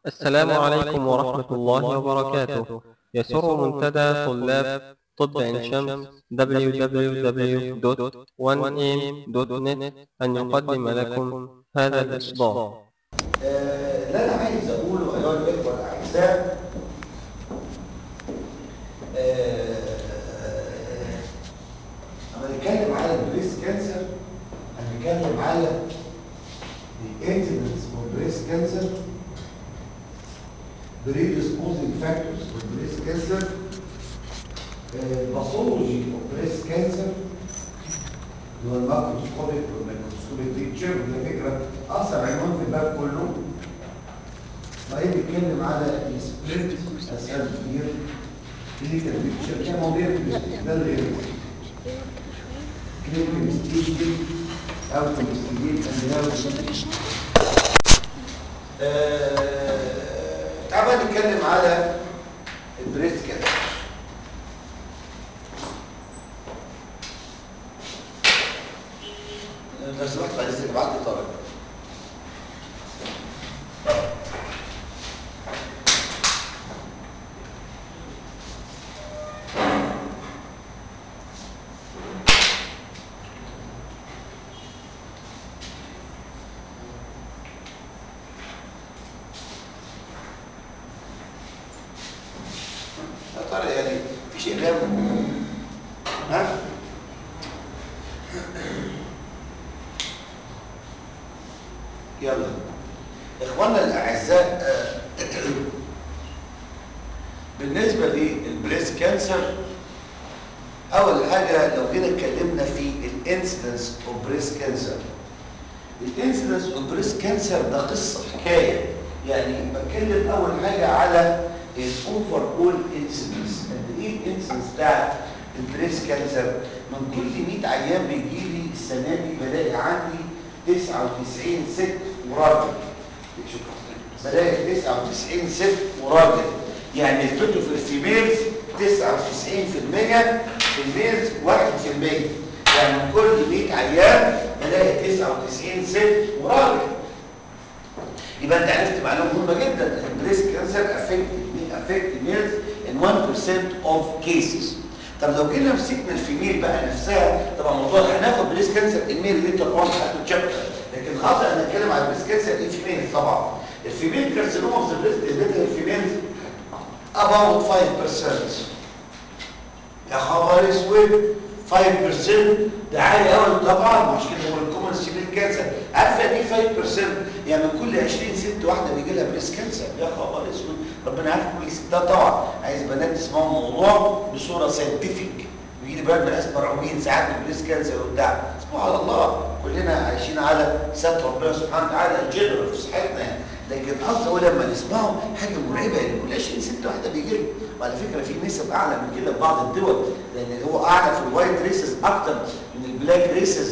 السلام عليكم ورحمة الله وبركاته يسر منتدى طلاب طب عين شمس www.1am.net أن يقدم لكم هذا الإصدار آه، اللي انا عايز اقوله ايها الاخوه الاعزاء آه، اما نتكلم على البريست كانسر هنتكلم على الانسيدنس اوف بريست كانسر predisposing factors of breast cancer uh, pathology of breast cancer اللي هو الماكروسكوبيك والميكروسكوبيك بيكتشر وده فكره اصلا عنوان في الباب كله بعدين بيتكلم على السبريد اسهل كتير كلينيكال بيكتشر كان مواضيع ده الغير كلينيكال ستيجنج او انفستيجيت اند تعال بقى نتكلم على البريست كانسر لو سمحت بعد اذنك ابعت لي طارق يا ترى يعني في شيء غير ها يلا اخواننا الاعزاء آه، بالنسبه للبريست كانسر اول حاجه لو جينا اتكلمنا في الانسيدنس اوف بريست كانسر الانسيدنس اوف بريست كانسر ده قصه حكايه يعني بتكلم اول حاجه على الاوفر اول انسيدنس قد ايه الانسيدنس بتاع البريست كانسر من كل 100 عيان بيجي لي السنه دي بلاقي عندي 99 ست وراجل شكرا بلاقي 99 ست وراجل يعني نسبته في الفيميلز 99% في الميلز 1% يعني من كل 100 عيان بلاقي 99 ست وراجل يبقى انت عرفت معلومه مهمه جدا البريست كانسر افكت افكت ميلز ان 1% اوف كيسز طب لو جينا مسكنا الفيميل بقى نفسها طبعا موضوع هناخد بريست كانسر الميل اللي انت طبعا خدته تشابتر لكن خاطر انا اتكلم على البريست كانسر الفيميل طبعا الفيميل كارسينوما اوف ذا بريست اللي الفيميل about 5% يا خبر اسود 5% ده عالي قوي طبعا مش كده هو الكومن سيبيل كانسر عارفه يعني ايه 5% يعني من كل 20 ست واحده بيجي لها بريست كانسر يا خبر اسود ربنا عارف كل ستات طبعا عايز بنات تسمعوا الموضوع بصوره ساينتفك بيجي لي بنات ناس مرعوبين ساعات من بريست كانسر وبتاع سبحان الله كلنا عايشين على ستر ربنا سبحانه وتعالى جنرال في صحتنا يعني لكن قصدي اقول لما نسمعه حاجه مرعبه يعني كل 20 ست واحده بيجي لها وعلى فكره في نسب اعلى من كده في بعض الدول لان هو اعلى في الوايت ريسز اكتر من البلاك ريسز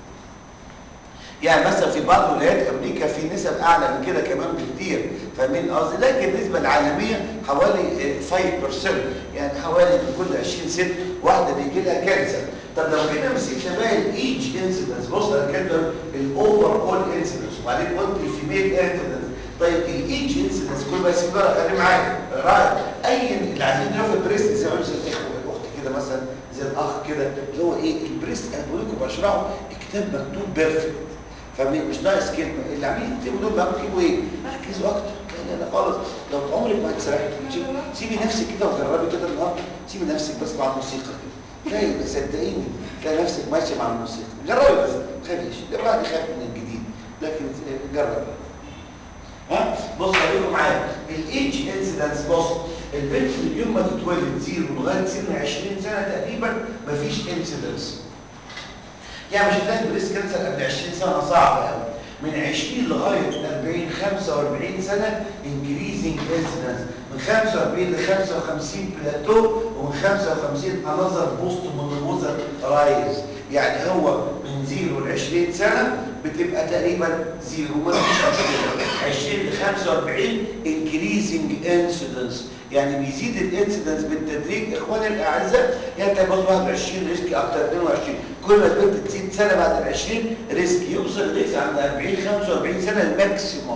يعني مثلا في بعض ولايات امريكا في نسب اعلى من كده كمان بكتير فاهمين قصدي لكن النسبه العالميه حوالي 5% يعني حوالي من كل 20 ست واحده بيجي لها كانسر طب لو جينا مسكنا بقى الايج انسيدنس بص انا كاتب الاوفر اول انسيدنس وبعدين قلت الفيميل انسيدنس طيب الايج انسيدنس كل ما يسيبها خلي معايا رايح اي اللي عايزين نعرف البريست زي ما زي الاخوه الاخت كده مثلا زي الاخ كده اللي هو ايه البريست انا بقول لكم بشرحه كتاب مكتوب بيرفكت فمش ناقص كلمه اللي عاملين يكتبوا دول بقى يكتبوا ايه ركزوا اكتر لا لا خالص لو عمرك ما هتسرحي سيبي نفسك كده وجربي كده النهارده سيبي نفسك بس مع الموسيقى كده تلاقي صدقيني تلاقي نفسك ماشيه مع الموسيقى جربي بس ما تخافيش الواحد يخاف من الجديد لكن جرب ها بص خليكم معايا الايدج انسيدنس بص البنت من يوم ما تتولد زيرو لغايه سن 20 سنه تقريبا مفيش انسيدنس يعني مش هتلاقي بريست كانسر قبل 20 سنه صعب قوي من 20 لغايه 40 45 سنه انكريزنج انسيدنس من 45 ل 55 بلاتو ومن 55 انذر بوست مونوبوزال رايز يعني هو من زيرو ل 20 سنه بتبقى تقريبا زيرو ما فيش مشكله 20 ل 45 انكريزنج انسيدنس يعني بيزيد الانسيدنس بالتدريج اخواني الاعزاء يعني انت بص 21 ريسك اكتر 22 كل ما البنت تزيد سنه بعد ال 20 ريسك يوصل ريسك عند 40 45 سنه الماكسيموم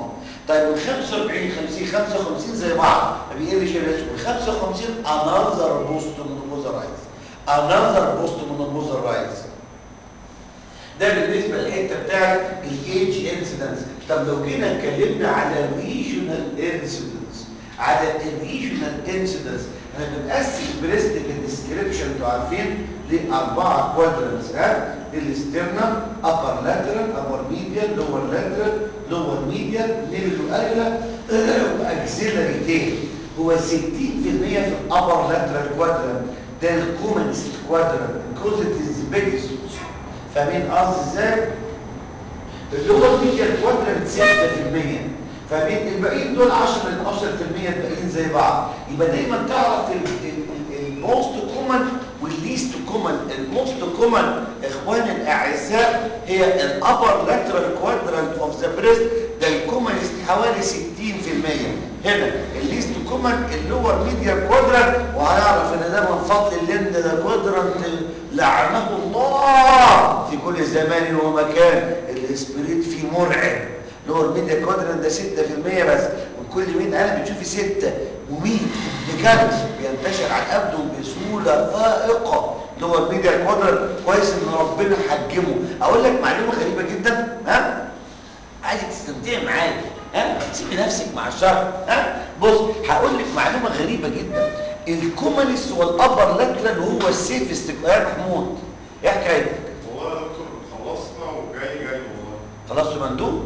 طيب من 45 50 55 زي بعض ما بيقلش الريسك من 55 انذر بوست مونوبوزا رايز انذر بوست مونوبوزا رايز ده بالنسبه للحته بتاعت الايدج انسيدنس طب لو جينا اتكلمنا على الريجونال انسيدنس على الريجونال انسيدنس احنا بنقسم البريست بالديسكريبشن انتوا عارفين لاربعه كوادرنتس ها الاسترنال ابر لاترال ابر ميديال لور لاترال لور ميديال نيميلو اجلا واكسيلري تيل هو 60% في الابر لاترال كوادرنت ده الكومنست كوادرنت كوزيتيز بيكس فاهمين قصدي ازاي؟ اللي هو الميديال كوادرنت 6% فاهمين الباقيين دول 10 ل 12% الباقيين زي بعض يبقى دايما تعرف الموست كومن والليست كومن الموست كومن اخواني الاعزاء هي الابر لاترال كوادرنت اوف ذا بريست ده الكومنست حوالي 60% هنا الليست كومن اللور ميديال كوادرنت وهنعرف ان ده من فضل الليند ده كوادرنت لعنه الله في كل زمان ومكان الاسبريت فيه مرعب لور ميديا كوادرنت ده 6% بس وكل 100 قلم بتشوفي 6 و100 بجد بينتشر على الابدو بسهوله فائقه لور ميديا كوادرنت كويس ان ربنا حجمه اقول لك معلومه غريبه جدا ها عايزك تستمتعي معايا ها سيبي نفسك مع الشرح ها بص هقول لك معلومه غريبه جدا الكومنس والابر لاترال هو السيفست يا محمود ايه حكايتك والله يا دكتور خلصنا وجاي جاي والله خلصت مندوب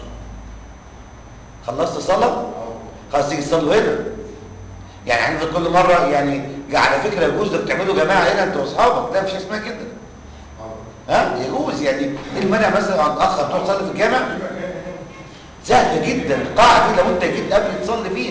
خلصت صلاه اه خلاص تيجي تصلوا هنا يعني احنا كل مره يعني على فكره يجوز انك تعملوا جماعه هنا انت واصحابك لا مش اسمها كده اه ها يجوز يعني ايه المانع مثلا عن اخر تروح تصلي في الجامع سهله جدا القاعه دي لو انت جيت قبل تصلي فيها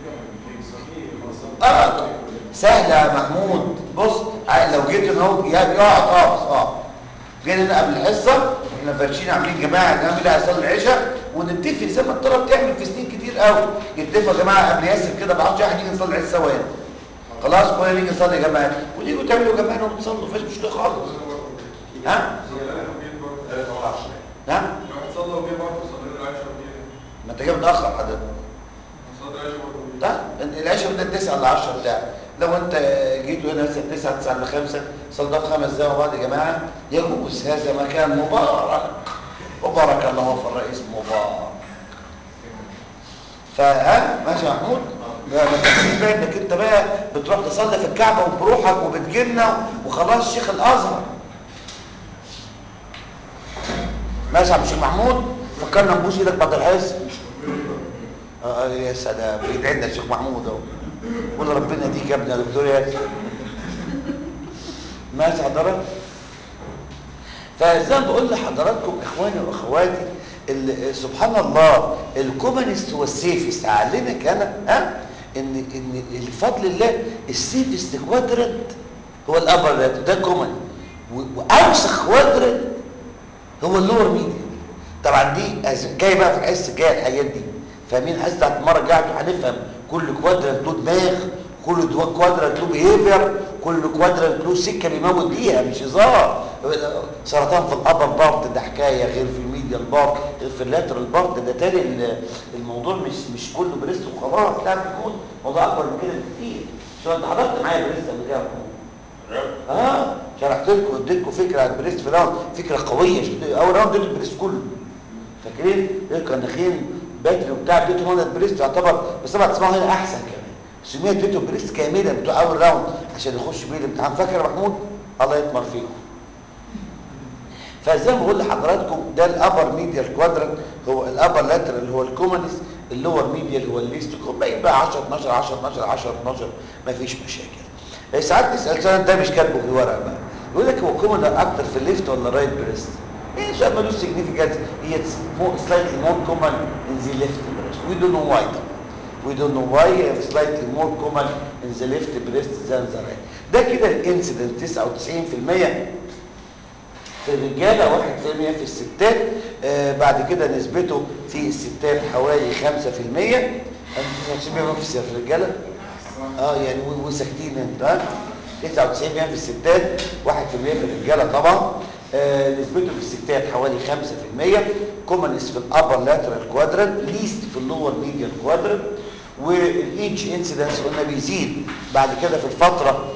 اه سهله يا محمود بص ع- لو جيت ان هو يقعد خالص اه جينا هنا قبل الحصه احنا فارشين عاملين جماعه نعمل اللي هيصلي العشاء ونتفق زي ما الطلبه بتعمل في سنين كتير قوي يتفقوا يا جماعه قبل ياسر كده ب 10 احنا نيجي نصلي العشاء سوا هنا خلاص كلنا نيجي نصلي جماعه وتيجوا تعملوا جماعه وتصلوا مفيش مشكله خالص ها نعم ما انت جاي متاخر حضرتك ده العشاء بدأت 9 ل 10 بتاع لو انت جيتوا هنا مثلا 9 9 ل 5 صلاه خمس دقايق مع بعض يا جماعه يجوز هذا مكان مبارك وبارك الله في الرئيس مبارك فها ماشي يا محمود ما ما تحسيش بقى انك انت بقى بتروح تصلي في الكعبه وبروحك وبتجيلنا وخلاص شيخ الازهر ماشي يا عم الشيخ محمود فكرنا نبوس ايدك بعد الحس اه يا سلام بيدعي لنا الشيخ محمود اهو قول ربنا يديك يا ابني يا دكتور ياسر ماشي حضرتك فزي ما بقول لحضراتكم اخواني واخواتي ال- سبحان الله الكومنست هو السيفست اعلنك انا ها ان ان الفضل الله السيفست كوادرنت هو الابر ده كومن و- واوسخ كوادرنت هو اللور ميديا طبعا دي أز- جاي بقى في الحس الجايه الحاجات دي فاهمين الحس بتاعت المره الجايه انتوا هنفهم كل كوادرنت له دماغ كل دو- كوادرنت له بيهيفير كل كوادرنت له سكه بيموت بيها مش هزار سرطان في الابر بارت ده حكايه غير في الميديال بارت غير في اللاترال بارت ده تاني ال- الموضوع مش مش كله بريست وخلاص لا بيكون موضوع اكبر من كده بكتير شو انت حضرت معايا بريست قبل كده يا محمود؟ اه شرحت لكم اديتكم فكره عن البريست في راوند فكره قويه شديد. اول راوند اديت البريست كله فاكرين ايه كناخين باتري وبتاع اديتهم انا البريست يعتبر بس طبعا تسمعوا هنا احسن كمان سميت اديتهم بريست كاملا بتوع اول راوند عشان يخش بيه الامتحان فاكر يا محمود الله يطمر فيكم فزي ما بقول لحضراتكم ده الابر ميديال كوادرنت هو الابر لاترال اللي هو الكومنس اللور ميديال هو الليست باقي بقى 10 12 10 12 10 12 مفيش مشاكل إيه ساعات تسال سؤال ده مش كاتبه في ورقه بقى يقول لك هو كومن اكتر في الليفت ولا الرايت بريست ايه سؤال ملوش سيجنيفيكانس هي سلايتلي مور كومن ان ذا ليفت بريست وي دونت نو واي طبعا we don't know why it's slightly more common in the left breast than the right ده كده الانسيدنت 99% في الرجاله 1% في الستات آه بعد كده نسبته في الستات حوالي 5% 99% في الرجاله اه يعني و- وساكتين انت ها 99% في الستات 1% في الرجاله طبعا آه، نسبته في الستات حوالي 5% كومنس في الابر لاترال كوادرنت ليست في اللور ميديال كوادرنت والايدج انسيدنس قلنا بيزيد بعد كده في الفتره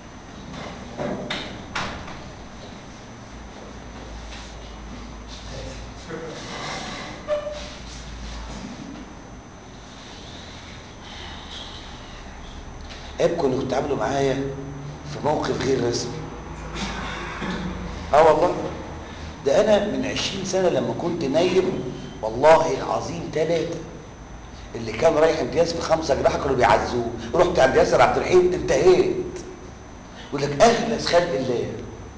ابكوا انكم تتعاملوا معايا في موقف غير رسمي اه والله ده انا من عشرين سنة لما كنت نايم والله العظيم ثلاثة اللي كان رايح امتياز في خمسة جراحة كانوا بيعزوه رحت عند ياسر عبد الرحيم انتهيت يقول لك اغلس خلق الله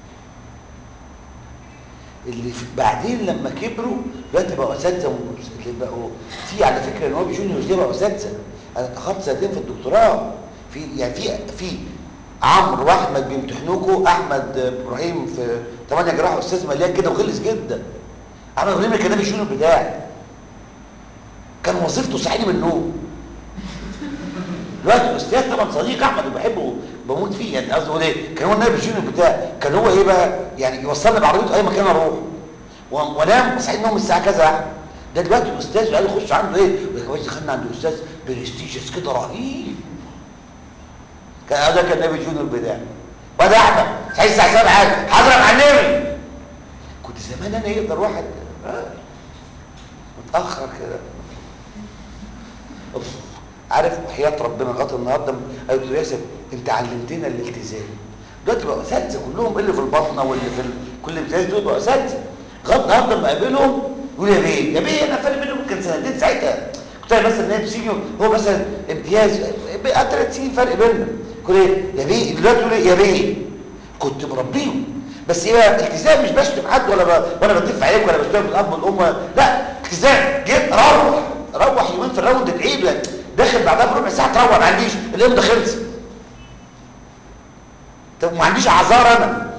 اللي في بعدين لما كبروا دلوقتي بقوا اساتذه اللي بقوا في على فكره ان هو جونيورز دي بقوا اساتذه انا اتاخرت سنتين في الدكتوراه في يعني في في عمرو واحمد بيمتحنوكوا احمد ابراهيم في 8 جراحه استاذ مليان كده وغلس جدا احمد ابراهيم كان ده الجونيور بتاعي كان وظيفته صحيني من النوم دلوقتي الاستاذ طبعا صديق احمد وبحبه بموت فيه يعني قصدي اقول ايه كان هو النائب الجونيور بتاعي كان هو ايه بقى يعني يوصلني بعربيته اي مكان اروح و- وانام صحيح النوم الساعه كذا يا احمد ده دلوقتي الاستاذ قال يخش عنده ايه يقول لك دخلنا عند استاذ برستيجس كده رهيب كان ده كان النبي الجونيور بتاعي وده احمد صحيح الساعه 7 حاجه حضرتك على النبي كنت زمان انا يقدر واحد آه، متاخر كده أوف. عارف حياة ربنا لغايه النهارده قالت له ياسر انت علمتنا الالتزام دلوقتي بقوا اساتذه كلهم اللي في البطنه واللي في ال... كل الامتياز دول بقوا اساتذه لغايه النهارده لما اقابلهم يقول يا بيه يا بيه انا فرق بينهم كان سنتين ساعتها كنت أنا مثلا نائب سينيور هو مثلا امتياز بقى ثلاث سنين فرق بيننا كل ايه يا بيه دلوقتي يقول إيه؟ يا بيه كنت مربيهم بس ايه بقى التزام مش بشتم حد ولا ب... ولا بضيف عليك ولا بشتم الاب والام لا التزام جيت روح روح يومين في الراوند تعيد لك داخل بعدها بربع ساعه تروح ما عنديش الامضه خلصت طب ما عنديش اعذار انا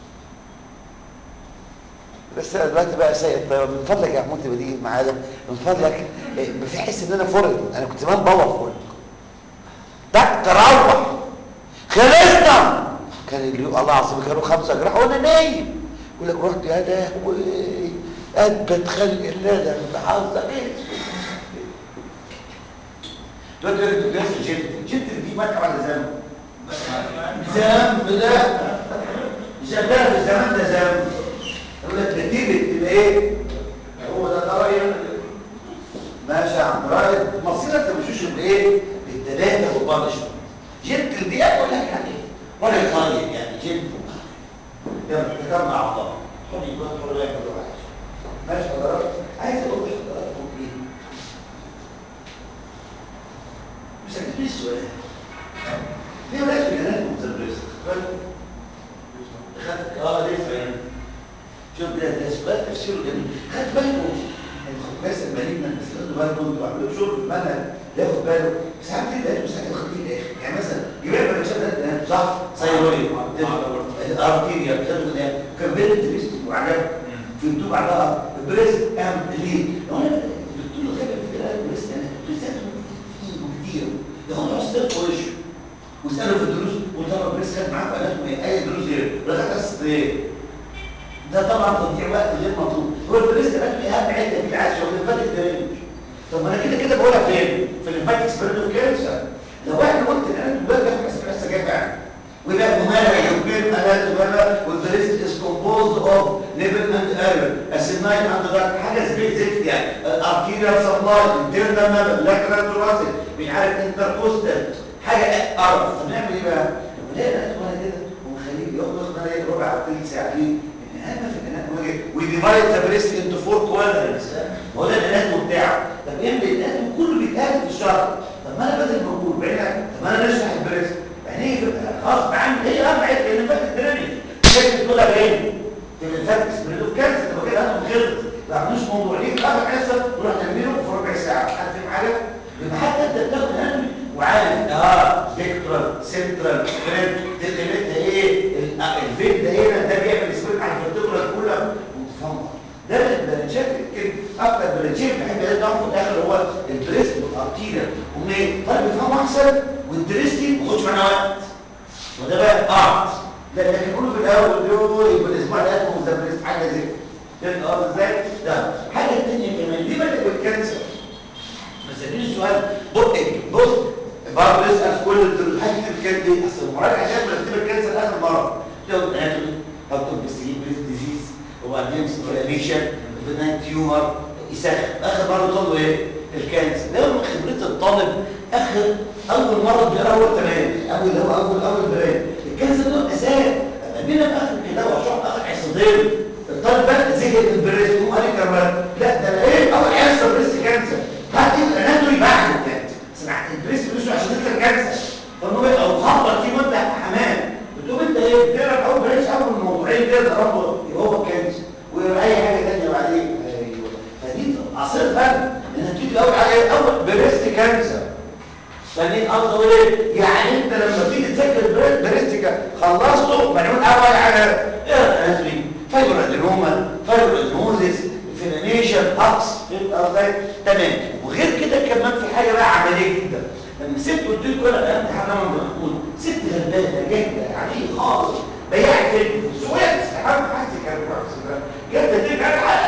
بس انا دلوقتي بقى سيد طيب من فضلك يا محمود تبقى تيجي معايا من فضلك إيه، بحس ان انا فرد انا كنت زمان باور فرد ده تروح خلصنا كان اللي الله العظيم كانوا خمسه جراح وانا نايم يقول لك رحت يا لهوي اثبت خلق الله ده انت حافظك ايه دلوقتي يقول لك بتدرس جد جد دي ماركه ولا ذنب ذنب لا شغاله في الزمان ده ذنب يقول لك نتيجه تبقى ايه هو ده ده رايي انا كده. ماشي يا عم رايك مصيرك ما تمشيش بايه بالدلاله والبنشمنت جد دي اقول لك يعني ولا طيب يعني جد يلا تجمع اعضاء خد يكون حر يعمل له حاجه ماشي حضرتك عايز اقول لحضراتكم ايه مش هتجيب السؤال ليه ولاش بنات متدرسه خدت اه ليه فاهم شوف ده ده سؤال تفسيره جميل خد بالكم الخباز المالين من بس خدوا بالكم انتوا عملوا شغل في المنهج ياخد باله ساعات كده ساعات ياخد في الاخر يعني مثلا يبقى ما كانش ده صح سيرويد الارتيريا خدوا ده كان بين الدريست وعجب فهمتوا بعدها البريست ام ليه لو انا الدكتور اللي خد في الكلام البريست انا بالذات فيه كتير ده هو استاذ وش واساله في الدروس قلت له البريست خد معاك اناتومي اي دروس غير ولا خد ايه ده طبعا تضييع وقت غير مطلوب هو البريست اناتومي اهم حته في العزل والليمفاتيك درينج طب ما انا كده كده بقولها فين في الليمفاتيك سبريد اوف كانسر لو احنا قلت ان انا دلوقتي باخد اسئله لسه جايه فعلا ويبقى ممارة يمكن أنا تبقى والبريست is composed of liver and iron asinine and that حاجة زي زفت يعني arterial supply internal member lateral thoracic مش عارف intercostal حاجة قرف فنعمل ايه بقى؟ لا لا وانا كده ونخليه ياخد انا ايه ربع او ثلث ساعة ليه؟ ان اهم في الاناتومي وي ديفايد ذا بريست انتو فور كوادرنتس هو ده الاناتومي بتاعه طب يعمل الاناتومي كله بيتقال في الشرح طب ما انا بدل ما اقول بعينك طب ما انا نشرح البريست يعني ايه غصب عني هي اهم حته لان فاتت الدرينج كيف تقولها فين؟ في الفاتك سبريد اوف كانسر تبقى كده انتم خلص ما عملوش موضوع ليه في اخر حصه نروح نعمله في ربع ساعه حد فاهم حاجه؟ يبقى حتى انت بتاخد اناتومي وعارف اه فيكتورال سنترال فريد ديليميت ايه الفيد ده هنا ده بيعمل سبريد على الفيرتيبرال كلها وتفهمها ده من البرانشات يمكن اكتر برانشين بحب الاقي في الاخر هو البريست والارتيريا هم ايه؟ طالب يفهموا احسن والدريستي ما ياخدش معانا وقت وده بقى ارت لا لكن قولوا في الاول دول يبقى الاسبوع ده اسمه مزبرس حاجه زي كده فهمت قصدي ازاي؟ ده حاجه ثانيه كمان ليه بدأ بالكانسر؟ بس اديني السؤال بص بص برضه يسال في كل الحاجات اللي كانت دي اصل المراجعه كانت مرتبه الكانسر اخر مره تقول اناتومي اكتب بالسليب بريس ديزيز وبعدين سكلابيشن بناين تيومر يسخن اخر مره طلبوا ايه؟ الكانسر ده من خبره الطالب اخر اول مره بيقرا هو تمام اول هو اول اول بيان الكانسر ده اساس بينا في اخر كده وشرح اخر حصتين الطالب بقى زهق من البريست هو قال لي كمان لا ده انا ايه اول حصه بريست كانسر بعد كده الاناتومي بعد الكانسر سمعت البريست بيسوا عشان انت كانسر فانه بقى او خبط فيه وانت حمام بتقوم انت ايه بتقرا اول بريست اول موضوعين كده ضربه يبقى هو كانسر ويبقى اي حاجه ثانيه بعدين ايوه فدي عصير فن انك تيجي اول حاجه اول بريست كانسر فاهمين قصده ايه؟ يعني انت لما تيجي تذاكر بريستيكا خلصته ملعون اول حاجه ايه اناتومي فايبر ادينوما فايبر ادينوزيس انفلاميشن هاكس فهمت قصدي؟ تمام وغير كده كمان في حاجه بقى عمليه جدا لما سبت قلت لكم انا فهمت حاجه من محمود ست غلبانه جامده عاديه خالص بياع فيلم سويت استحمى حاسس كان كويس جت ترجع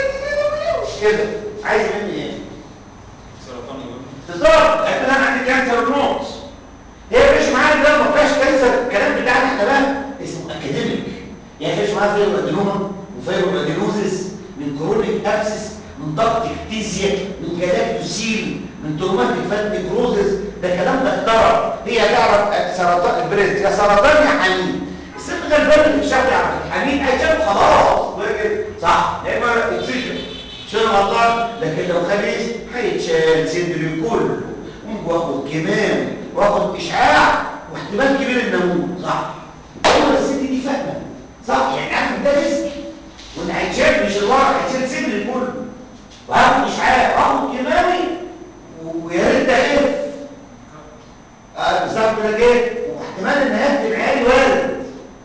كده عايز مني ايه؟ سرطان الغدة بالظبط احنا انا عندي كانسر النقص هي مش معايا ده ما فيهاش كانسر الكلام بتاعنا احنا بقى اسمه اكاديميك يعني مفيش معايا فيروس ادينوما وفيروس ادينوزيس من كرونيك ابسس من ضغط اكتيزيا من جلاكتوسيل من تروماتيك فات نيكروزيس ده كلام ده اخترع هي تعرف سرطان البريست يا سرطان يا حميد الست غلبان اللي مش عارف يعرف الحميد هيشاف خلاص صح يا اما اكسجين شنو غلطان لكن لو خبيث هيتشال صدري كله واخد كمام واخد اشعاع واحتمال كبير ان اموت صح هو الست دي فاهمه صح يعني عارف ده رزق وان هيتشال مش الورق هيتشال صدري كله واخد اشعاع واخد كمامي ويا ريت ده خف اه بالظبط كده جه واحتمال ان هيكتب عيالي وارد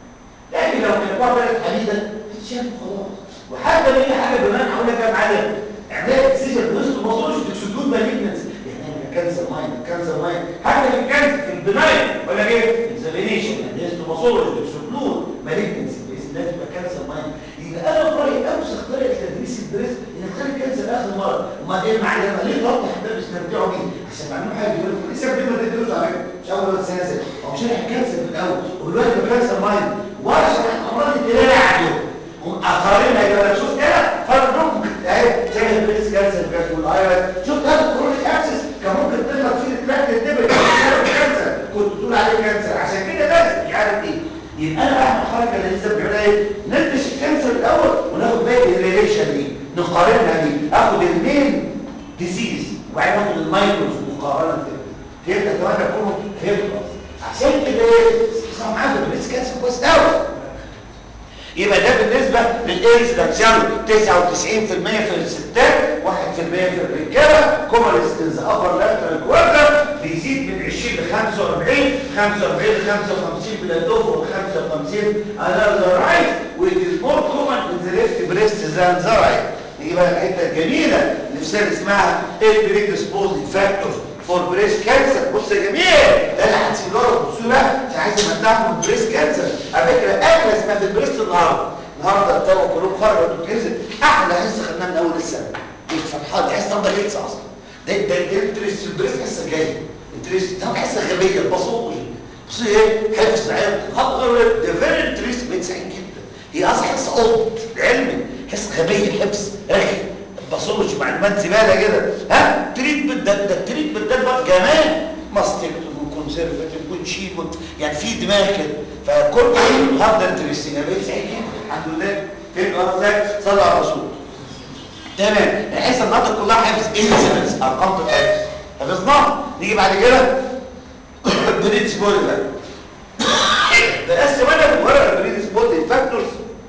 لكن لو كانت واحده حديده هتتشال وخلاص وحتى لو هي حاجه بناء هقول لك كام حاجه اعمال اكسجين وسط ما وصلش تكسدود مالجنس يعني كانسر ماين كانسر ماين حتى في الكانسر في البناين ولا ايه اكزامينيشن يعني وسط ما وصلش تكسدود مالجنس باذن الله تبقى كانسر ماين يبقى انا في رايي اوسخ طريقه تدريس البريس انك تخلي الكانسر اخر مره وما ايه المعلمه ليه ضغط احنا بنستمتعوا بيه عشان معلومه حاجه يقول لكم لسه بدنا ندرس على فكره مش اول بس نازل هو شرح الكانسر في الاول ودلوقتي كانسر ماين ولا شرح امراض التلاعب اخرين هيبقى شوف كده فرق لكم اهي زي البريس كانسر كانت والايرس شوف ده كرونيك ابسس كان ممكن تغلط فيه التراكت الدبل كانسر كنت تقول عليه كانسر عشان كده لازم مش عارف ايه يبقى انا بعمل الحركه اللي لسه بنعملها ايه ندرس الكانسر الاول وناخد باقي الريليشن دي نقارنها دي اخد المين ديزيز وبعدين اخد المايكروز مقارنه كده فهمت اتمنى تكونوا فهمتوا عشان كده ايه اسمعوا معايا البريس كانسر كويس قوي يبقى ده بالنسبة للإيدز ده بسعره 99% في الستات 1% في الرجالة كوماليس إنز أبر لاترال كوارتر بيزيد من 20 ل 45 45 ل 55 بلاتوف و 55 على ذا رايت وإت إز مور كومن إن ذا ليفت بريست ذان ذا رايت نيجي بقى الحتة الجميلة اللي في سنة اسمها البريدسبوزنج فاكتورز فور بريست كانسر بص يا جميل ده اللي هتسيب له بصوا بقى عشان عايز امتعكم بالبريست كانسر على فكره اكله اسمها في البريست النهارده النهارده الطلبه كلهم خرجوا الكنز احلى حصه خدناها من اول السنه دي فرحان دي حصه نهارده لسه اصلا ده ده الانترست البريست حصه جايه انترست ده حصه غبيه الباثولوجي بصوا ايه حفظ علم خط غير ده فيري انترست بقيت سعيد جدا هي اصلا حصه اوض علمي حصه غبيه حفظ رخي باثولوجي معلومات زباله كده ها تريتمنت ده ده التريتمنت ده بقى جمال ماستكتوم وكونسرفاتيف وتشيل يعني في دماغ كده فكل يوم هفضل انترستنج انا بقيت سعيد جدا الحمد لله فين قصدك صلى على الرسول تمام الحصه النهارده كلها حفظ انسيدنس ارقام الحفظ حفظناها نيجي بعد كده بريدس بول بقى بقسم انا بالورقه البريدس بول فاكتورز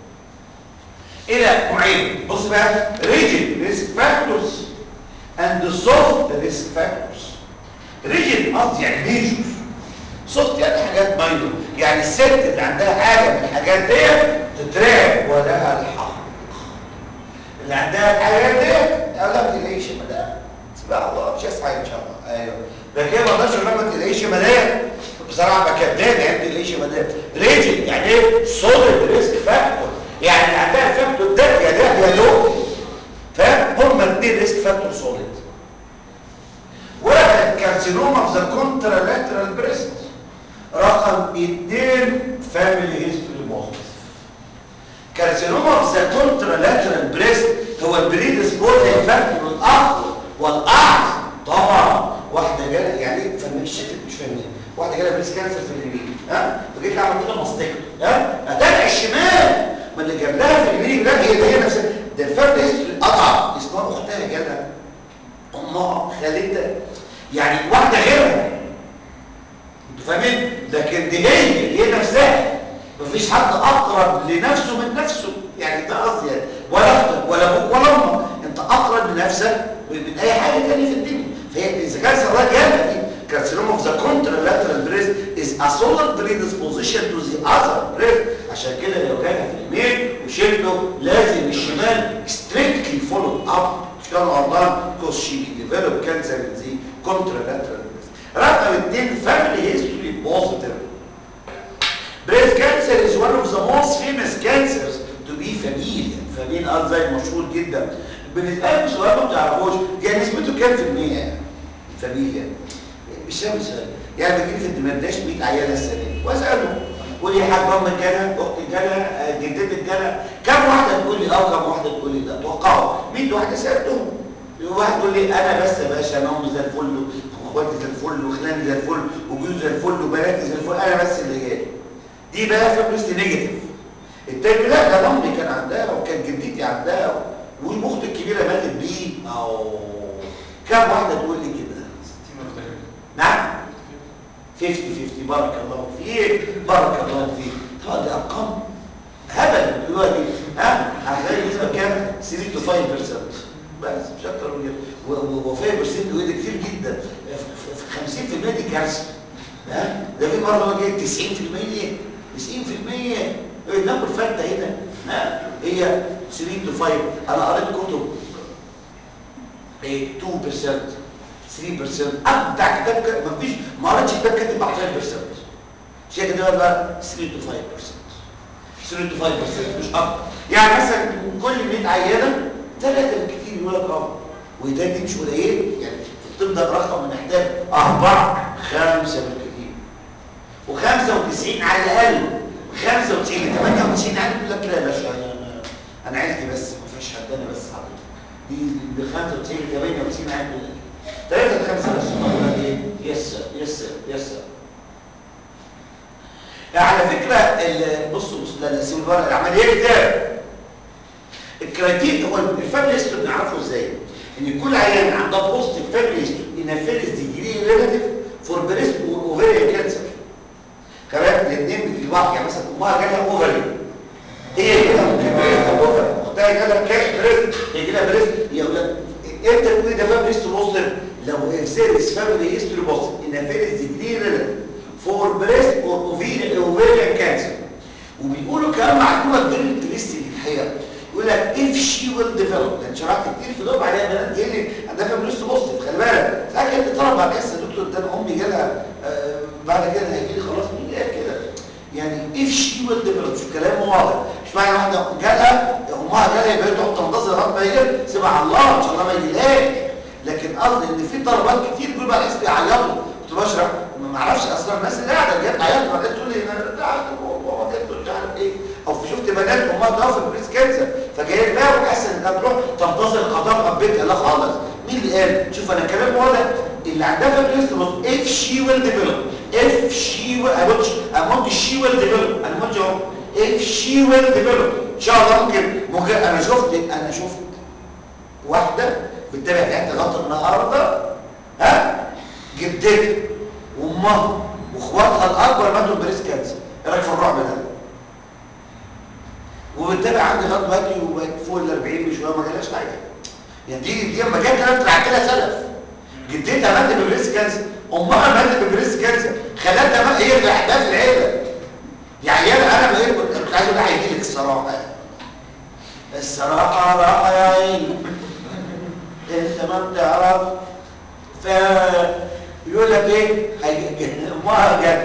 الى نوعين بص بقى ريجن ريسك فاكتورز اند سوفت ريسك فاكتورز ريجن قصدي يعني ميجور سوفت يعني حاجات ماينور يعني الست اللي عندها حاجه من الحاجات دي تترعب ولها الحق اللي عندها الحاجات دي لا ما تلاقيش مدام سبحان الله مش هسعى ان شاء الله ايوه لكن ما اقدرش اقول ما تلاقيش مدام بصراحه كداب يعني ايه يا مدام ريجل يعني ايه سوليد ريسك فاكتور يعني اللي عندها الفاكتور ده يا ده يا ده فاهم هم الاثنين ريسك فاكتور سوليد واحد كارسينوما في ذا كونترالاترال بريست رقم اثنين فاميلي هيستوري بوزيتيف كارسينوما في ذا كونترالاترال بريست هو البريدسبوزنج فاكتور الاقوى والاعظم طبعا واحده جالها يعني ايه فاهمين الشكل مش فاهمين واحده جالها بريست كانسر في اليمين ها فجيت اعمل كده مصدقه ها هتابع الشمال ما اللي جاب لها في اليمين لا هي هي نفسها ده الفرق هيستوري اضعف اسمها اختها جالها امها خالتها يعني واحده غيرها انتوا فاهمين لكن دي هي هي نفسها مفيش حد اقرب لنفسه من نفسه يعني ده قصدي يعني ولا اختك ولا ابوك ولا امك انت اقرب لنفسك من اي حاجه ثانيه في الدنيا فهي اذا كان سراء جامده دي carcinoma of the contralateral breast is a solid predisposition to the other breast عشان كده لو جالها في اليمين وشلته لازم الشمال strictly followed up مش كانوا الله because she developed cancer in the contralateral breast رقم اثنين family history positive breast cancer is one of the most famous cancers to be familial familial الزهايمر مشهور جدا بنسألكم سؤال ما بتعرفوش يعني نسبته كام في المية فاميليا مش سامي سؤال يعني بجيب في الدمرداش 100 عيالة السنة دي واسأله قول لي حاج امك جالها اختي جالها جدتك جالها كم واحدة تقول لي اه كم واحدة تقول لي لا توقعوا 100 واحدة سألتهم واحد يقول لي انا بس يا باشا انا امي زي الفل واخواتي زي الفل وخلاني زي الفل وجوزي زي الفل وبناتي زي الفل انا بس اللي جاي دي بقى فابرست نيجاتيف التاني لا ده امي كان عندها وكان جدتي عندها واختي الكبيره ماتت بيه او كم واحده تقول لي كده 60 مختلف نعم 50 50 بارك الله فيك بارك الله فيك طبعا دي ارقام هبل دلوقتي ها هتلاقي النسبه كام 3 to 5% بس مش اكتر من كده وفاهم برسنت وده كتير جدا في 50% دي كارثه ها ده في مره ما جاي 90% 90% ناكل فته هنا ها هي 3 to 5 انا قريت كتب ايه 2% 3% أب بتاع كتاب ك... ما فيش ما قريتش كتاب كاتب على 5% شيء كده بقى 3 to 5% 3 to 5% مش اكتر يعني مثلا كل 100 عيانه ثلاثه بالكثير يقول لك اه وده دي مش قليل يعني في الطب ده رقم بنحتاج اربعه خمسه بالكثير و95 على الاقل 95 98 عيل يقول لك لا يا باشا انا انا انا عيلتي بس ما فيش حد انا بس حضرتك دي ب 95 98 عيل يقول لك ثلاثه خمسه بس يقول لك ايه يس يس يس على فكره ال- بصوا بصوا لا لا سيبوا الورق العمليه كتاب الكرايتير هو الفاميلي هيستوري بنعرفه ازاي ان يكون عيان عندها بوزيتيف فاميلي هيستوري ان فيرست ديجري ريلاتيف فور بريست اوفيريان كانسر كمان الاثنين في بعض يعني مثلا امها جالها اوفري هي كده بريست اوفري اختها جالها كاش بريست هي كده بريست يا اولاد امتى تقول ده فاميلي هيستوري بوزيتيف لو سيريس فاميلي هيستوري بوزيتيف ان فيرست ديجري ريلاتيف فور بريست اور اوفيريان كانسر وبيقولوا كمان معلومه غير الانترستنج الحقيقه يقول لك if she will develop لان شرحت كتير في دول عليها بنات جاي لي عندها فاميليست بوزيتيف خلي بالك ساعات كانت طلب بعد كده يا دكتور ده انا امي جالها آه بعد كده هيجي لي خلاص مين قال كده يعني if she will develop شوف كلام واضح مش معنى واحده جالها امها جالها يبقى هي تقعد تنتظر لغايه ما يجي سيبها على الله ان شاء الله ما يجيلهاش لكن قصدي ان في طلبات كتير بيقولوا بعد اسمي يعيطوا كنت بشرح ما اعرفش اصلا الناس اللي قاعده اللي جت عيطت بعدين تقول لي انا قعدت وما جت مش عارف ايه او في شفت بنات امها توفت بريس كانسر فجايه لها وحاسه انها تروح تنتظر قضاء ربيتها لا خالص مين اللي قال شوف انا كلام واضح اللي عندها فابريست بص if she will develop if she will I want I want she will develop انا ما قلتش اهو if she will develop ان شاء الله ممكن ممكن انا شفت انا شفت واحده بتتابع حياتها لغايه النهارده ها جدتها وامها واخواتها الاكبر ماتوا بريس كانسر ايه رايك في الرعب ده وبتتابع عندي لغايه دلوقتي وبقت فوق ال 40 بشويه ما جالهاش حاجه يعني دي دي لما جت انا طلعت لها سلف جدتها ماتت ببريس كانسر امها ماتت ببريس كانسر خالتها ما هي اللي لحقتها في العيله يا عيال انا بقيت كنت كنت عايز اقول لها هيجي لك الصراحه الصراحه راحه يا عيني انت ما بتعرف ف يقول لك ايه هيجي امها جت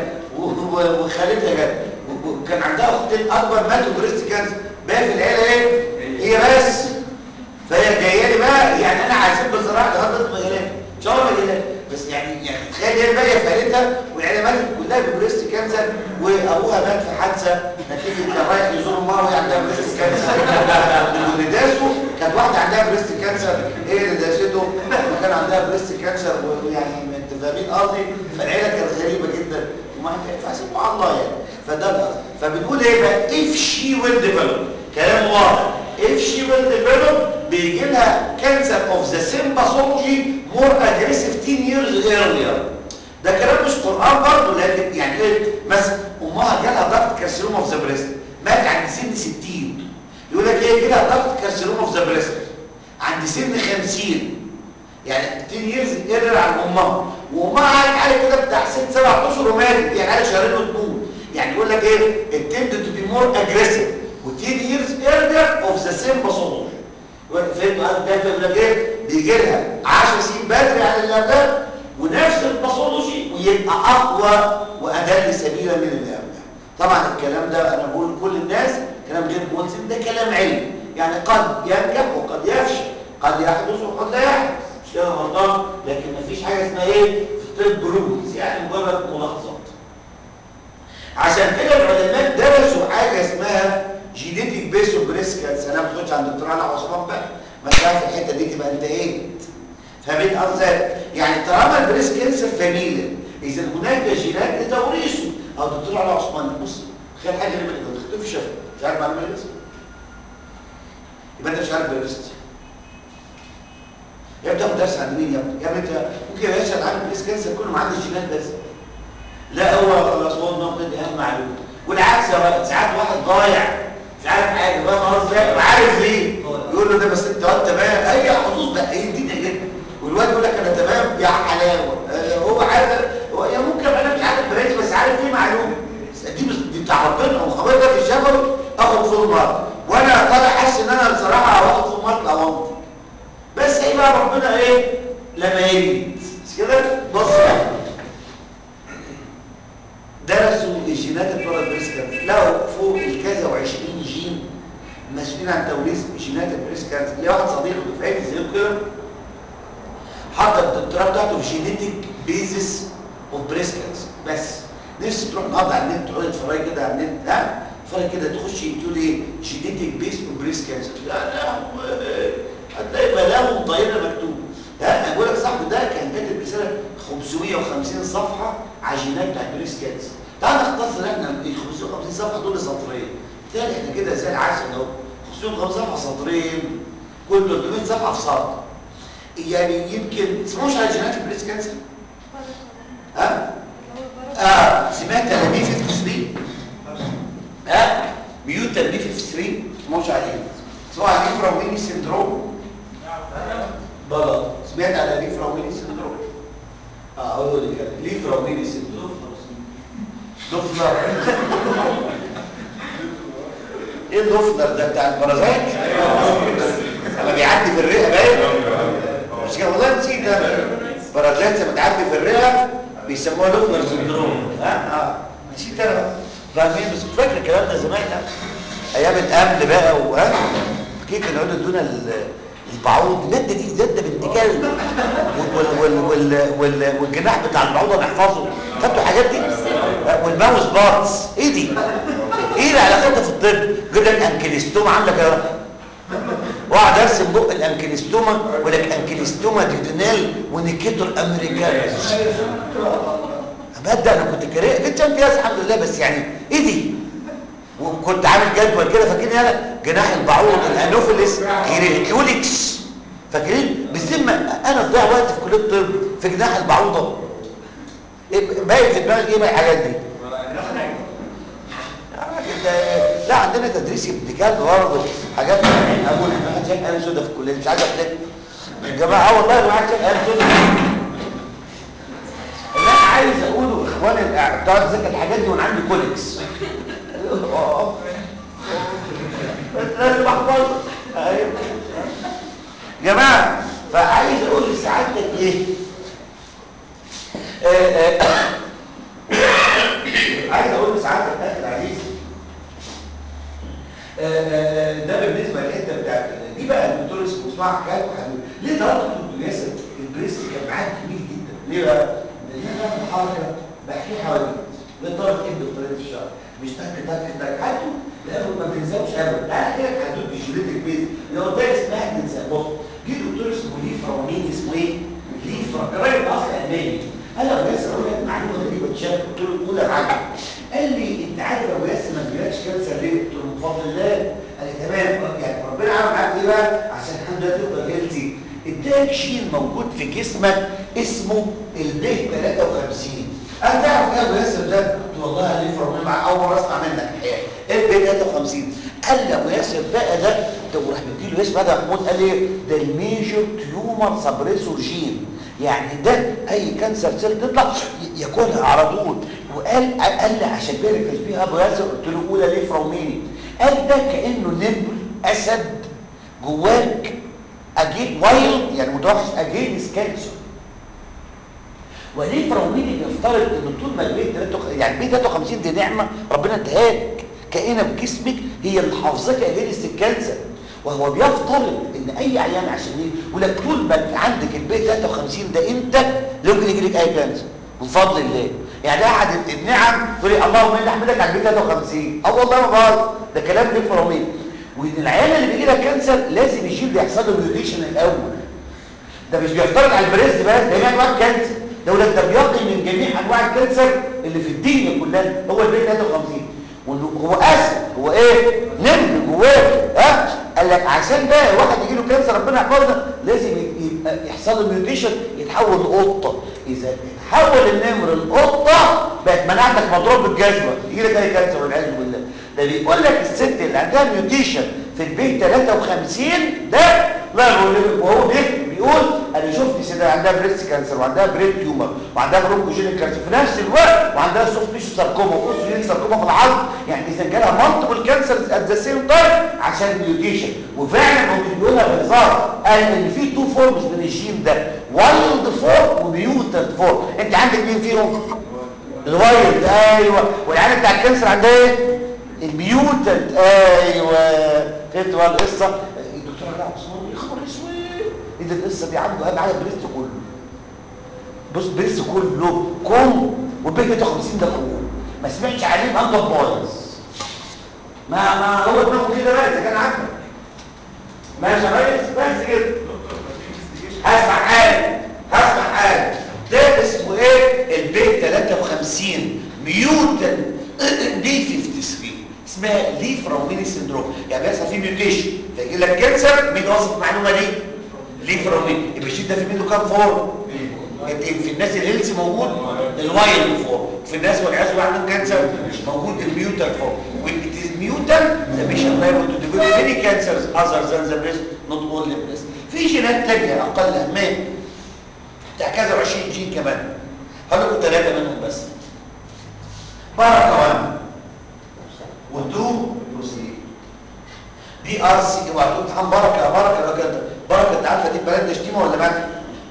و- وخالتها جت و- وكان عندها اختين اكبر ماتوا بريست كانسر بقى في العيله ايه هي بس فهي جايه لي بقى يعني انا عازب بصراحه لغايه دلوقتي ما جالها ان شاء الله ما جالها بس يعني يعني تخيل هي باقيه في عيلتها والعيله ماتت كلها ببريست كانسر وابوها مات في حادثه نتيجه كان رايح يزور امها وهي عندها بريست كانسر واللي داسه كانت واحده عندها بريست كانسر هي اللي داسته لما كان عندها بريست كانسر ويعني انت فاهمين قصدي فالعيله كانت غريبه جدا وما فسبحان الله يعني فده القصد فبنقول ايه بقى if she will develop كلام واضح if she will develop بيجي لها cancer of the same pathology more aggressive 10 years earlier ده كلام مش قرآن برضه لكن يعني ايه مثلا امها جالها ضغط كارسينوم اوف ذا بريست مات عند سن 60 يقول لك ايه جالها ضغط كارسينوم اوف ذا بريست عند سن 50 يعني 10 years earlier عن امها وامها قعدت على كده بتاع 6 7 اشهر وماتت يعني على شهرين وتموت يعني يقول لك ايه it tended to be more aggressive و 10 years earlier of the same pathology فهمت قصدي ده بيقول لك ايه بيجي لها 10 سنين بدري عن الاولاد ونفس الباثولوجي ويبقى اقوى وادل سبيلا من الاولاد طبعا الكلام ده انا بقول لكل الناس كلام غير ملزم ده كلام علمي يعني قد ينجح وقد يفشل قد يحدث وقد لا يحدث مش كده غلطان لكن مفيش حاجه اسمها ايه في الطب رولز يعني مجرد ملاحظات عشان كده العلماء درسوا حاجه اسمها جينيتك بيس اوف بريست كانسر انا ما بتقولش عند الدكتور علي عثمان بقى ما تعرف الحته دي تبقى انت ايه فاهمين قصدي يعني طالما البريست كانسر فاميليا اذا هناك جينات لتوريثه او الدكتور علي عثمان بص تخيل حاجه غريبه جدا تختفي في شفا مش عارف معلومه ايه يبقى انت مش عارف بريست يا ابني تاخد درس عند مين يا ابني يا ابني انت ممكن يسال عن البريست كانسر كله ما عندي جينات بس لا هو خلاص هو النقطه دي اهم معلومه والعكس يا وقت ساعات واحد ضايع مش عارف حاجه فاهم قصدي وعارف ليه يقول له ده بس انت واد تمام اي حظوظ ده ايه الدنيا جدا والواد يقول لك انا تمام يا حلاوه آه، هو عارف هو يا ممكن انا مش عارف بريد بس عارف ليه معلومه دي بس دي بتاع ربنا وخبر ده في الشفوي اخد فول مارك وانا طالع حاسس ان انا بصراحه واخد فول مارك اوانتي بس ايه بقى ربنا ايه لما يريد مش كده بص بقى درسوا الجينات بتوع البريس كانسر لقوا فوق الكذا و20 جين مسؤولين عن توريث جينات البريس كانسر ليه واحد صديق دفعتي زي كده حط الدكتوراه بتاعته في جينيتك بيزس اوف بريس كانسر بس نفسي تروح النهارده على النت تقعد تتفرج كده على النت ها تتفرج كده تخش تقول ايه جينيتك بيز اوف بريس كانسر لا لا هتلاقي بلاغه طايره مكتوب ها انا بقول لك صاحبي ده كان كاتب رساله 550 صفحه على جينات بتاع بريس كانسر تعال نختصر احنا ال 550 صفحه دول سطرين تاني احنا كده زي العسل اهو 550 صفحه سطرين كل 300 صفحه في سطر يعني يمكن تسمعوش على جينات البريس كانسر ها اه سمعت انا بي 53 ها ميوتا بي 53 تسمعوش عليه تسمعوا على الفراويني سيندروم بلا سمعت على الفراويني سيندروم اه اقول لك الفراويني سيندروم دوفلر ايه الدوفلر ده بتاع البرازيت لما بيعدي في الرئه باين مش كده والله نسيت انا برازيت لما تعدي في الرئه بيسموها دوفلر سندروم ها اه نسيت انا فاهمين بس كنت فاكر الكلام ده زمان ها ايام الامن بقى وها كيف كانوا يقعدوا يدونا ال- البعوض الماده دي زاده بنت كلب وال وال وال وال والجناح بتاع البعوضه نحفظه خدتوا الحاجات دي والماوس بارتس ايه دي ايه اللي علاقتها في الطب يقول لك انكليستوما عندك يا رب واقعد ارسم بق الانكليستوما يقول لك انكليستوما ديودينال ونيكيتور امريكانوس ابدا انا كنت كاره كنت امتياز الحمد لله بس يعني ايه دي وكنت عامل جدول كده فاكرين يالا جناح البعوض الانوفيلس غير الكيوليكس فاكرين بالذمه انا ضيع وقت في كليه الطب في جناح البعوضه إيه باين في دماغي ايه بقى الحاجات دي يا راجل ده- لا عندنا تدريس ابتكار برضه حاجات اقول احنا واحد شايف انا سودا في الكليه مش عايز احلف يا جماعه اه والله الواحد شايف انا سودا اللي انا عايز اقوله اخواني الأع- بتقعد تذاكر الحاجات دي وانا عندي كوليكس آه. لازم احفظها ايوه جماعه فعايز اقول لسعادتك ايه آه، آه، آه، ده بالنسبه للحته بتاعت دي بقى الدكتور اسمه اسمها حكايه وحبيب ليه ضربت دكتور ياسر البريست كان معاه جميل جدا ليه بقى؟ لان انا بعمل حركه بحكي حوالي ليه ضربت ايه الدكتوريه في الشهر مش تك تك تك حاجته لانه ما بتنساوش ابدا تعالى احكي لك حدود الجيوليتك بيز اللي هو ده اسمها تنسى بص جه دكتور اسمه ليفرا ومين اسمه ايه؟ ليفرا الراجل اصلا الماني قال له يا ياسر اقول لك معلومه غريبه اتشافت قلت له الاولى معاك قال لي انت عارف يا ياسر ما تجيلكش كانسر ليه؟ قلت له بفضل الله قال لي تمام يعني ربنا عمل معاك ايه بقى عشان الحمد لله تفضل هيلثي اداك جين موجود في جسمك اسمه البي 53 انت تعرف ايه يا ابو ياسر ده؟ قلت والله يا ليفرا ومين مع اول مره اسمع منك الحقيقه ايه البي 53 قال لي ابو ياسر بقى ده ده وراح مديله اسم هذا محمود قال ايه ده الميجور تيومر سبريسور جين يعني ده اي كانسر سيل تطلع ياكلها على طول وقال قال لي عشان كده تشبيه ابو ياسر قلت له اولى ليه فروميني قال ده كانه نمر اسد جواك اجين وايلد يعني متوحش اجينس كانسر وليه فروميني بيفترض ان طول ما البيت 53 يعني البيت 53 دي نعمه ربنا اداها لك كائنه في جسمك هي اللي حافظاك اجينس الكانسر وهو بيفترض ان اي عيان عشان ايه يقول لك طول ما عندك البيت 53 ده انت لا يمكن يجي لك اي كانسر بفضل الله يعني ده احد النعم تقول لي اللهم اني احمدك على البيت 53 اه والله ما غلط ده كلام في الفرامين وان العيان اللي بيجي لها كانسر لازم يجيب يحصل له ميوتيشن الاول ده مش بيفترض على البريست بس ده هي انواع كانسر ده يقول لك ده بيقي من جميع انواع الكانسر اللي في الدنيا كلها هو البيت 53 هو اسد هو ايه نمر جواه ها قال لك عشان بقى واحد يجي له كانسر ربنا يحفظنا لازم يبقى يحصل له ميوتيشن يتحول لقطه اذا اتحول النمر لقطه بقت مناعتك مضروب بالجزمه يجي لك اي كانسر والعياذ بالله ده بيقول لك الست اللي عندها ميوتيشن في البيت 53 ده لا وهو بيكتب بيقول انا شفت سيده عندها بريست كانسر وعندها بريد تيومر وعندها برونكوجينيك كانسر في نفس الوقت وعندها سوفت تيشو ساركوما واوسوجين ساركوما في العظم يعني اذا جالها مالتيبل كانسرز ات ذا سيم تايم عشان ميوتيشن وفعلا هو بيقولها بهزار قال ان في تو فورمز من الجين ده وايلد فورم وميوتنت فورم انت عندك مين فيهم الوايلد ايوه والعيال بتاع الكانسر عندها ايه الميوتنت ايوه فهمت بقى القصه الدكتور علاء عثمان يا خبر اسود ايه ده القصه دي عنده اهم حاجه بريست كله بص بريست كله كم والبيت 53 ده كله ما سمعتش عليه بقى انت بايظ ما ما هو دماغه كده بقى اذا كان عندك ماشي يا ريس بس كده هسمع حاجه هسمع حاجه ده اسمه ايه البيت 53 ميوتن دي 53 اسمها ليفراوميني سندروم يعني بيحصل فيه ميوتيشن فيجي لك كانسر مين واصف المعلومه دي ليفراومين يبقى الشيت ده في منه كام فورم في الناس الهيلثي موجود الوايلد فورم في الناس والعياذ بالله عندهم كانسر موجود الميوتال فورم when it is mutant the patient liable to develop many cancers other than the breast not only breast في جينات تانية اقل اهميه بتاع كذا 20 جين كمان هقول لكم ثلاثه منهم بس بركه 1 و2 و3 بي ار سي اوعى تقول امتحان بركه يا بركه يا كده بركه انت عارفه دي بلد شتيمه ولا مات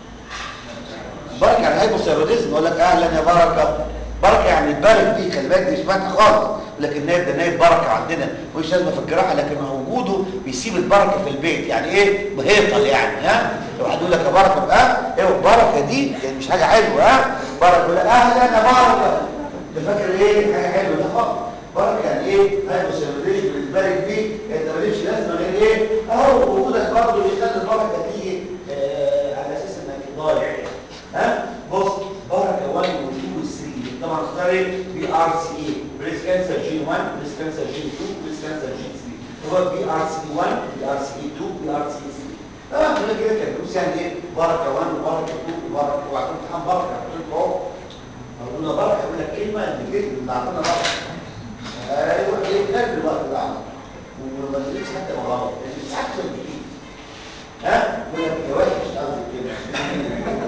بركه يعني هايبوثايروديزم يقول لك اهلا يا بركه بركه يعني البرد دي خلي بالك دي مش ماتت خالص لكن نايب ده نايب بركه عندنا مش لازمه في الجراحه لكن وجوده بيسيب البركه في البيت يعني ايه بهيطل يعني ها لو حد يقول لك يا بركه بقى ايه البركه دي يعني مش حاجه حلوه ها بركه يقول لك اهلا يا بركه انت فاكر ايه حاجه حلوه ده خالص بركه يعني ايه هايبوثايروديزم بالنسبه لك دي انت مالكش لازمه غير ايه اهو وجودك برضه يخلي البركه تيجي آه على اساس انك ضايع يعني ها بص بركه 1 و 2 و 3 طبعا اختار ايه بي ار سي اي بريس كانسر جين 1 بريس كانسر جين 2 بريس كانسر جين 3 هو بي ار سي 1 بي ر سي 2 بي ار سي 3 طبعا كده كده كان دروس يعني ايه بركه 1 وبركه 2 وبركه وبعدين امتحان بركه قلت لكم اهو قلنا بركه يقول لك كلمه اللي كلمه اللي عطانا بركه ايوه ايه كان الوقت ده وما تقولش حتى ما غلط لان ساعات ما بتجيش ها يقول لك يا وحش قصدي كده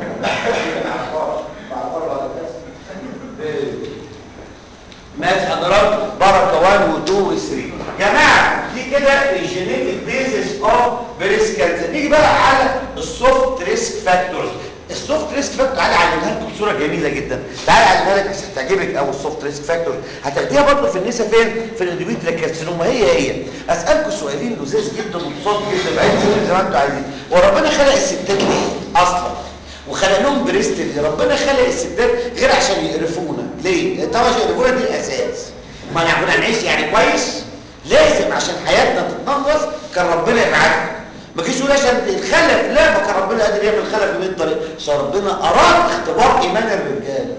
ماشي حضرات بركه 1 و2 و3 جماعه دي كده الجينيتك بيزس اوف بريس كانسر نيجي بقى على السوفت ريسك فاكتورز السوفت ريسك فاكتور تعالى علمها لكم صوره جميله جدا تعالى على بالك بس هتعجبك او السوفت ريسك فاكتور هتاخديها برضه في النساء فين في الاندوميتريال كارسينوما هي هي اسالكم سؤالين لذيذ جدا وبساط جدا بعيد زي ما انتوا عايزين وربنا خلق الستات ليه اصلا وخلق لهم بريست ليه ربنا خلق الستات غير عشان يقرفونا ليه طبعا عشان يقرفونا دي الاساس ما نعرفنا هنعيش يعني كويس لازم عشان حياتنا تتنغص كان ربنا يبعتنا ما جيش يقول عشان الخلف لا ما كان ربنا قادر يعمل خلف ب 100 طريقه عشان ربنا اراد اختبار ايمان الرجال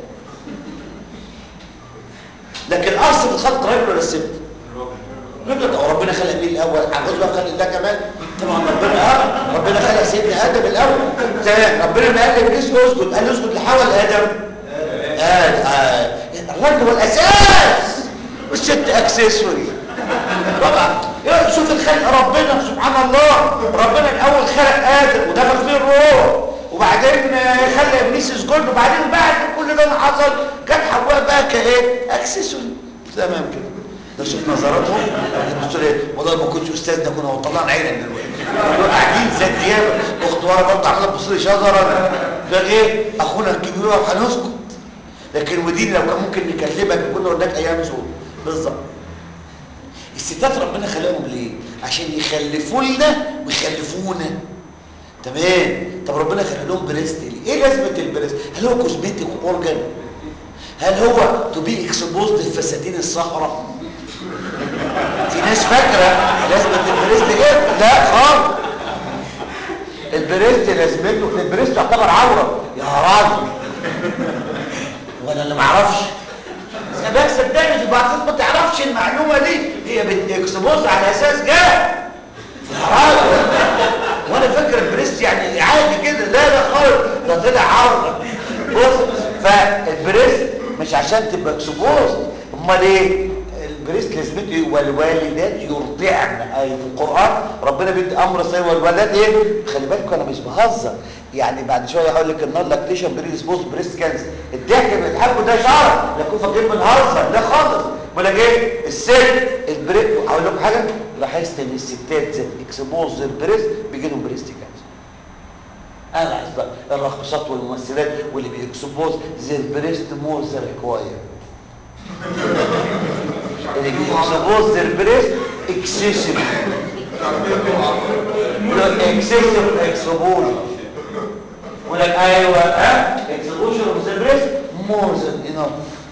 لكن الاصل في خلق راجل ولا ست الراجل طب ربنا خلق مين الاول عاوز بقى خلق ده كمان طبعا ربنا اه ربنا خلق سيدنا ادم الاول تمام ربنا ما قال لابليس اسجد قال له اسجد لحواء ادم آه آه الراجل هو الاساس والست اكسسوري طبعا يا شوف الخلق ربنا سبحان الله ربنا الاول خلق ادم ودخل فيه الروح وبعدين خلى ابليس يسجد وبعدين بعد كل ده ما حصل كان حواء بقى كايه اكسسوري تمام كده ده شوف نظراتهم الدكتور ايه والله ما كنتش استاذنا كنا طلعنا عينك دلوقتي قاعدين زي الديابه اخت ورا برضه عماله تبص لي شجره ده ايه اخونا الكبير هنسكت لكن ودين لو كان ممكن نكلمك كنا قلنا لك ايام زول بالظبط الستات ربنا خلقهم ليه عشان يخلفوا لنا ويخلفونا تمام طب ربنا خلق لهم بريست ليه ايه لازمه البريست هل هو كوزمتيك اورجان هل هو تو بي اكسبوزد في فساتين الصحراء في ناس فاكره لازمه البريست ايه لا خالص البريست لازمته البريست يعتبر عوره يا راجل ولا اللي ما اعرفش بس صدقني في بعض ما تعرفش المعلومه دي هي بتكسبوز على اساس جاه وانا فاكر البريست يعني عادي كده لا لا خالص ده طلع عرض بص فالبريست مش عشان تبقى اكسبوز امال ايه البريست لازمته والوالدات يرضعن اي في القران ربنا بيدي امر صحيح والوالدات ايه خلي بالكم انا مش بهزر يعني بعد شويه هقول لك النار لاكتيشن بريسبوز بريست كانسر الضحك اللي بتحبه ده شعر لا تكون فاكرين بنهزر لا خالص بقول لك ايه الست البريست هقول لكم حاجه لاحظت ان الستات ذات اكسبوز البريست بيجي لهم بريست كانسر انا لاحظت الرقصات والممثلات واللي بيكسبوز زي البريست مور ذا ريكواير اللي بيكسبوز زي البريست اكسسيف اكسسيف اكسبوجر يقول لك ايوه ها اكسبوجر اوف ذا بريست مور ذان انف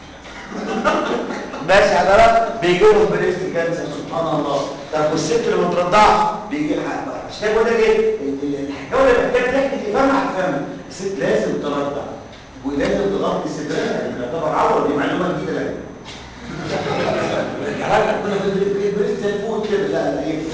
بس حضرتك بيجي لهم بريست كانسر سبحان الله طب والست اللي مترضعه بيجي لها عشان بقول لك ايه الحكايه اللي محتاج تحكي تفهمها هتفهمها الست لازم ترضع ولازم تغطي صدرها لان يعتبر عوره دي معلومه جديده لك يا راجل كنا في بريست زي الفول كده لا لا ايه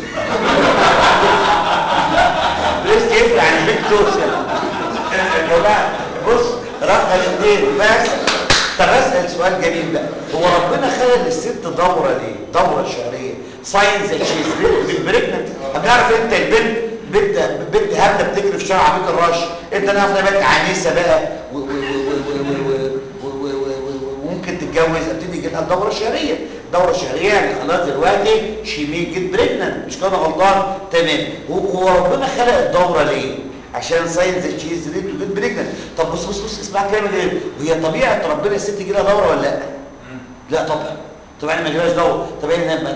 بريست يفرق عن البيت توصل يا جماعه بص رقم الاثنين بس طب اسال سؤال جميل بقى هو ربنا خلق للست دوره ليه دوره شهريه ساينز شيز بريجننت هتعرف انت البنت بنت بنت هبله بتجري في شارع عميق الرش انت نعرف انها بنت عنيسه بقى وممكن تتجوز ابتدي يجي لها دوره شهريه دوره شهريه يعني خلاص دلوقتي شي مي جيت بريجننت مش كده غلطان تمام هو ربنا خلق الدوره ليه عشان ساينز تشيز ريت وجيت بريجننت طب بص بص بص اسمع كلام ايه وهي طبيعه ربنا الست يجي لها دوره ولا لا لا طبعا طبعا ما يجيلهاش دوره طبعا انها ما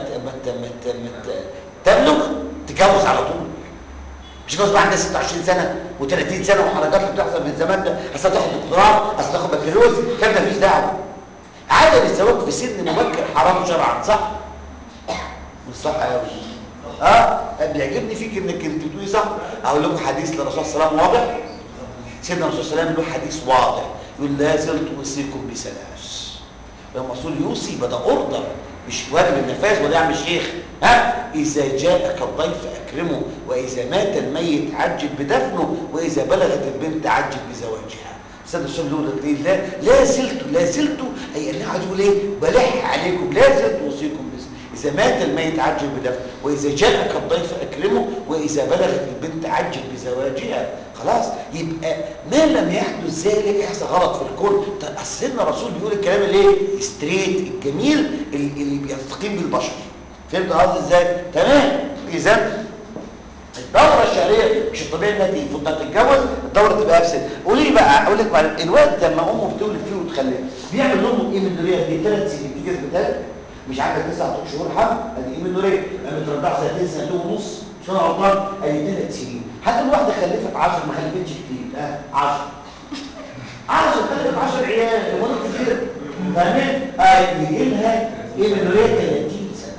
تبلغ تتجوز على طول مش جوز بقى عندها 26 سنه و30 سنه وحركات اللي بتحصل من زمان ده اصل تاخد دكتوراه اصل تاخد بكالوريوس الكلام ده مفيش دعوه عدم الزواج في سن مبكر حرام شرعا صح مش صح قوي اه بيعجبني فيك انك انت بتقولي صح اقول لكم حديث للرسول صلى الله عليه وسلم واضح سيدنا الرسول صلى الله عليه وسلم له حديث واضح يقول لا زلت اوصيكم بثلاث لما الرسول يوصي بدا اوردر مش واجب النفاذ ولا يعمل شيخ ها اذا جاءك الضيف اكرمه واذا مات الميت عجل بدفنه واذا بلغت البنت عجل بزواجها سيدنا الرسول يقول لك لا لا زلت لا زلت اي انها عايز يقول ايه بلح عليكم لا زلت اوصيكم بس إذا مات الميت عجل بدفن وإذا جاءك الضيف أكرمه وإذا بلغت البنت عجل بزواجها خلاص يبقى ما لم يحدث ذلك يحصل غلط في الكون سيدنا الرسول بيقول الكلام الايه ستريت الجميل اللي بيستقيم بالبشر فهمت قصدي ازاي تمام اذا الدوره الشهريه مش الطبيعي انها تيجي فضلت تتجوز الدوره تبقى ابسط قولي لي بقى اقول لك معلومه الواد لما امه بتولد فيه وتخلف بيعمل لامه ايه من دوريه دي ثلاث سنين تيجي اثبتها مش عندك تسع شهور حمل ادي ايه من دوريه لما ترضع سنتين سنتين ونص مش انا غلطان ادي ثلاث سنين هتقول واحده خلفت 10 ما خلفتش كتير ها 10 10 خلفت 10 عيال هو كتير فاهمين؟ اه يجي لها ايه من دوريه 30 سنه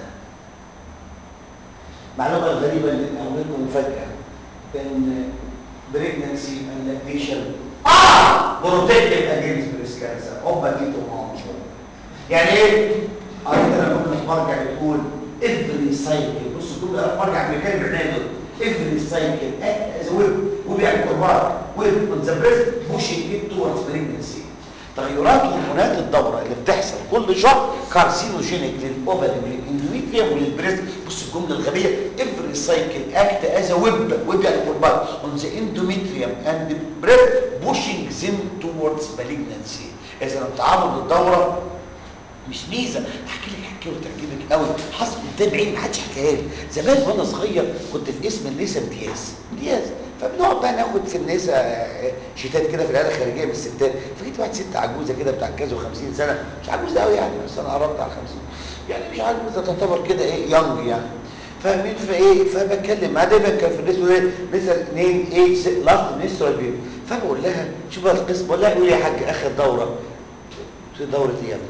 معلومة غريبة اللي أولكم مفاجأة إن بريجنسي and lactation آه بروتكتيف أجينست بريس كانسر هوبا جيتوا معاهم يعني إيه؟ قريت أنا جملة في مرجع بتقول every cycle بص الجملة أنا في مرجع أمريكاني بعناية دول every cycle act as a web وبيعمل كربار web on the breast pushing it towards pregnancy تغيرات هرمونات الدورة اللي بتحصل كل شهر كارسينوجينيك للأوفري وللإندوميتريوم وللبريست بص الجملة الغبية every cycle act as a web web يعني كربات on the endometrium and the breast pushing them towards malignancy إذا التعرض للدورة مش ميزه احكي لك حكايه وتعجبك قوي حصل قدام عيني ما حدش حكاها لي زمان وانا صغير كنت في اسم النساء امتياز امتياز فبنقعد بقى ناخد في النساء شتات كده في العياده الخارجيه من الستات فجيت واحد ست عجوزه كده بتاع كذا و50 سنه مش عجوزه قوي يعني بس انا قربت على 50 يعني مش عجوزه تعتبر كده ايه يونج يعني فاهمين فايه فبتكلم معاها دايما كان في النساء ايه نساء 2 8 لاست منسترال بيبي فبقول لها شوف بقى القسم بقول لها قولي يا حاج اخر دوره دوره ايه يا ابني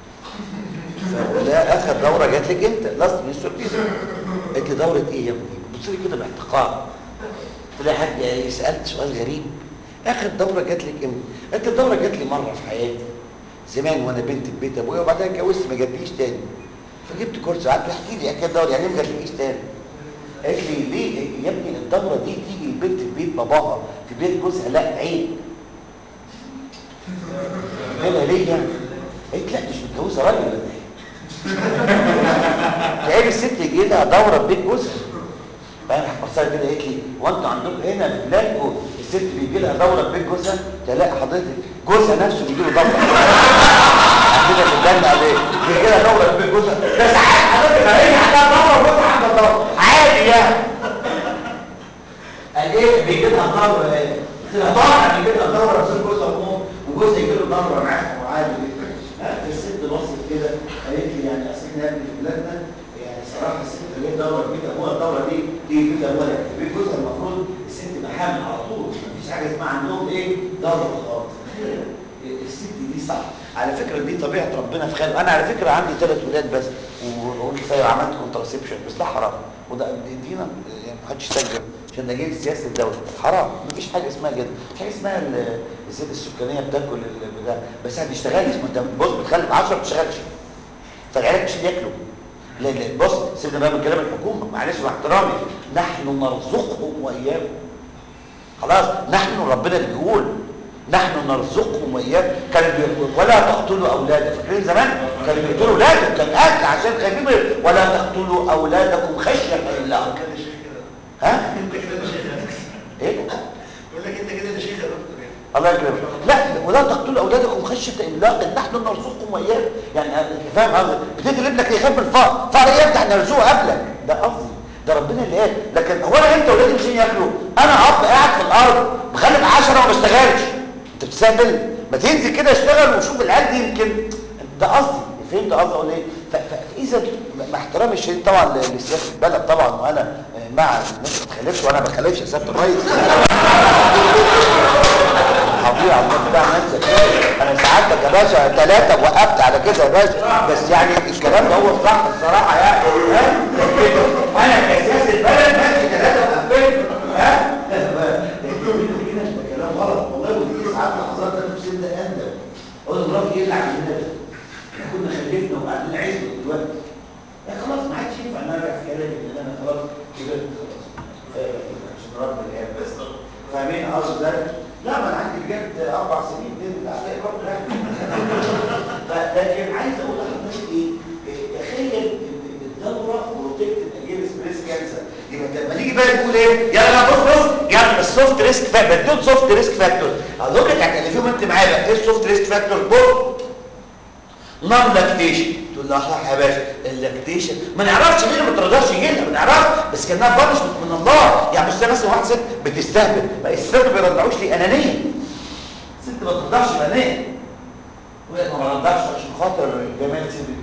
فلا اخر دوره جات لك امتى لاست مينستر بيس قالت لي دوره ايه يا ابني بتبص لي كده باحتقار قلت لها يا حاج سالت سؤال غريب اخر دوره جات لك امتى قالت لي الدوره جات لي مره في حياتي زمان وانا بنت في بيت ابويا وبعدها اتجوزت ما جاتليش تاني فجبت كرسي قعدت احكي لي حكايه الدوره يعني ما جاتليش تاني قالت لي ليه يا ابني الدوره دي تيجي البنت في بيت باباها في بيت جوزها لا عيب قالها ليه يعني قالت لا مش متجوزه راجل ولا ايه تعالي الست يجي لها دوره في بيت جوزها بقى بصيت كده قالت لي هو انتوا عندكم هنا في بلادكم الست بيجي لها دوره في بيت جوزها قلت لا حضرتك جوزها نفسه بيجي له دوره عندنا في الجنه عليه بيجي لها دوره في بيت جوزها ده ساعات حضرتك هي عندها دوره وجوزها عندها دوره عادي يعني قال ايه بيجي لها دوره ايه قلت لها طبعا بيجي لها دوره في بيت جوزها وامه وجوزها يجي له دوره معاها وعادي الست بصت كده قالت لي يعني اصل احنا في بلادنا يعني صراحه الست اللي هي دوره في بيت ابوها الدوره دي دي بيت ابوها في بيت جوزها المفروض الست تبقى حامل على طول مفيش حاجه اسمها عندهم ايه دوره خالص الست دي صح على فكره دي طبيعه ربنا في خلقه انا على فكره عندي ثلاث ولاد بس وبقول كفايه عملت كونتراسبشن بس ده حرام وده دينا يعني ما حدش يستجرب عشان ده جاي سياسه الدوله حرام مفيش حاجه اسمها كده مفيش حاجه اسمها الزيت السكانيه بتاكل البتاع بس ما بتشتغلش ما انت بص بتخلف 10 ما بتشتغلش فالعيال مش بياكلوا لا لا بص سيبنا بقى من كلام الحكومه معلش مع احترامي نحن نرزقهم واياكم خلاص نحن ربنا اللي بيقول نحن نرزقهم واياكم كانوا بيقولوا ولا تقتلوا اولادكم فاكرين زمان كانوا بيقتلوا اولادهم كان قتل عشان خايفين ولا تقتلوا اولادكم خشيه املاق ها ايه يقول لك انت كده يا شيخ يا دكتور يعني الله يكرمك لا ولا تقتلوا اولادكم خشيه املاق نحن نرزقكم واياكم يعني فاهم قصدي بتدي لابنك يخاف من الفقر فقر ايه افتح نرزقه قبلك ده قصدي ده ربنا اللي قال لكن هو انا انت ولادي مش ياكلوا انا اب قاعد في الارض بخلف 10 وما بشتغلش انت بتستهبل ما تنزل كده اشتغل وشوف العيال دي يمكن ده قصدي فهمت قصدي اقول ايه فاذا مع احترامي الشديد طبعا لسياسه البلد طبعا وانا مع الناس ما تخلفش وانا ما بخلفش يا سياده الريس حافظين على الناس بتاع نفسك انا ساعدتك يا باشا ثلاثه وقفت على كده يا باشا بس يعني الكلام ده هو الصح الصراحه يعني ها انا كسياسه البلد ماشي ثلاثه وقفت ها كلام غلط والله ودي ساعات لحظات انا في سن اندم اقول مراتي ايه اللي عملنا ده كنا خلفنا وبعدين عزنا دلوقتي لا خلاص ما عادش ينفع ان ارجع في كلامي لان انا خلاص كبرت خلاص عشان رب العيال بس فاهمين قصدي ازاي؟ لا ما انا عندي بجد اربع سنين باذن الله هتلاقي برضه لكن عايز اقول لحضرتك ايه؟ تخيل ان الدوره بروتكتد اجينست بريست كانسر يبقى لما نيجي بقى نقول ايه؟ يلا بص بص يلا السوفت ريسك فاكتور بدون سوفت ريسك فاكتور اقول لك هتكلفيهم انت معايا بقى ايه السوفت ريسك فاكتور؟ بص نون لاكتيشن تقول له صح يا باشا اللاكتيشن ما نعرفش ليه ما ترضاش يجي لها ما نعرفش بس كانها بانشمنت من الله يعني بص مثلا واحد ست بتستهبل ما الست ما بيرضعوش ليه انانيه الست ما ترضعش انانيه وهي ما رضعش عشان خاطر جمال صدري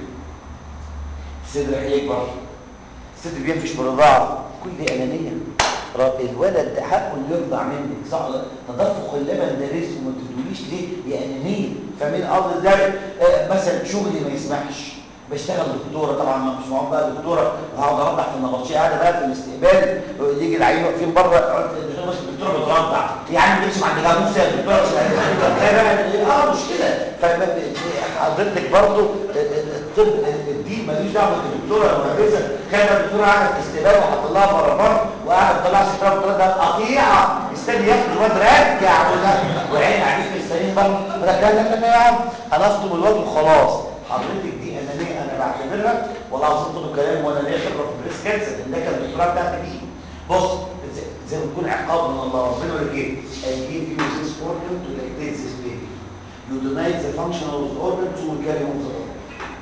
صدرك هيكبر الصدر بينفش بالرضاعه كل انانيه را- الولد ده حقه اللي يرضع منك صح ولا لا؟ تدفق اللبن ده رزق وما تدوليش ليه يا انانيه فاهمين قصدي ازاي آه مثلا شغلي ما يسمحش بشتغل دكتوره طبعا ما مش معقول بقى دكتوره وهقعد ارضع في النبطشيه قاعده بقى في الاستقبال يجي العيال واقفين بره الدكتوره بس الدكتوره بترضع يا عم بيمشي عند جاموسه يا دكتوره مش عارف اه مشكله فحضرتك برضو الطب الدين ماليش دعوه بالدكتوره المهندسه كانت الدكتوره قاعده في الاستقبال وحط لها بربر وقاعده تطلع ستاره بتقول ده قطيعه استني ياخد الواد رجع ولا وعين عليك مستنيين برضه لا لا لا لا يا عم انا افطم الواد وخلاص حضرتك دي انانيه انا بعتبرها والله العظيم خدوا كلام وانا ليا خبره في البريس كانسر لان ده كان الدكتوراه بتاعتي دي بص زي- زي ما تكون عقاب من الله ربنا يقول لك ايه I give you this organ to lactate this baby you deny the function of the organ to carry on the organ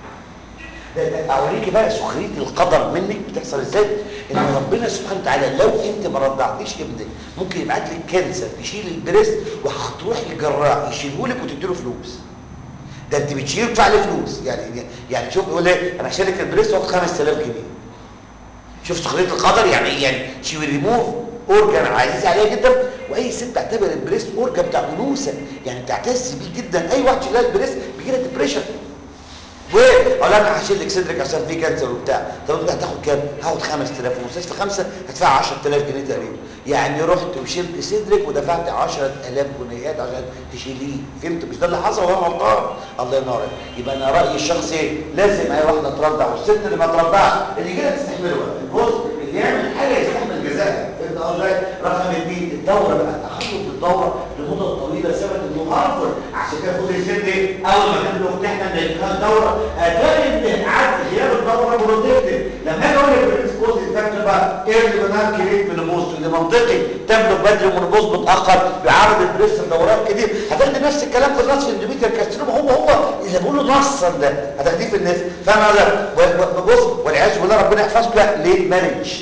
ده ده اوريكي بقى سخريه القدر منك بتحصل ازاي ان ربنا سبحانه وتعالى لو انت ما رضعتيش ابنك ممكن يبعت لك كانسر يشيل البريست وهتروح للجراح يشيله لك وتديله فلوس ده انت بتشيل تدفع لي فلوس يعني يعني شوف يقول ايه انا هشيل لك البريست واخد 5000 جنيه شوف سخريه القدر يعني ايه يعني شي ريموف اورجان عزيز عليها جدا واي ست تعتبر البريست اورجان بتاع انوثه يعني بتعتز بيه جدا اي واحد يشيل لها البريست بيجي لها ديبريشن واقول لها انا هشيل لك صدرك عشان في كانسر وبتاع طب انت هتاخد كام هاخد 5000 ومستشفى خمسه هدفع 10000 جنيه تقريبا يعني رحت وشلت صدرك ودفعت 10000 جنيهات عشان تشيليه فهمت مش ده اللي حصل وانا غلطان الله ينور عليك. يبقى انا رايي الشخصي ايه لازم اي واحده ترضع والست اللي ما ترضعش اللي كده تستحمله بقى بص اللي يعمل حاجه يستحمل جزاها فهمت قصدي رقم اثنين الدوره بقى تخلط الدوره لمده طويله ثبت انه افضل عشان كده خد الست ايه اول ما كان له تحت من الدوره هتلاقي ان عدد غياب الدوره بروتكتيف لما اجي اقول لك بالسبوز فاكتور بقى ايه اللي بنام كريت من البوست اللي منطقي تبلغ بدري ومن البوست متاخر بيعرض البريس لدورات كتير هتاخدي نفس الكلام في النص في اندوميتريال كارسينوما هو هو اللي بقوله نصا ده هتاخديه في النص فاهم هذا بص والعياذ بالله ربنا يحفظكم ليه مانج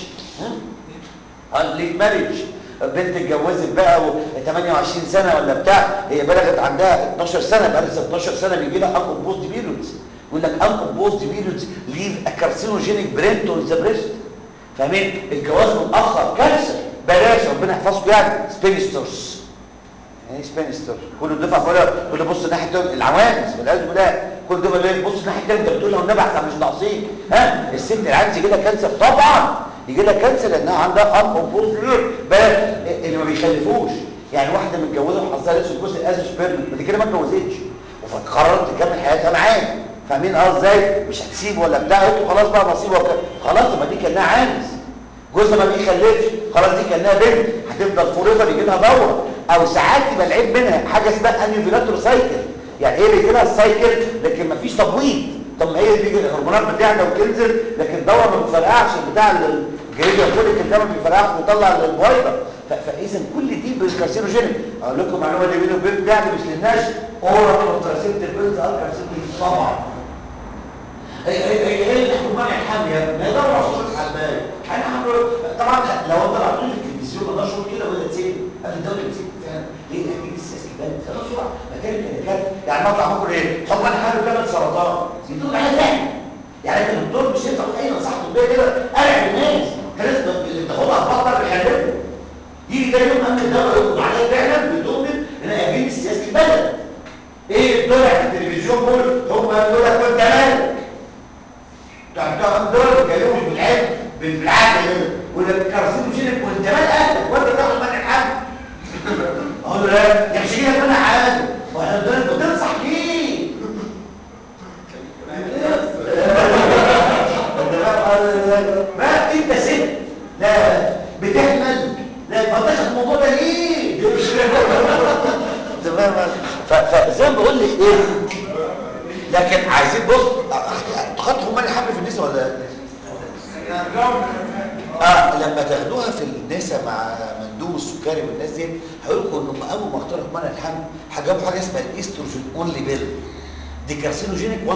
ليه ماريج بنت اتجوزت بقى و 28 سنه ولا بتاع هي بلغت عندها 12 سنه بقى لها 16 سنه بيجي لها انكم بوست بيريودز يقول لك انكم بوست بيريودز ليف ا كارسينوجينيك برينت اون ذا بريست فاهمين الجواز متاخر كارثه بلاش ربنا يحفظكم يعني سبينسترز يعني سبينستر كل دفعه كل كل بص ناحيه التانية. العوانس والعياذ بالله كل دفعه ليه بص ناحيه التانية انت بتقول لهم نبع احنا مش ناقصين ها الست العجز يجي لها كانسر طبعا يجي لها كانسر لانها عندها ام اوبوز بس اللي ما بيخلفوش يعني واحده متجوزه وحظها لسه جزء ازوسبيرم بعد كده ما اتجوزتش وقررت تكمل حياتها معاه فاهمين اه ازاي مش هتسيب ولا بتاع قلت خلاص بقى نصيب وكده خلاص ما دي كانها عانس جوزها ما بيخلفش خلاص دي كانها بنت هتفضل فوريفر يجي لها دوره او ساعات يبقى العيب منها حاجه اسمها انيفيلاتور سايكل يعني هي بيجي لها السايكل لكن ما فيش تبويض طب ما هي بيجي الهرمونات بتاعنا وتنزل لكن الدوره ما بتفرقعش بتاع الجريديا كوليك ده ما بيفرقعش ويطلع البويضه فاذا كل دي بالكارسينوجينيك اقول لكم معلومه دي بيني وبين يعني مش للناس اورال كونتراسيبتيف بيلز ار كارسينوجينيك طبعا هي هي هي هي الحكومه الحاميه ما يقدروا يوصلوا على البال انا هعمل طبعا لو انت طلعت لي في التلفزيون ما شهور كده ولا تسيب قبل الدوله تسيب فعلا ليه تحديد السياسي كده خلاص بسرعه مكان الكلينيكات يعني اطلع بكره ايه طب انا حاله كمان سرطان يدوك حاجه ثانيه يعني انت الدكتور مش هينفع اي نصيحه طبيه كده ارعب الناس خلاص اللي بتاخدها بطل بيحللوا يجي ده يوم امن الدوله يقبض عليا فعلا بدون ان انا اجيب سياسه البلد ايه طلع في التلفزيون كله هم يقول لك وانت مالك بتوع دول بيتكلموا مش بالعلم بالعقل كده ولا بالكراسين وشيلك وانت مال اهلك وانت تاخد منع الحمل اقول له لا يمشي لك منع حاجه واحنا دول بتنصح ليه ما انت ست لا بتحمل لا ما تاخد الموضوع ده ليه تمام فزي ما بقول لك ايه لكن عايزين بص تخطوا هم الحمل في النساء ولا اه لما تاخدوها في النساء مع مندوب السكري والناس دي هيقول لكم انهم اول ما اختاروا منع الحمل هجابوا حاجه اسمها الاستروجين اونلي بيل دي كارسينوجينيك 100%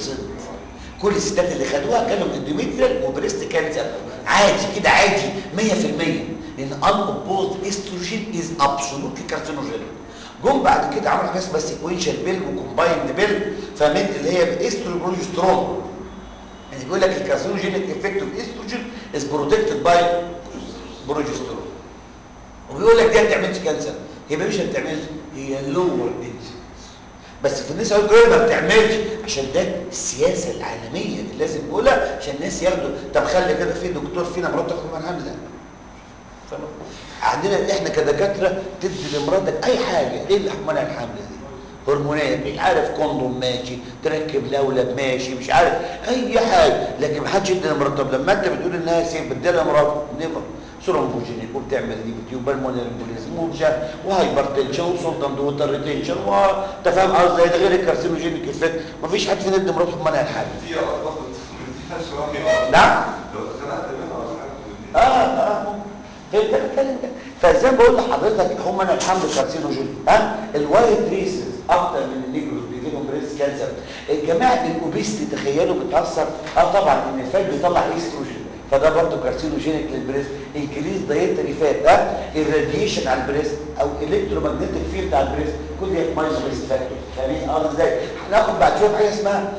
كل الستات اللي خدوها كانوا اندوميتريال وبريست كانسر عادي كده عادي 100% لان unopposed استروجين از ابسولوتلي كارسينوجينيك جم بعد كده عملوا حاجه اسمها سيكوينشال بيل وكومبايند بيل فاهمين اللي هي باستروجين بروجسترون يعني بيقول لك الكارسينوجينيك افكت اوف استروجين از بروتكتد باي بروجسترون وبيقول لك دي ما بتعملش كانسر هي مش ما بتعملش هي لور انسيدنس بس في النساء الكبيره ما بتعملش عشان ده السياسه العالميه اللي لازم نقولها عشان الناس ياخدوا طب خلي كده في دكتور فينا مراته تاخد من حمله فاهم؟ عندنا احنا كدكاتره تدي لمراتك اي حاجه ايه اللي منع الحمل دي هرمونات مش عارف كوندوم ماشي تركب لولب ماشي مش عارف اي حاجه لكن ما حدش يدي لمراته طب لما انت بتقول انها سيف بتدي لمراته نيفر سرومبوجينيك وبتعمل دي بتيوب بالمونري امبوليزم وبجا وهايبرتنشن وسلطان ووتر ريتنشن وانت فاهم قصدي ده غير الكارسينوجينيك افكت مفيش حد فينا يدي مراته منع الحمل دي أعتقد دي شوية نعم لو اتخنقت منها ولا حاجة اه اه فانت بتتكلم كده فزي ما بقول لحضرتك هم انا الحمل كارسينوجين ها الوايت ريسز اكتر من النيجروز بيجي لهم بريست كانسر الجماعه الاوبيستي تخيلوا بتاثر اه طبعا ان الفات بيطلع استروجين فده برضه كارسينوجينيك للبريست انكريز دايتري فات ها الراديشن على البريست او الكترومagnetic فيلد على البريست كل دي ماينس ريسك فاكتور فاهمين اه ازاي هناخد بعد شويه حاجه اسمها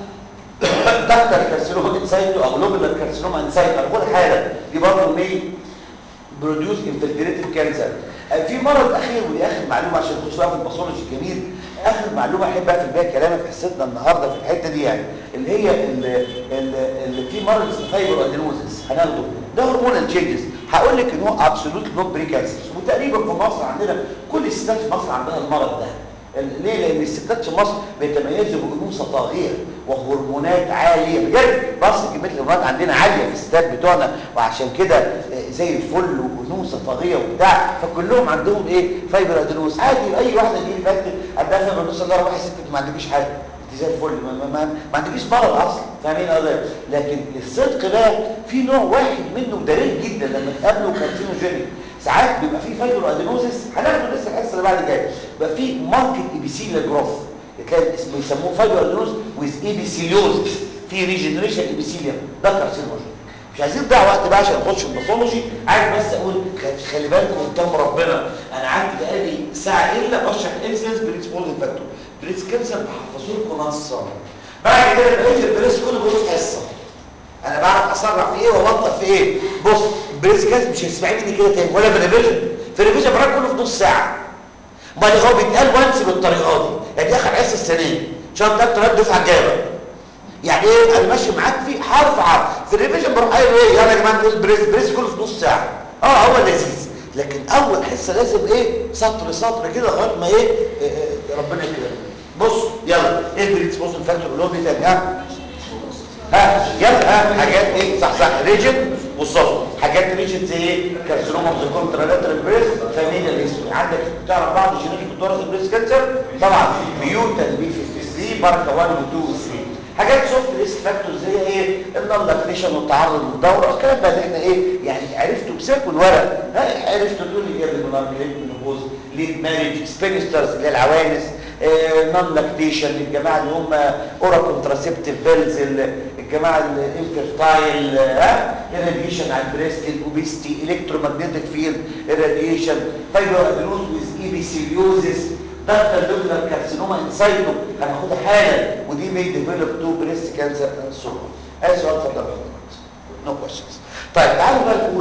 دكتور كارسينوما انسايتو او لوبولار كارسينوما انسايتو هناخد حاله دي برضه مين بروديوس انفلتريتيف كانسر في مرض اخير ودي اخر معلومه عشان نخش بقى في الباثولوجي الجميل اخر معلومه احب اقفل بيها كلامي في حصتنا النهارده في الحته دي يعني اللي هي اللي, اللي في مرض اسمه فايبر ادينوزس هناخده ده هرمونال تشينجز هقول لك ان هو ابسولوت نوت بري كانسر وتقريبا في مصر عندنا كل الستات في مصر عندها المرض ده ليه؟ لان الستات في مصر بيتميزوا بانوثه طاغيه وهرمونات عاليه بجد بس كميه الهرمونات عندنا عاليه في الستات بتوعنا وعشان كده زي الفل وانوثه طاغيه وبتاع فكلهم عندهم ايه؟ فايبر ادينوز عادي اي واحده تجي لي فاكر عندها فايبر ادينوز الله روحي ست ما عندكيش حاجه انت زي الفل ما, ما, ما, ما عندكيش مرض اصلا فاهمين قصدي؟ لكن الصدق بقى في نوع واحد منه دليل جدا لما تقابله كارسينوجينيك ساعات بيبقى فيه فايبر ادينوزس هناخده لسه الحصه اللي بعد الجايه بيبقى فيه ماركت ايبيثيليال جروث تلاقي اسمه يسموه فايبر ادينوز ويز ايبيثيليوزس في ريجنريشن ايبيثيليوم ده كارسينوجين مش عايزين نضيع وقت بقى عشان نخش في الباثولوجي عايز بس اقول خلي بالكم قدام ربنا انا عندي بقالي ساعه الا بشرح انسلنس بريسبوزن فاكتور بريس كانسر بحفظه لكم نصا بعد كده بقيت البريس كله بيقول حصه انا بعرف اسرع في ايه وابطل في ايه بص بريس كانسر مش هتسمعي مني كده تاني ولا في الريفيجن في الريفيجن براك كله في نص ساعه امال هو بيتقال وانس بالطريقه دي يعني اخر حصه السنه دي ان شاء الله ثلاث دفعه الجايه يعني ايه انا ماشي معاك في حرف حرف في الريفيجن بروح قايل ايه يلا يا جماعه نقول بريس بريس كله في نص ساعه اه هو لذيذ لكن اول حصه لازم ايه سطر سطر كده لغايه ما ايه, إيه, إيه ربنا يكرمك بص يلا ايه البريسبوزن فاكتور اللي هو بيتقال ها ها يلا ها حاجات ايه صح صح ريجن والصف حاجات ريجن زي ايه كارسينوما اوف ذا كونترالاترال بريس فاميليا الهيستوري عندك تعرف بعض الجينات بتورث البريس كانسر طبعا ميوتال بي 53 باركا 1 و 2 و 3 حاجات سوفت ريسك فاكتور زي ايه النلاكريشن والتعرض للدوره الكلام ده اللي احنا ايه يعني عرفتوا بساكوا الورق ها عرفتوا تقول لي ايه الموناركليت منوبوز ليد ماريج سبينسترز اللي هي العوانس نون لاكتيشن الجماعه اللي هم اورا كونتراسيبتيف بيلز الجماعه الانفيرتايل ها الراديشن على البريست الاوبيستي الكترومagnetic فيلد الراديشن فايبر ادينوز ويز ايبيثيليوزيس دكتور لوبلر كارسينوما انسايتو هناخدها حالا ودي مي ديفلوب تو بريست كانسر سوبر اي سؤال اتفضل نو كويشنز طيب تعالوا بقى نقول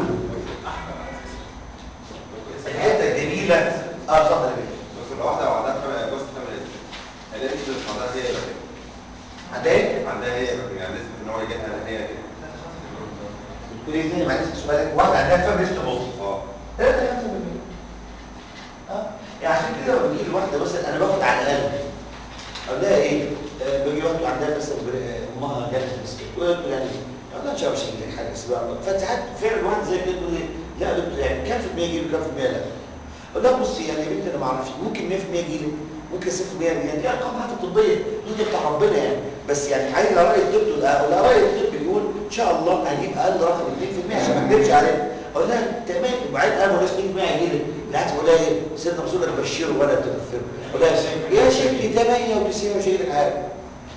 الحته الجميله اه اتفضل يا بيه بس الواحدة وعندها خمس جوز خمس هي نسبة عندها هي بقى عندها ايه؟ عندها هي بقى يعني نسبة ان هو يجيلها هي كده بتقول ايه تاني معلش سؤالك واحد عندها فم لسه بص اه ثلاثة خمسة بالمية اه يعني عشان كده لما بجيب الواحدة مثلا انا باخد على الاقل اقول لها ايه؟ آه باجي واحدة عندها مثلا بر- آه، امها جالها مسكت ويقول يعني لا ان شاء الله مش هيجيلك حاجه اسمها فساعات فعلا واحد زي كده تقول ايه؟ لا يا دكتور يعني كام في المية يجيلي وكام في المية لا؟ اقول لها بصي يعني يا بنتي انا ما اعرفش ممكن 100% يجيلي ممكن 0% يعني دي ارقام حتى طبيه دي بتاع ربنا يعني بس يعني عايز راي الطب ولا راي الطب يقول ان شاء الله هجيب اقل رقم 2% عشان ما اكذبش عليه اقول لها تمام وبعدين انا ما 2% هيجيلي بالعكس بقول لها ايه سيدنا رسول الله بشيره ولا تنفره اقول لها يا شيخ دي 98 مش هيجيلك حاجه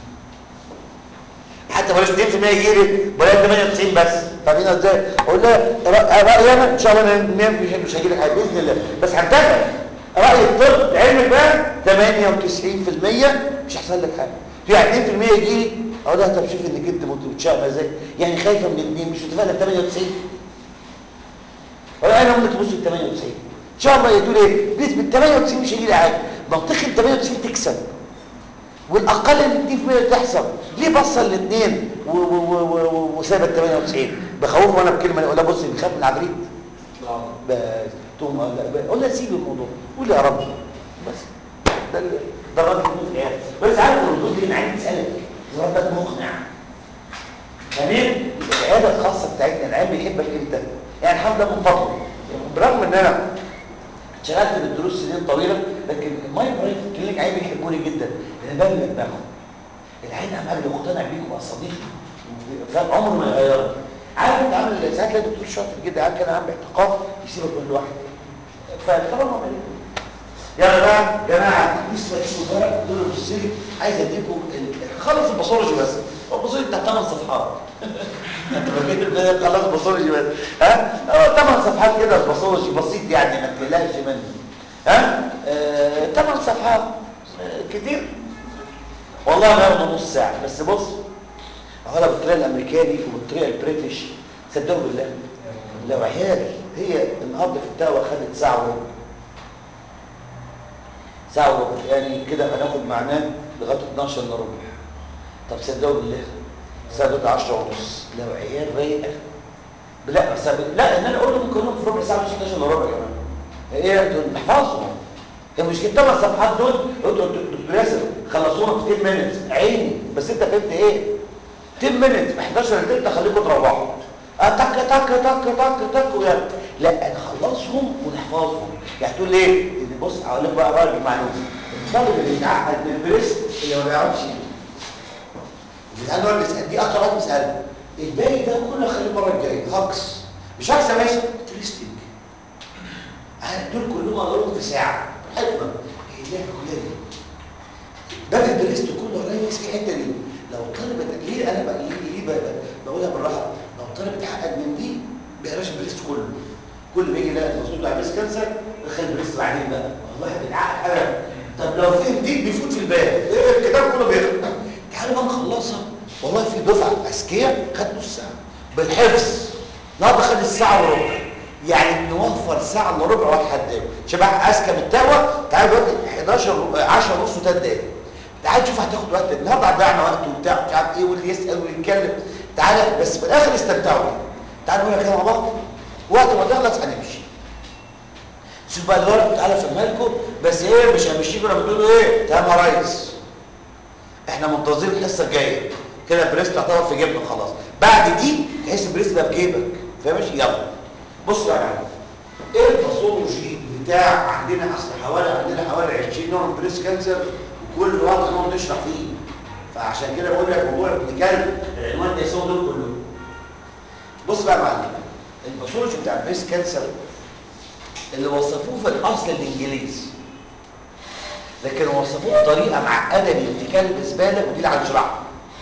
حتى بلاش 2% يجي لي بلاش 98 بس فاهمين ازاي اقول لها رأ- رايي انا ان شاء الله انا مش مش هجي لك حاجه باذن الله بس هتابع راي الطب لعلمك بقى 98% مش هيحصل لك حاجه في 2% يجي لي اقول لها طب شوف انك انت متشائمه ازاي يعني خايفه من الاثنين مش متفائله ب 98 ولا انا ممكن تبص ل 98 ان شاء الله يقول ايه بنسبه 98 مش هيجي لي حاجه منطقه 98 تكسب والاقل من 2% تحصل ليه بصل الاثنين وسايبه ال 98 بخوفه وانا بكلمه اقول لها بص بيخاف من العفريت بس تقوم أقول لها- اقول لها سيب الموضوع قول يا رب بس ده ال- ده الراجل اللي في العيادة. بس عارف الردود دي انا عايز اسالك ردك مقنع تمام العياده الخاصه بتاعتنا العيال بيحبك انت يعني الحمد لله من فضله برغم ان انا اشتغلت بالدروس سنين طويله لكن الماي برايت كلينيك عيال بيحبوني جدا لان بملى دماغهم العين قام قال لي مقتنع بيك وبقى صديقي فاهم عمره ما يغيرك عارف انت عامل ساعات تلاقي دكتور شاطر جدا عارف كان عامل اعتقاد يسيبك كل واحد فطبعا ما عليكم يلا بقى جماعه لسه تشوفوا ورق دول بص لي عايز اديكم ال- خلص الباثولوجي بس هو الباثولوجي بتاع 8 صفحات انت فاكر البدايه خلص الباثولوجي بس ها هو 8 صفحات كده الباثولوجي بسيط يعني ما تقلقش منه ها 8 صفحات آه، كتير والله ما ياخدوا نص ساعه بس بص هقولها بالطريقه الامريكاني وبالطريقه البريتش صدقوا بالله لو عيال هي النهارده في الدواء خدت ساعه وربع ساعه وربع يعني كده هناخد معناه لغايه 12 الا ربع طب صدقوا بالله الساعه دول 10 ونص لو عيال رايقه لا بس لا ان انا اقول لهم كلهم في ربع ساعه مش 11 الا ربع كمان ايه دول نحفظهم هي مش كده ثمان صفحات دول قلت دكتور ياسر خلصونا في 10 مينتس عيني بس انت فهمت ايه 10 مينتس 11 تلت خليكم تروحوا آه، تك تك تك تك تك ويلا. لا نخلصهم ونحفظهم يعني تقول ليه ان بص هقول لك بقى راجل معلومه الطالب اللي بيتعقد بالبريست اللي ما بيعرفش بيسالني هو اللي بيسال دي اكتر واحد بيسالني الباقي ده كله خليه المره الجايه هكس مش هكس يا باشا تريستنج دول كلهم اقولهم في ساعه حكمه هي اللعبه كلها دي باب البريست كله ريس في الحته دي لو طالب ليه انا بقى ليه, ليه بقى بقولها بالراحه لو طالب اتعقد من دي بيقراش البريست كله كل ما يجي يلاقي المفروض على بريست كانسر يخلي البريست بعدين بقى والله بيتعقد حاجه طب لو فهم دي بيفوت في الباب إيه الكتاب كله بيقرا تعالوا بقى نخلصها والله في دفعه اذكياء خد نص ساعه بالحفظ النهارده خد الساعه وربع يعني نوفر ساعه الا ربع واحد حد شبه اذكى من التقوى تعال دلوقتي 11 10 ونص وثلاث دقايق تعال شوف هتاخد وقت النهارده ضيعنا وقت وبتاع مش عارف ايه واللي يسال ويتكلم تعالى بس في الاخر استمتعوا بيه تعالوا نقول كده مع بعض وقت ما تخلص هنمشي شوف بقى الورق تعالى افهمها لكم بس ايه مش همشيكم لما تقولوا ايه تمام يا ريس احنا منتظرين الحصه الجايه كده بريست تعتبر في جيبنا خلاص بعد دي تحس بريست بقى في جيبك فاهم ماشي يلا بصوا يا معلم ايه الباثولوجي بتاع عندنا اصل حوالي عندنا حوالي 20 نوع من بريست كانسر وكل وقت نقعد نشرح فيه فعشان كده بقول لك موضوع ابن كلب العنوان ده يساوي دول كلهم بص بقى يا معلم الباثولوجي بتاع البريست كانسر اللي وصفوه في الاصل الانجليزي لكن وصفوه بطريقه معقده بنت كلب زباله ودي اللي هنشرحها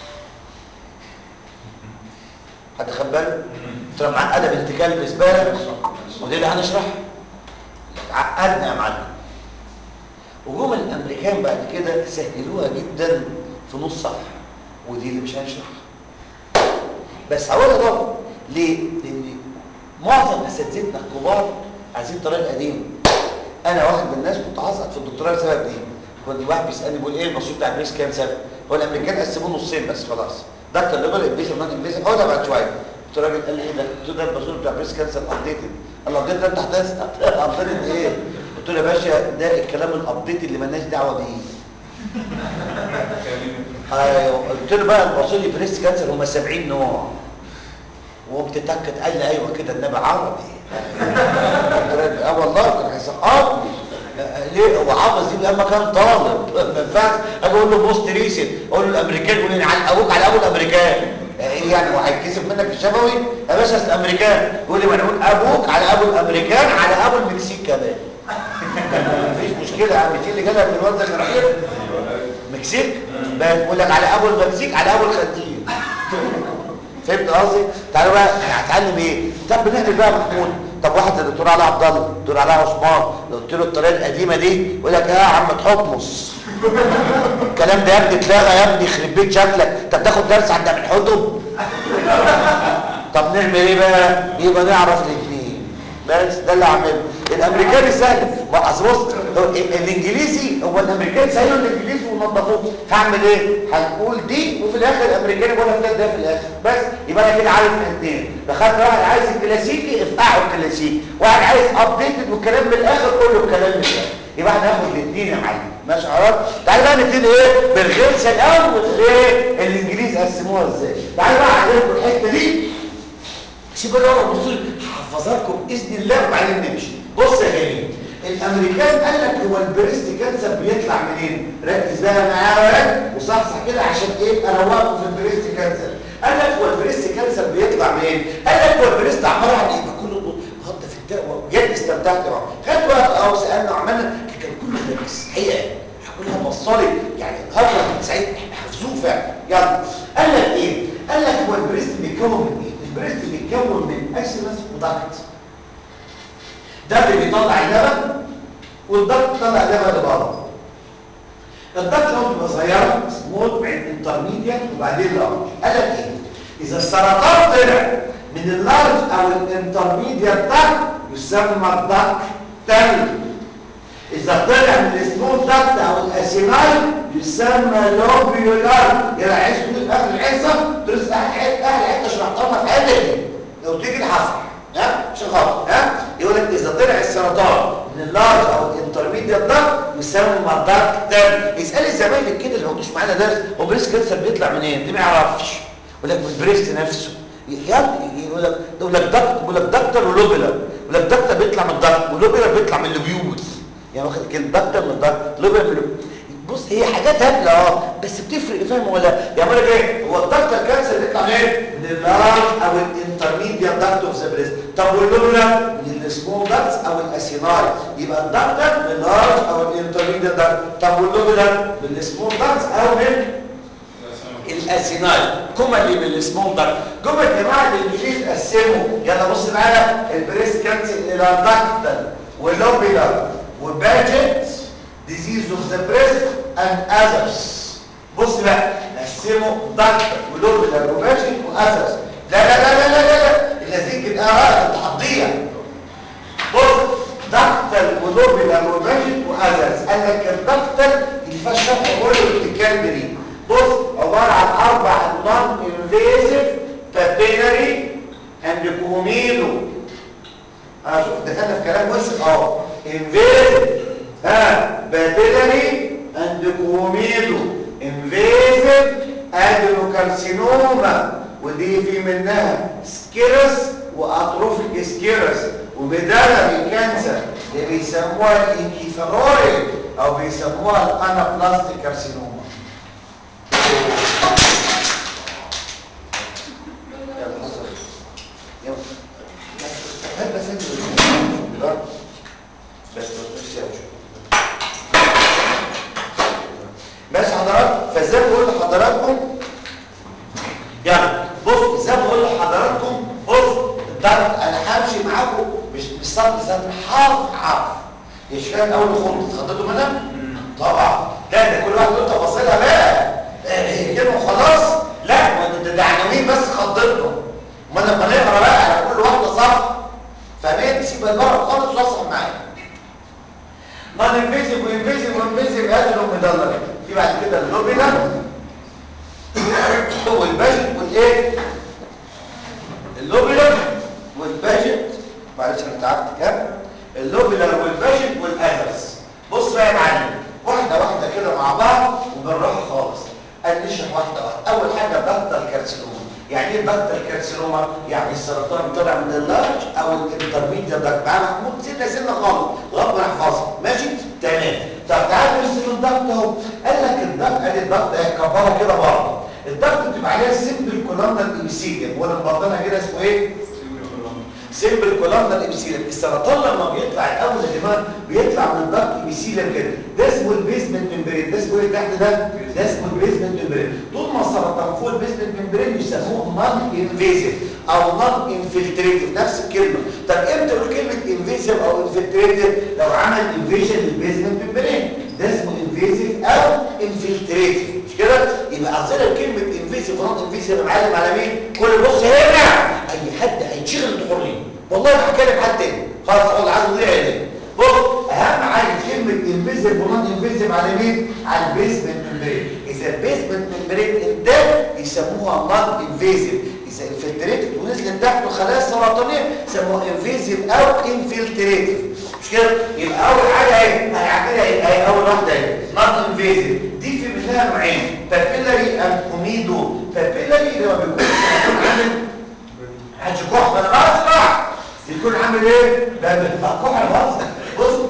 حد خد باله؟ طلع معقده بنت كلب زباله ودي اللي هنشرحها عقدنا يا معلم وجم الامريكان بعد كده سهلوها جدا في نص صفحه ودي اللي مش هنشرحها بس هقولها برضه ليه؟ لان معظم اساتذتنا الكبار عايزين الطريقه القديمه انا واحد من الناس كنت هسقط في الدكتوراه بسبب دي كنت واحد بيسالني بيقول ايه المصروف بتاع البريس كام سنه هو الامريكان قسموه نصين بس خلاص دكتور ليبر انجليزي ونون انجليزي هقولها بعد شويه قلت له الراجل قال لي ايه ده قلت له ده المصروف بتاع البريس كانسر ابديتد قال له ابديت ده انت هتسقط ابديتد ايه قلت له يا باشا ده الكلام الابديت اللي مالناش دعوه بيه ايوه قلت له بقى الباصولي بريست كانسر هم 70 نوع وقمت تكت قال لي ايوه كده النبي عربي قلت له اه والله كان هيسقطني ليه هو حافظ دي لما كان طالب ما ينفعش اجي اقول له بوست ريسن اقول له الامريكان يقول لي على ابوك على ابو الامريكان ايه يعني هو هيتكسب منك الشفوي يا باشا اصل الامريكان يقول لي ما نقول ابوك على ابو الامريكان على ابو المكسيك كمان مفيش مشكله يا عم دي اللي جالها من الواد ده كان مكسيك بقى بقول لك على ابو المكسيك على ابو الخنزير فهمت قصدي تعالوا بقى احنا هنتعلم ايه طب بنعمل بقى يا محمود طب واحد زي الدكتور علاء عبد الله الدكتور علاء عثمان لو قلت له الطريقه القديمه دي يقول لك اه يا عم تحمص الكلام ده يا ابني اتلغى يا ابني يخرب بيت شكلك انت بتاخد درس عند ابن حطب طب نعمل ايه بقى يبقى نعرف الاثنين بس ده اللي عامله الامريكاني سهل ما اصل بص هو ال- الانجليزي هو الامريكاني سهل الانجليزي ونظفوه هعمل ايه هنقول دي وفي الاخر الامريكاني بقول لك ده في الاخر بس يبقى انا كده عارف الاثنين دخلت واحد عايز الكلاسيكي افقعه الكلاسيكي واحد عايز ابديتد والكلام من الاخر كله الكلام من الاخر يبقى احنا هناخد الاثنين يا معلم ماشي خلاص تعالى بقى نبتدي ايه بالغلسه الاول والايه الانجليز قسموها ازاي تعالى بقى عليكم الحته دي سيبوا لي ورا الرسول هحفظها باذن الله وبعدين نمشي بص يا جميل الامريكان قال لك هو البريست كانسر بيطلع منين ركز بقى معايا يا ولد وصحصح كده عشان ايه انا واقف في البريست كانسر قال لك هو البريست كانسر بيطلع منين قال لك هو البريست عباره عن ايه كله غض في الدواء بجد استمتعت معاه خدت وقت اه سالنا وعملنا كان كله درس حقيقه كلها بصلي يعني الهجرة سعيد احنا حافظوه فعلا يلا قال لك ايه قال لك هو البريست بيتكون من ايه البريست بيتكون من اسيمس ودكت ده اللي بيطلع اللبن والضغط بيطلع اللبن لبره الضغط لو بتبقى صغيره سمول بعد انترميديت وبعدين لارج قال لك ايه اذا السرطان طلع من اللارج او الانترميديت ضغط يسمى الضغط تل إذا طلع من السمول دكت أو الأسيناي يسمى لوبيولار يلا عايز تقول في آخر الحصة ترس أهل حتة أهل حتة شرحتها في حياتك لو تيجي الحفر ها عشان خاطر ها يقول لك إذا طلع السرطان من اللارج أو الانترميديت دكت يسمى دكت يسألي زمايلك كده اللي ما كنتوش معانا درس هو بريست كانسر بيطلع منين؟ دي ما يعرفش يقول لك من البريست نفسه يقول لك يقول لك دكت يقول لك دكتور ولوبيلر يقول لك دكتور بيطلع من الدكت ولوبيلر بيطلع من اللوبيولز يعني واخد كلمه دكتور من الدكتور لوبيلر من اللوبيولز. بص هي حاجات هبله اه بس بتفرق فاهم ولا يعني بقول لك ايه هو الدكتور كانسر بيطلع منين من اللارج او الانترميديت دكت اوف ذا بريست طب واللوبيلر من السمول دكتس او الاسيناي يبقى الدكتور من اللارج او الانترميديت دكت طب واللوبيلر من السمول دكتس او من الاسيناي كومالي من السمول دكت جم يا جماعه الانجليز قسموا يلا بص معايا البريست كانسر الى دكتل ولوبيلر وباجت disease of the breast and others بص بقى قسموا دكتل ولوبيلر وباجت واذرز لا لا لا لا لا لا لا اللذيذ كده اراء انت هتضيع بص دكتل ولوبيلر وباجت واذرز قال لك الدكتل اللي فيها الشرح كله الكلمه دي بص عباره عن اربع نون انفيزيف بابيلاري اند كوميدو اه شوف دخلنا في كلام وسخ اهو انفيزيف ها بابيلاري اند كوميدو انفيزيف ادينوكارسينوما ودي في منها سكيرس واتروفيك سكيرس وبدالري كانسر اللي بيسموها الانكيفالويد او بيسموها الانابلاستيك كارسينوما يلا حصل يلا هل بس انت بس بس بس حضرات فازاي بقول لحضراتكم يعني بص ازاي بقول لحضراتكم بص الضغط انا همشي معاكم مش مش سطر سطر حرف حرف مش فاهم اول خالص خدتوا منها طبعا لا ده كل واحد له تفاصيلها بقى هي كلمه وخلاص لا ده ده عناوين بس خضتنا ما لما نقرا بقى على كل واحده صح فاهمين سيب البره خالص واصل معايا نون انفيزيف وانفيزيف وانفيزيف ادلو مدلل في بعد كده اللوبيلر والباجت والايه اللوبيلر والباجت معلش انا تعبت كام اللوبيلر والباجت والاذرز بص بقى يا معلم واحده واحده كده مع بعض وبالراحه خالص قال نشرح واحده واحده اول حاجه ضغط الكارسينوما يعني ايه ضغط الكارسينوما يعني السرطان طلع من اللارج او الانترميديت ضغط معانا محمود سنه سنه خالص لغايه ما نحفظها ماشي تمام طب تعال نرسم الضغط اهو قال لك الضغط ادي الضغط اهي كبره كده بره الضغط بتبقى عليها سيمبل كولومنال ايبيثيليوم ولا مبطنها كده اسمه ايه سيمبل كولومنال ايبيثيليوم السرطان لما بيطلع الاول يا جماعه بيطلع من الضغط ايبيثيليوم كده ده اسمه البيزمنت ممبرين ده اسمه ايه تحت ده ده اسمه البيزمنت ممبرين طول ما السرطان فوق البيزمنت ممبرين يسموه نون انفيزيف او نون انفلتريتيف نفس الكلمه طب امتى نقول كلمه انفيزيف او انفلتريتيف لو عمل انفيجن للبيزمنت ممبرين ده اسمه انفيزيف او انفلتريتيف مش كده يبقى قصدنا كلمه انفيزيف ونون انفيزيف معلم على مين كل بص هنا اي حد هيتشغل بحريه والله ما هكلم حد تاني خلاص اقول عايز اضيع عيني بص اهم حاجه كلمه انفيزيف ونون انفيزيف على مين على البيزمنت ممبرين اذا البيزمنت ممبرين انتهى يسموها نون انفيزيف اذا انفلتريتد ونزلت تحت الخلايا السرطانيه يسموها انفيزيف او انفلتريتيف مش كده يبقى اول حاجه اهي هنعملها ايه اهي اول واحده اهي نون انفيزيف دي في منها نوعين بابيلاري اند كوميدو بابيلاري اللي هو بيكون عامل هتكح ما انا بسرع يكون عامل ايه ده بكح انا بهزر بص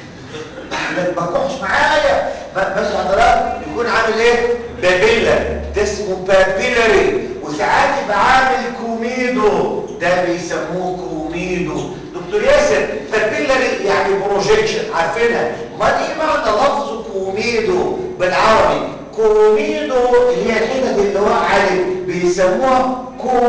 ما تبكحش معايا بس حضرتك يكون عامل ايه بابيلا ده اسمه بابيلاري وساعات يبقى عامل كوميدو ده بيسموه كوميدو دكتور ياسر بابيلاري يعني بروجيكشن عارفينها ما ايه معنى لفظ كوميدو بالعربي كوميدو اللي هي الحتت اللي واقعه دي بيسموها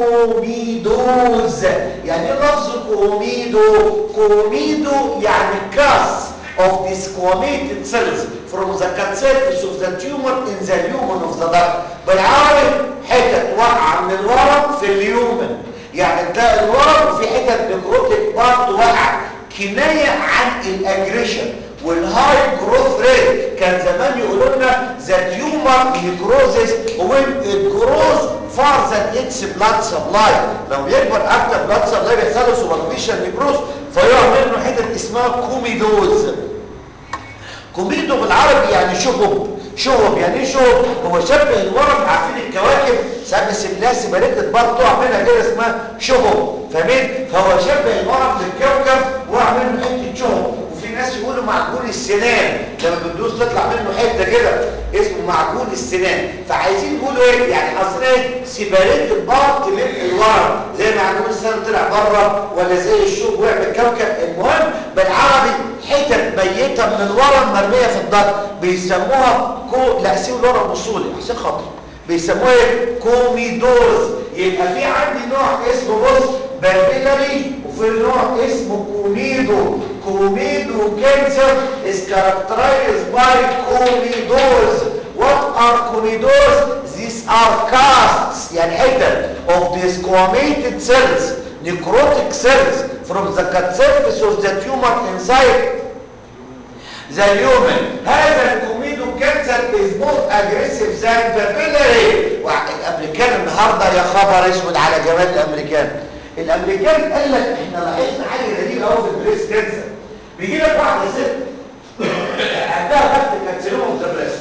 كوميدوز يعني ايه لفظ كوميدو كوميدو يعني كاس of disquamated cells from the cut surface of the tumor in the lumen of the duct بالعربي حتت واقعه من الورم في اليومن يعني تلاقي الورم وفي حتت نكروتيك بارت واقعه كنايه عن الاجريشن والهاي جروث ريت كان زمان يقولوا لنا the tumor necrosis when it grows far than its blood supply لو يكبر اكتر blood supply بيحصل له superficial necrosis فيقع منه حتت اسمها كوميدوز كوميدو بالعربي يعني شهب شهب يعني ايه شهب هو شبه الورم عارفين الكواكب ساعات الناس سيبريتد برضه تقع منها كده اسمها شهب فاهمين فهو شبه الورم بالكوكب وقع منه حته شهب وفي ناس يقولوا معجون السنان لما بتدوس تطلع منه حته كده اسمه معجون السنان فعايزين يقولوا ايه يعني قصدنا ايه سيبريتد بارت من الورم زي معجون السنان طلع بره ولا زي الشوك وقع بالكوكب المهم بالعربي حتت ميته من الورم مرميه في الضغط بيسموها كو لا سيبوا الورم وصولي عشان خاطر بيسموها ايه كوميدوز يبقى في عندي نوع اسمه بص بابيلاري وفي نوع اسمه كوميدو كوميدو كانسر is characterized by comedones what are comedones these are casts يعني حتت of desquamated cells necrotic cells from the cut surface of the tumor inside the human هذا الكوميدو كانسر is more aggressive than papillary الامريكان النهارده يا خبر اسود على جمال الامريكان الامريكان قال لك احنا لاحظنا حاجه غريبه قوي في البريست كانسر بيجي لك واحده ست عندها ضغط كانسيروم ذا بريست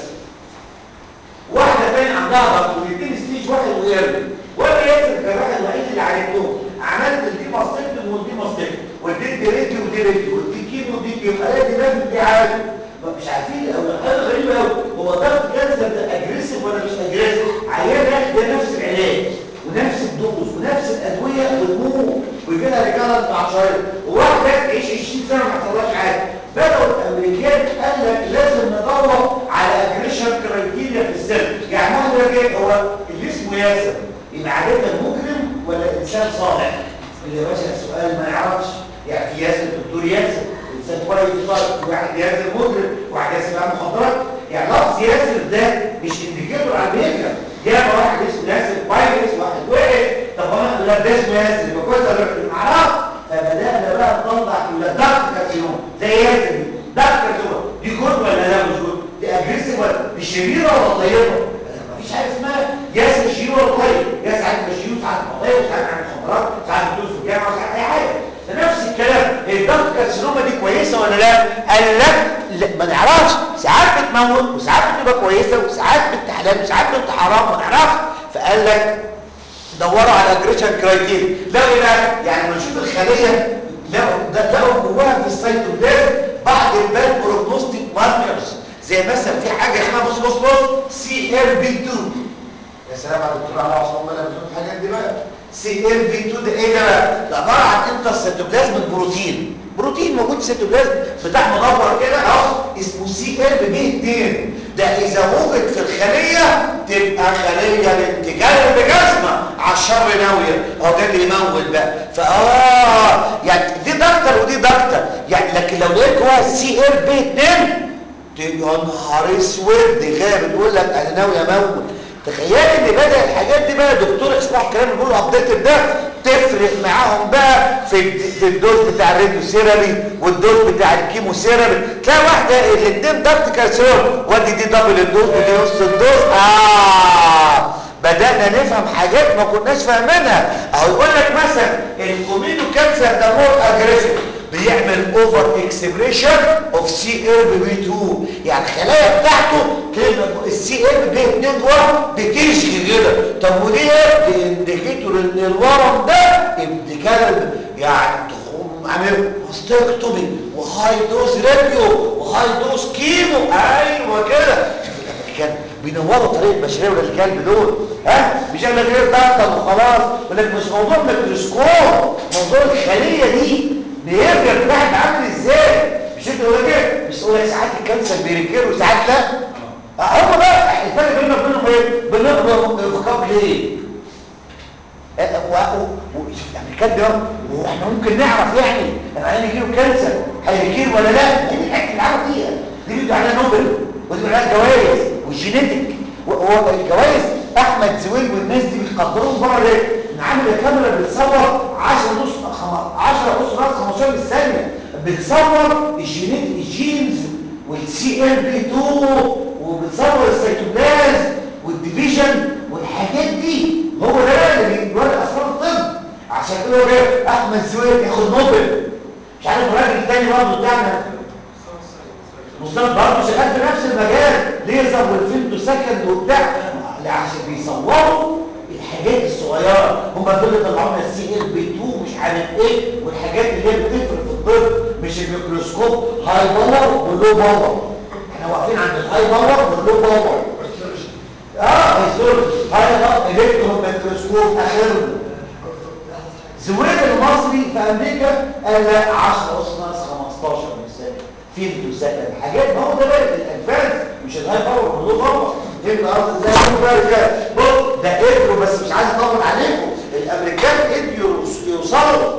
واحده ثانيه عندها ضغط والاثنين ستيج واحد ويرمي وانا ياسر كان الواحد الوحيد اللي عالجتهم عملت دي ماستكتوم ودي ماستكتوم ودي دي ريدي ودي ريدي ودي كيمو ودي كيمو قال دي لازم دي عالج مش عارفين او حاجه غريبه قوي هو ضغط كانسر ده اجريسيف ولا مش اجريسيف عيان ده نفس العلاج ونفس الدوز ونفس الادويه والمو ويجي لها رجاله بعد شهر وواحده تعيش 20 سنه ما حصلهاش حاجه بداوا الامريكان قال لك لازم ندور على اجريشن كرايتيريا في السن يعني واحد ايه هو اللي اسمه ياسر يبقى عاده مجرم ولا انسان صالح اللي يا باشا السؤال ما يعرفش يعني في ياسر دكتور ياسر انسان كويس صالح واحد ياسر مجرم واحد ياسر بقى مخدرات يعني لفظ ياسر ده مش انديكيتور على الميكا جاب واحد اسمه ياسر كويس واحد وقع طب انا لا ده اسمه ياسر يبقى كويس ولا ما اعرفش فبدانا بقى نطلع ولا ضغط كارسينوم زي ياسر دي ضغط كارسينوم دي جود ولا لا مش جود دي اجريسيف ولا دي شريره ولا طيبه مفيش حاجه اسمها ياسر شرير ولا طيب ياسر ساعات بشير ساعات طيب ساعات عن مخدرات ساعات بتدوس في الجامعه ساعات اي حاجه ده نفس الكلام الضغط كارسينوما دي كويسه ولا لا قال لك لا ما نعرفش ساعات بتموت وساعات بتبقى كويسه وساعات بنت حلال وساعات بنت حرام ما نعرفش فقال لك دوروا على اجريشن كرايتيريا لقوا ايه يعني لما نشوف الخليه لقوا لقوا جواها في السيتوبلازم بعض البال بروجنوستيك ماركرز زي مثلا في حاجه اسمها بص بص بص سي ار بي 2 يا سلام على الدكتور علاء عصام انا بشوف الحاجات دي بقى سي ار بي 2 ده ايه ده بقى ده عباره عن انت السيتوبلازم البروتين بروتين موجود في السيتوبلازم بتاع مدور كده اهو اسمه سي ال بي 2 ده اذا وجد في الخليه تبقى خليه بنت كلب جزمه على الشر ناويه اهو ده اللي يموت بقى فاه يعني دي دكتور ودي دكتور يعني لكن لو لقيت جوه سي ال بي 2 تبقى نهار اسود دي غير بتقول لك انا ناوي اموت تخيل ان بدا الحاجات دي بقى دكتور اسمعوا الكلام اللي بيقوله ابديت ده تفرق معاهم بقى في الد- في الدوز بتاع الراديو سيرابي والدوز بتاع الكيمو سيرابي تلاقي واحده الاثنين ضغط كالسيوم ودي دي دبل الدوز ودي نص الدوز اه بدأنا نفهم حاجات ما كناش فاهمينها اهو يقول لك مثلا الكومينو كانسر ده مور اجريسيف بيعمل اوفر اكسبريشن اوف سي ار بي 2 يعني الخلايا بتاعته تبقى السي ار بي 2 جوه بتشغي كده طب ودي ايه دي انديكيتور ان الورم ده ابن كلب يعني تقوم عامل ماستكتومي وهاي دوز راديو وهاي دوز كيمو ايوه كده شوف الامريكان بينوروا طريق البشريه ولا الكلب دول ها مش قال لك ايه ضغط وخلاص يقول لك مش موضوع ميكروسكوب موضوع الخليه دي بيرجع بتاعك عامل ازاي مش انت تقول لك ايه مش تقول لك ساعات الكانسر بيرجر وساعات لا آه، هم بقى الفرق بيننا وبينهم ايه بنقرا انفقاق ليه آه، و- و- و- شوف الامريكان ده واحنا ممكن نعرف يعني العيان يجي له كانسر هيجيله ولا لا دي الحته اللي عارف فيها دي بيدوا عليها نوبل ودي عليها جوائز والجينيتك وهو الجوائز احمد زويل والناس دي بيقدروهم بره ليه؟ ان عامل الكاميرا بتصور 10 ونص 10 ونص راس 15 ثانيه بتصور الجينيت الجينز والسي ال بي 2 وبتصور السيتوبلازم والديفيجن والحاجات دي هو ده بقى اللي بيوري اسرار الطب عشان كده هو جاي احمد زويل ياخد نوبل مش عارف الراجل التاني برضه بتاعنا مصطفى برضه شغال في نفس المجال ليزر والفيلم سكند وبتاع لا، عشان بيصوروا الحاجات الصغيره هم دول اللي طلعوا لنا السي ال بي 2 مش عارف ايه والحاجات اللي هي بتفرق في الطب مش الميكروسكوب هاي باور ولو باور احنا واقفين عند الهاي باور واللو باور اه هيزول هاي باور الكترون ميكروسكوب اخرنا زويل المصري في امريكا قال لا 10 اس ناقص 15 مثال فيلد وسكن حاجات ما هو ده بقى الادفانس مش الهاي باور واللو باور فهمت قصدي ازاي هو بقى كده بص ده قدروا بس مش عايز اطول عليكم الامريكان قدروا يوصلوا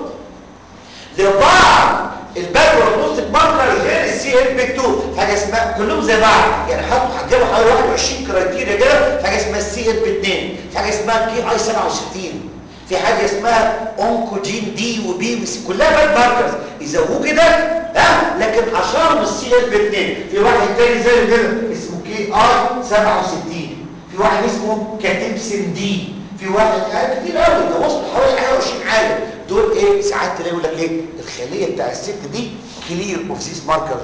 لبعض الباكورد ماركر غير السي ال بي 2 حاجه اسمها كلهم زي بعض يعني حطوا هتجيبوا حوالي 21 كرايتيريا كده في حاجه اسمها السي ال بي 2 في حاجه اسمها كي اي 67 في حاجه اسمها اونكوجين دي وبي وسي كلها باك ماركرز اذا وجد ها لكن اشهرهم السي ال بي 2 في واحد تاني زي كده اسمه كي اي 67 في واحد اسمه كاتبسن دي في واحد آه كتير قوي ده وصل حوالي حاجه 20 حاجه دول ايه ساعات تلاقي يقول لك ايه الخليه بتاع الست دي كلير اوف ذيس ماركر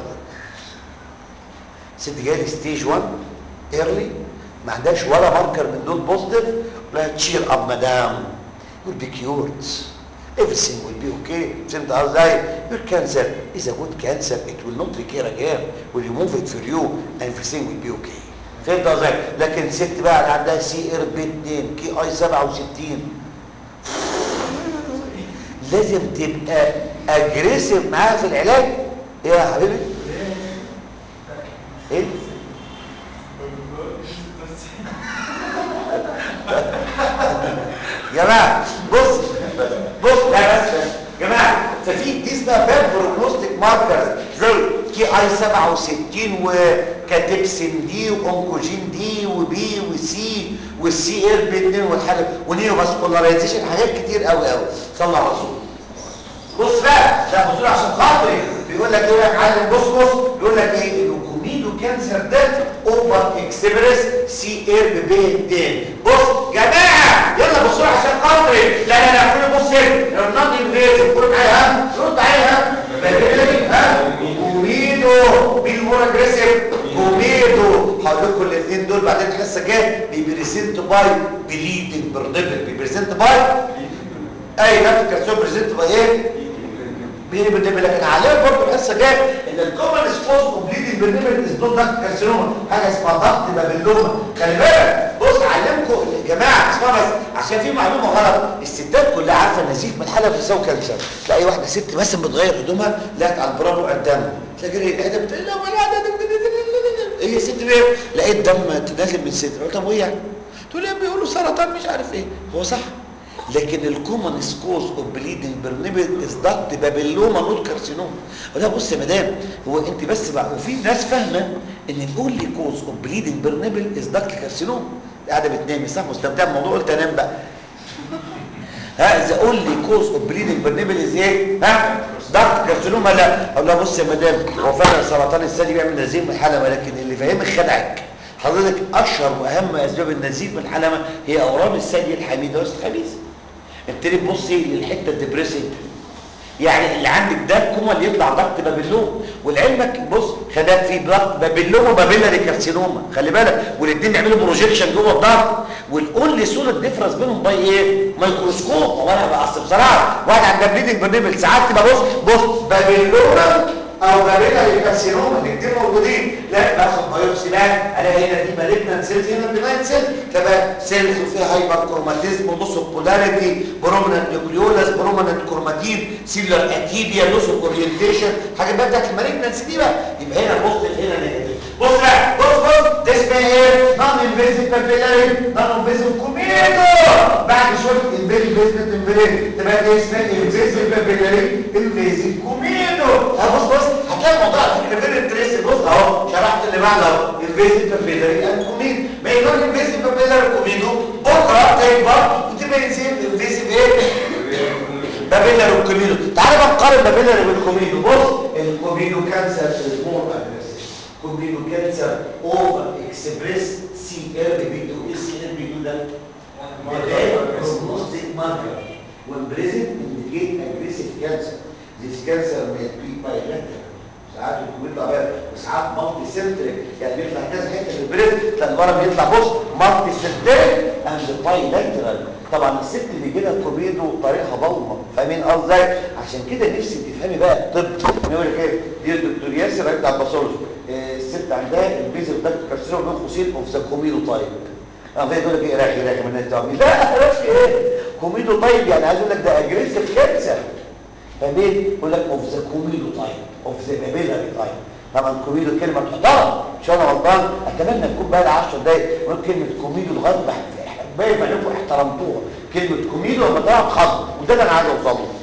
ست جايه ستيج 1 ايرلي ما عندهاش ولا ماركر من دول بوزيتيف ولا تشير اب مدام will be cured everything will be okay فهمت قصدي your cancer is a good cancer it will not recur again will remove it for you and everything will be okay فهمت قصدي لكن ست بقى اللي عندها سي ار بي 2 كي اي 67 لازم تبقى اجريسيف معاها في العلاج ايه يا حبيبي ايه يا جماعه بص بص لا بس بس يا جماعه ففي دي اسمها باد بروجنوستيك ماركرز زي كي اي 67 وكاتبسين دي واونكوجين دي وبي وسي والسي ار بي 2 والحاجه ونيو فاسكولارايزيشن حاجات كتير قوي قوي صلى على الرسول بص بقى ده بصوا عشان خاطري بيقول لك ايه يا معلم بص بص بيقول لك ايه اللوكوميدو كانسر ده اوفر اكسبريس سي ار بي 2 بص جماعه يلا بصوا عشان خاطري لا لا لا كله بص هنا النقد انفيزيف كله معايا ها رد عليا ها ها كوميدو بالمور اجريسيف كوميدو هقول لكم الاثنين دول بعدين الحصه الجايه بيبريزنت باي بليدنج برنبل بيبريزنت باي اي نفس الكالسيوم بريزنت باي ايه بيني بالنسبه لكن عليها برضه الحصه جايه ان الكومن سكوز اوف بليدنج بالنسبه از نوت داكت كارسينوما حاجه اسمها ضغط بابلوما خلي بالك بص علمكم يا جماعه اسمها بس عشان في معلومه غلط الستات كلها عارفه النزيف من الحلقه بتساوي كانسر تلاقي واحده ست مثلا بتغير هدومها لقت على البرافو قدامها تلاقي العياده بتقول لا ولا هي ست ايه لقيت دم نازل من صدرها قلت طب وايه يعني تقول لي بيقولوا سرطان مش عارف ايه هو صح لكن الكومن سكوز اوف بليدنج برنيبل از ضغط بابلوما نوت كارسينوما وده بص يا مدام هو انت بس بقى وفي ناس فاهمه ان نقول لي كوز اوف بليدنج برنيبل از ضغط كارسينوما قاعده بتنامي صح مستمتعه بالموضوع قلت انام بقى ها اذا قول لي كوز اوف بليدنج برنيبل از ايه ها ضغط كارسينوما لا اقول لها بص يا مدام هو فعلا سرطان الثدي بيعمل نزيف من الحلمه لكن اللي فاهمك خدعك حضرتك اشهر واهم اسباب النزيف من الحلمه هي اورام الثدي الحميده والخبيثه ابتدي تبصي للحته الدبريسنج يعني اللي عندك ده كوما اللي يطلع ضغط بابلوم ولعلمك بص خدات في ضغط بابلوم وبابيلاري كارسينوما خلي بالك والاثنين يعملوا بروجيكشن جوه الضغط ونقول لي صوره ديفرنس بينهم باي ايه ميكروسكوب هو انا بقى اصل بصراحه واحد عند بليدنج برنيبل ساعات تبقى بص بص بابلوم او بابيلاري كارسينوما الاثنين موجودين لا باخد بايوبسي بقى الاقي هنا دي مالجنت سيلز هنا بناين سيل تبقى سيلز وفيها هايبر كروماتيزم ولوس اوف بولاريتي برومننت نيوكليولاس برومننت كروماتين سيلر اتيبيا لوس اوف اورينتيشن حاجه بقى بتاعت المالجنتس دي بقى يبقى هنا بص هنا نيجاتيف بص بقى بص بص ده اسمها ايه نون انفيزيف بابيلاري نون انفيزيف كوميدو بعد شويه انفيزيف بيزمنت امبرين تبقى دي اسمها انفيزيف بابيلاري انفيزيف كوميدو بص بص هتلاقي الموضوع على فكره غير انتريست بص اهو شرحت اللي بعده اهو انفيزيف بابيلاري اند كوميدو ما هي نون انفيزيف بابيلاري كوميدو بكره تكبر وتبقى انفيزيف ايه بابيلاري والكوميدو تعالى بقى نقارن بابيلاري بالكوميدو بص الكوميدو كانسر مور اجريسيف كوميدو كانسر اوفر اكسبريس سي ار بي 2 ايه سي ار بي 2 ده prognostic marker when present indicate aggressive cancer this cancer may be bilateral ساعات بيطلع بقى وساعات مالتي سنتريك يعني بيطلع كذا حته في البريد تلاقي المرض بيطلع بص مالتي سنتريك اند بايلاترال طبعا الست اللي بيجي لها كوبيدو طريقها ضلمه فاهمين قصدي عشان كده نفسي تفهمي بقى الطب بيقول لك ايه دي الدكتور ياسر راجل على الباثولوجي الست عندها البيزل داكت كارسينوما بين قوسين اوف ذا كوميدو تايب اه في يقول لك ايه راكي راكي من الناس لا راكي ايه كوميدو طيب يعني عايز اقول لك ده اجريسيف كانسر فاهمين يقول لك اوف ذا كوميدو تايب اوف ذا بابيلاري تايب طبعا كوميدو كلمه تحترم مش انا غلطان اتمنى تكون بقى لي 10 دقايق قلت كلمه كوميدو لغايه ما باين انكم احترمتوها كلمه كوميدو لما طلعت خض وده اللي انا عايز اوصل له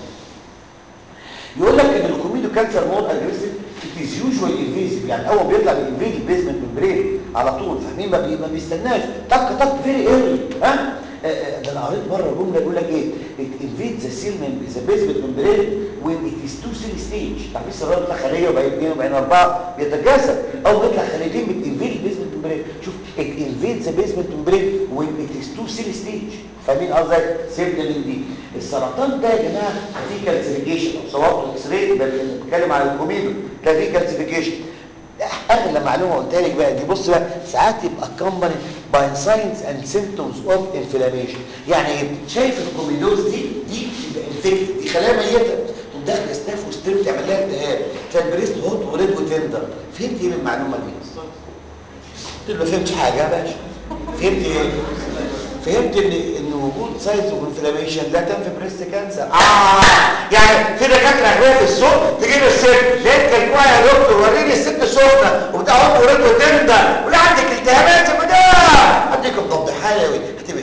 يقول لك ان الكوميدو كانسر مور اجريسيف it is usually invasive يعني اول بيطلع بالانفيد البيزمنت ممبرين على طول فاهمين ما, بي ما بيستناش طق طق فيري ايرلي ها ده انا قريت مره جمله بيقول لك ايه it invades the cell membrane the basement membrane when it is two cell stage تعرفين السرطان بيطلع خليه وبعدين اثنين وبعدين اربعه بيتجاذب او بيطلع خليتين بتنفيد البيزمنت ممبرين شوف it invades the basement membrane when it is two cell stage فاهمين قصدي سيبنا من دي السرطان ده يا جماعه فيه كالسيفيكيشن او صورته اكس راي بتكلم على الكوميدو ده فيه كالسيفيكيشن اغلى معلومه قلتها لك بقى دي بص بقى ساعات يبقى كومباني باي ساينز اند سيمبتومز اوف انفلاميشن يعني شايف الكوميدوز دي دي تبقى انفكتد دي خلايا ميته تقوم داخل ستاف وستيم تعمل لها التهاب تلاقي البريست هوت وريد وتندر فهمت ايه من المعلومه دي؟ قلت له ما فهمتش حاجه يا باشا فهمت ايه؟ فهمت ان ان وجود ساينز اوف انفلاميشن لا تنفي بريست كانسر اه يعني في دكاتره اغنياء في السوق تجيب الست لقيت كلكوها يا دكتور وريني الست سخنه وبتقعد ورد وتندى ولا عندك التهابات يا مدام عندك ضغط حيوي هتبقى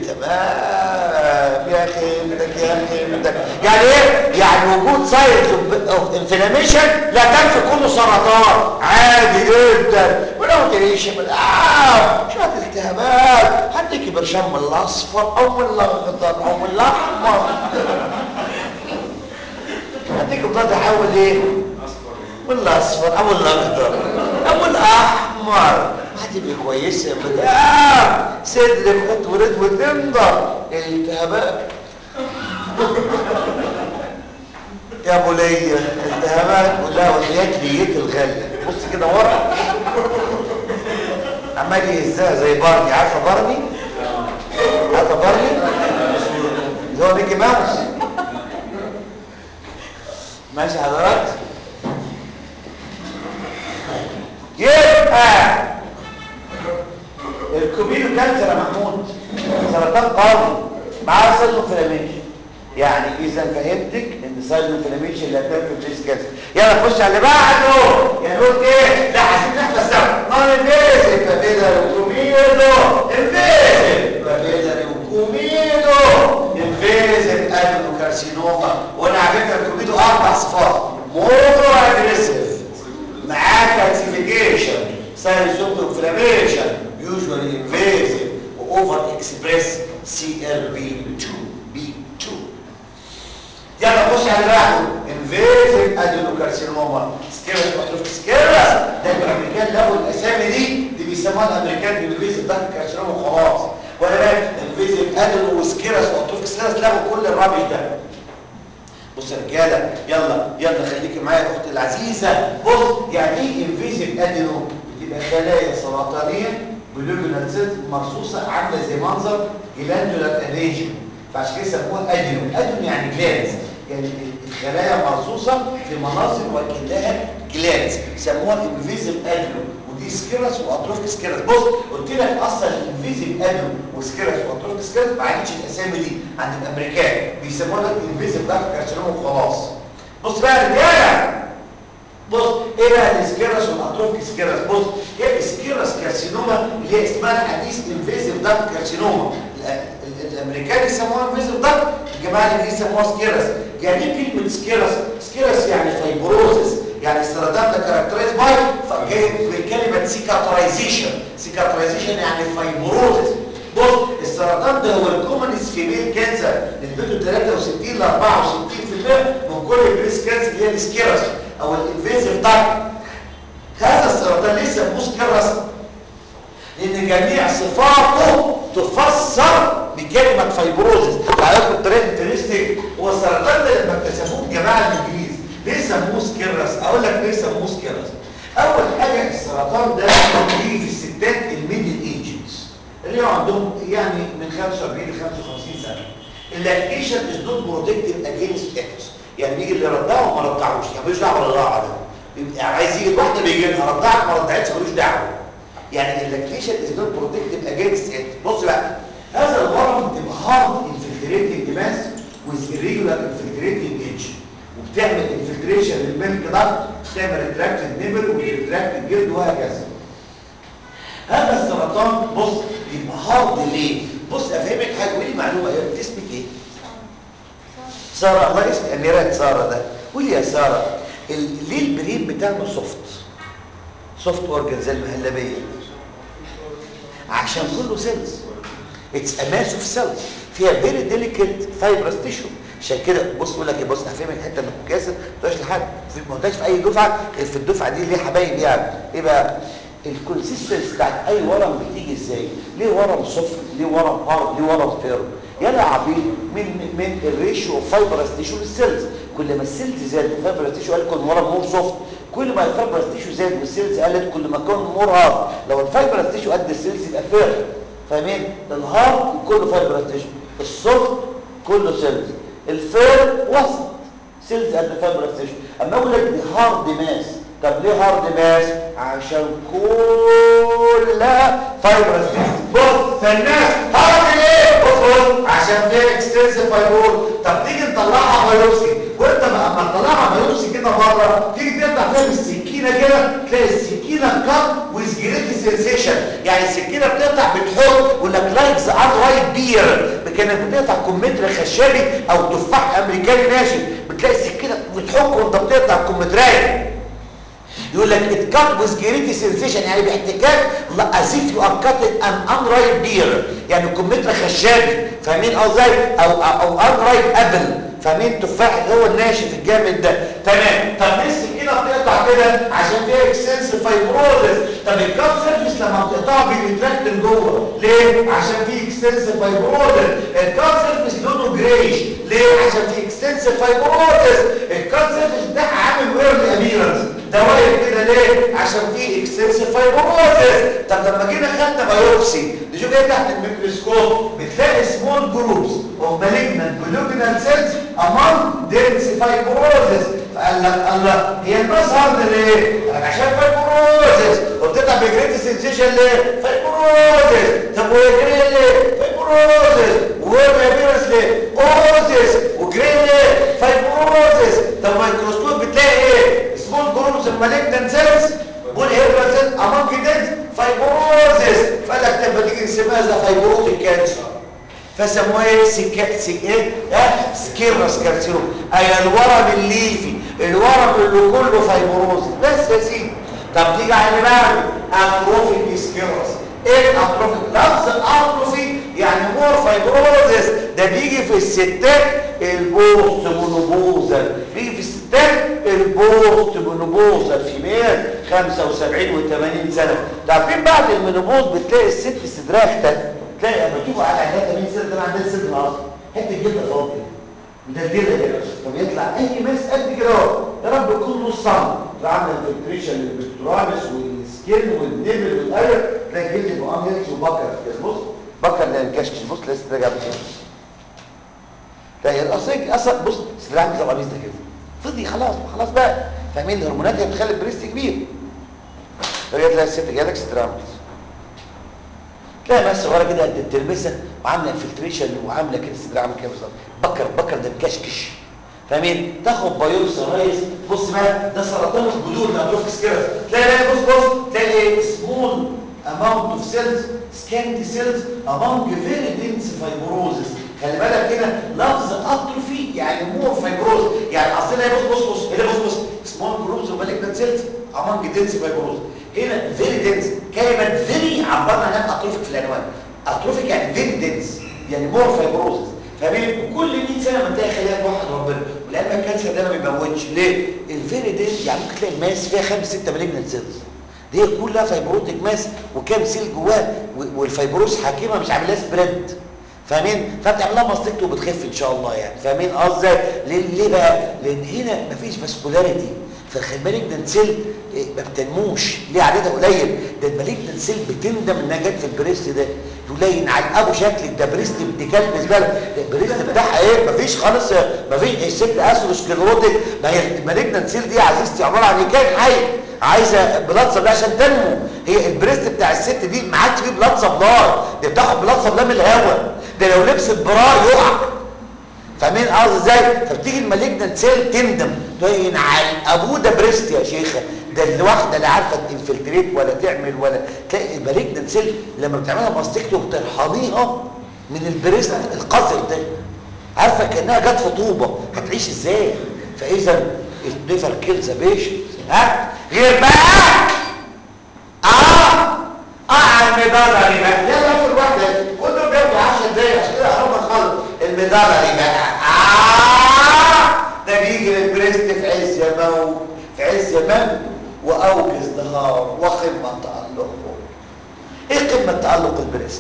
تمام يا خيمتك يا خيمتك يعني ايه يعني وجود ساينز اوف انفلاميشن لا تنفي كله سرطان عادي جدا ولو تعيش من اه شويه التهابات هديك برشام من الاصفر او من الاخضر او من الاحمر هديك بضاد احول ايه من الاصفر او الاخضر او الاحمر هتبقى كويسه بقى صدرك خط ورد وتنضر التهابات يا ابو ليا التهابات كلها وحياه نيتي الغاليه بص كده ورا عمال يهزها زي بارني عارفه بارني عارفه بارني اللي هو ميكي ماوس ماشي حضرتك هارد معاه سيل انفلاميشن يعني اذا فهمتك ان سيل انفلاميشن اللي هتعمل في البريس كانسر يلا نخش على اللي بعده يعني قلت ايه لا عايزين نحفظ ده نون انفيزيف بابيلاري وكوميدو انفيزيف بابيلاري وكوميدو انفيزيف ادينوكارسينوما وانا على فكره الكوميدو اربع صفات مودو اجريسيف معاه كالسيفيكيشن ساينسوب انفلاميشن يوجوالي انفيزيف واوفر اكسبريس سي ال بي 2 بي 2 يلا نخش على اللي بعده انفيزيف ادينوكارسينوما سكيرس اتروفيك سكيرس ده الامريكان لقوا الاسامي دي دي بيسموها الامريكان انفيزيف ده كارسينوما وخلاص ولا بقى انفيزيف ادينو وسكيرس واتروفيك سكيرس لقوا كل الرابش ده بص يا رجاله يلا يلا خليكي معايا يا اختي العزيزه بص يعني ايه انفيزيف ادينو بتبقى خلايا سرطانيه بلوجنال سيلز مرصوصه عامله زي منظر جلاندولار ارينجمنت فعشان كده سموها ادينو ادينو يعني جلانز يعني الخلايا مرصوصه في مناظر وكانها جلانز سموها انفيزيف ادينو ودي سكيرس واتروفيك سكيرس بص قلت لك اصلا الانفيزيف ادينو وسكيرس واتروفيك سكيرس ما عادتش الاسامي دي عند الامريكان بيسموها لك انفيزيف بقى كارسينوما وخلاص بص بقى يا رجاله بص ايه بقى السكيرس والاتروفيك سكيرس بص هي السكيرس كارسينوما اللي هي اسمها الحديث انفيزيف داكت كارسينوما الامريكان يسموها انفيزيف داكت الجماعه الانجليزي يسموها سكيرس يعني ايه كلمه سكيرس سكيرس يعني فايبروزس يعني السرطان ده كاركترايز باي جاي من كلمه سيكاترايزيشن سيكاترايزيشن يعني فايبروزس بص السرطان ده هو الكومنس فيميل كانسر نسبته 63 ل 64% من كل البريس كانسر اللي هي السكيرس او الانفيزيف داكت هذا السرطان ليه سموه سكيرس لان جميع صفاته تفسر بكلمه فايبروزس على الطريقه انترستنج هو السرطان ده لما اكتشفوه الجماعه الانجليز ليه سموه سكيرس اقول لك ليه سموه سكيرس اول حاجه السرطان ده بيجي في الستات الميدل ايجز اللي هو عندهم يعني من 45 ل 55 سنه اللاكتيشن از نوت بروتكتيف اجينست اكس يعني بيجي اللي رضعه وما رضعوش يعني ملوش دعوه بالرضاعه ده يبقى عايز يجي الواحده بيجي لها رضعت ما رضعتش ملوش دعوه يعني اللاكتيشن از نوت بروتكتيف اجينست اكس بص بقى هذا الورم بتبقى هارد انفلتريتنج ماس ويز irregular انفلتريتنج ايدج وبتعمل انفلتريشن للميلك داكت بتعمل ريتراكتد نيبل وريتراكتد جلد وهكذا هذا السرطان بص يبقى هارد ليه بص افهمك حاجه قولي معلومه ايه اسمك ايه ساره الله اسمي اميرات ساره ده قولي يا ساره ال- ليه البرين بتاعنا سوفت سوفت اورجن زي المهلبيه عشان كله سيلز اتس ا ماس اوف سيلز فيها فيري ديليكت فايبرس تيشو عشان كده بص بقول لك ايه بص هفهم الحته اللي في كاسر ما تقولش لحد في ما قلتهاش في اي دفعه غير في الدفعه دي ليه حبايب يعني ايه بقى الكونسيستنس بتاعت اي ورم بتيجي ازاي ليه ورم سوفت ليه ورم هارد ليه ورم فيرم يلا يا عبيد من من الريشيو اوف فايبرس تيشو للسيلز كل ما السيلز زاد الفايبرس تيشو قال كل ورم مور سوفت كل ما الفايبرس تيشو زاد والسيلز قلت كل ما كان مور هارد لو الفايبرس تيشو قد السيلز يبقى فيرم فاهمين الهارد كله فايبرس تيشو السوفت كله سيلز الفيرم وسط سيلز قد فايبرس تيشو اما اقول لك دي هارد ماس طب ليه هارد ماس عشان كلها فايبرس تيشو بص فالناس هارد ليه بص بص عشان فيها اكستنسيف فايبور طب تيجي نطلعها بايوبسي وانت بقى اما تطلعها بايوبسي كده بره تيجي تقطع فيها بالسكينه كده تلاقي السكينه كات ويز جريت سنسيشن يعني السكينه بتقطع بتحط يقول لك لايك ذا ان رايت بير كانك بتقطع كمثرى خشبي او تفاح امريكاني ناشف بتلاقي السكينه بتحك وانت بتقطع كمثرى يقول لك ات كات ويز جريتي سنسيشن يعني باحتكاك از اف يو ار كاتد ان ان رايت بير يعني كمثرى خشابي فاهمين ازاي او او ان رايت ابل فاهمين تفاح اللي هو الناشف الجامد ده تمام طب ليه السكينه بتقطع كده عشان فيها اكستنسيف فايبروزس طب الكاب سيرفيس لما بتقطعه بيتراكت لجوه ليه عشان فيه اكستنسيف فايبروزس الكاب سيرفيس لونه جريش ليه عشان فيه اكستنسيف فايبروزس الكاب سيرفيس بتاعها عامل ايرلي ابيرنس ده واقف كده ليه عشان فيه اكستنسيف فايبروزس طب لما جينا خدنا بايوبسي نشوف ايه تحت الميكروسكوب بتلاقي سمول جروبس اوف مالجنانت بلوجنال سيلز امون دنس فايبروزس فقال لك الله هي الماس هارد ليه عشان فايبروزس وبتطلع بجريت سنسيشن ليه فايبروزس طب وهي جري ليه فايبروزس ايه اوزيس وجرين ايه فايبروزيس طب مايكروسكوب بتلاقي ايه سمول جروبس مالجنان سيلز بول هيدرازين امونج ديز فايبروزيس فقال لك لما تيجي نسميها زي فايبروتيك كانسر فسموها ايه سكا سك ايه اه سكيرس كارسينوم اي الورم الليفي الورم اللي كله فايبروز بس يا سيدي طب تيجي على اللي بعده اتروفيك سكيرس ايه الاتروفيك لفظ اتروفي يعني مور فايبروزس ده بيجي في الستات البوست مونوبوزل بيجي في الستات البوست مونوبوزل في ميل 75 و80 سنه تعرفين بعد المونوبوز بتلاقي الست صدرها اختل تلاقي لما تيجوا على عينها 80 سنه ده عندها صدر اصلا حته جلد فاضيه مدلدله كده فبيطلع اي ماس قد كده اهو يا رب يكون نص سم عامله الفلتريشن للبكتوراليس والسكين والنبل والاير تلاقي جلد بقام يركز وبكر كده بص بكر لا ينكشكش بص لسه راجع بكده تلاقي الاصل اصلا بص صدر عندي زي القميص ده كده فضي خلاص خلاص بقى فاهمين الهرمونات هي بتخلي البريست كبير تلاقي تلاقي الست جالك صدر عامل تلاقي بس صغيره كده قد الترمسه وعامله انفلتريشن وعامله كده صدر عامل كده بالظبط بكر بكر ده مكشكش فاهمين تاخد بايوبسي يا ريس بص بقى ده سرطان الجذور ده هتروح سكيرس تلاقي بقى بص بص تلاقي سمول amount of cells scanty cells among very dense fibrosis خلي بالك هنا لفظ اتروفي يعني مور فايبروز يعني اصلنا بص بص بص هنا بص بص سمول جروبز اوف مالجنت سيلز among dense fibrosis هنا فيري دنس كلمه فيري عبرنا عنها اتروفيك في العنوان اتروفيك يعني فيري دنس يعني مور فايبروزس فاهمين وكل 100 سنه ما تلاقي خلايا واحد ربنا ولان الكانسر ده ما بيموتش ليه الفيري دنس يعني ممكن تلاقي ماس فيها 5 6 مالجنت سيلز دي كلها فايبروتيك ماس وكام سيل جواه والفايبروز حكيمه مش عاملها سبريد فاهمين فبتعمل لها ماستكت وبتخف ان شاء الله يعني فاهمين قصدي ليه ليه بقى لان هنا مفيش فاسكولاريتي فالمالجنت سيل ما بتنموش ليه عددها قليل ده المالجنت سيل بتندم انها جت في البريست ده يلين على ابو شكل ده بريست ابن كلب زباله ده البريست بتاعها ايه مفيش خالص مفيش الست اثيروسكليروتيك ما هي المالجنت سيل دي يا عزيزتي عباره عن كائن حي عايزه بلاد سبلاي عشان تنمو هي البريست بتاع الست دي ما عادش فيه بلاد سبلاي دي بتاخد بلاد سبلاي من الهواء ده لو لبست برا يقع فاهمين قصدي ازاي فبتيجي المالجنت سيل تندم تبين على ابوه ده بريست يا شيخه ده الواحده لا عارفه تنفلتريت ولا تعمل ولا تلاقي المالجنت سيل لما بتعملها ماستكتو بترحميها من البريست القذر ده عارفه كانها جت في طوبه هتعيش ازاي فاذا النيفر كيلز بيشنت ها غير بقى اه اه على المدارة بقى يلا في الواحدة كله بياخد 10 دقايق عشان كده حرام خالص المدارة بقى اه ده بيجي للبريست في عز يمو في عز يمن واوج ازدهار وقمة تألقه ايه قمة تألق البريست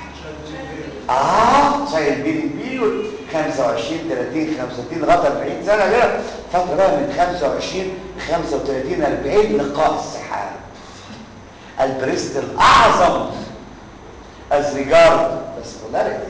اه شايل بين بيوت 25 30 35 لغايه 40 سنه كده فتره بقى من 25 35 40 لقاء السحاب البريست الاعظم as regard vascularity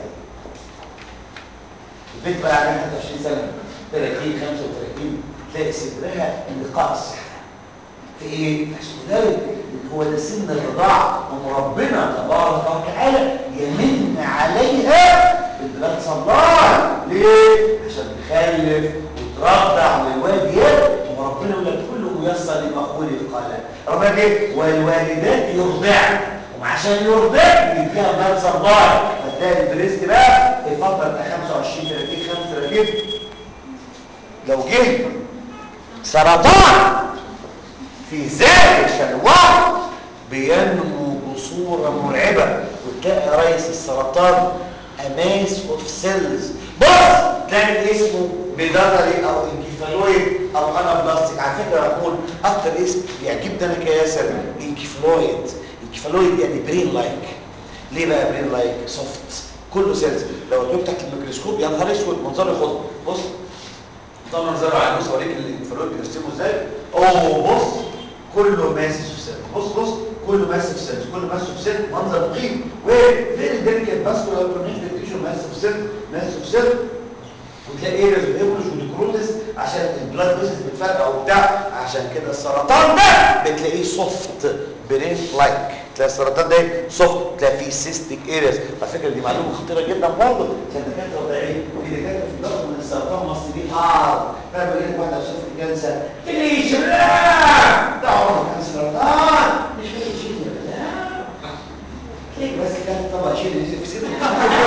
البنت بقى عندها 21 سنه 30 35 تلاقي صدرها لقاء السحاب في ايه؟ فاسكولاريتي هو ده سن الرضاعه وربنا تبارك وتعالى يمن عليها بالبلاد صلاح ليه؟ عشان تخلف وترضع والوالد يرضع وربنا يقول لك كله ميسر لما خلق قال ربنا ايه؟ والوالدات يرضعن وعشان يرضع يديها بلاد صلاح فتلاقي البريست بقى في فتره 25 30 35 لو جه سرطان في ذلك الوقت بينمو بصورة مرعبة وتلاقي رئيس السرطان اماس اوف سيلز بص تلاقي اسمه بيدرلي او انكيفالويد او انا بلاستيك على فكره بقول اكتر اسم بيعجبني انا كياسر انكيفالويد انكيفالويد يعني برين لايك ليه بقى برين لايك سوفت كله سيلز لو تجيب تحت الميكروسكوب يا نهار اسود منظره خد بص ده منظره على بص اوريك الانكيفالويد بنرسمه ازاي اوه بص كله ماسف سيل بص بص كله ماسف سيل كله ماسف سيل منظر مخيف وفين الديليكت فاسكولار كونكتيف تيشو ماسف سيل ماسف سيل وتلاقي ايه ايبولوس وديكروتس عشان البلاد فيسز بتفرقع وبتاع عشان كده السرطان ده بتلاقيه سوفت برين لايك تلاقي السرطان ده سخن تلاقي فيه سيستيك ارياس على فكره دي معلومه خطيره جدا برضه عشان الدكاتره طبيعيين في دكاتره في الضغط من السرطان مصريين اه فاهم يقول لك واحده وصف الكانسر تجريش لا ده عمره كان سرطان مش فاهم شيء لا ليك بس كان طبعا شيء اللي في سيدك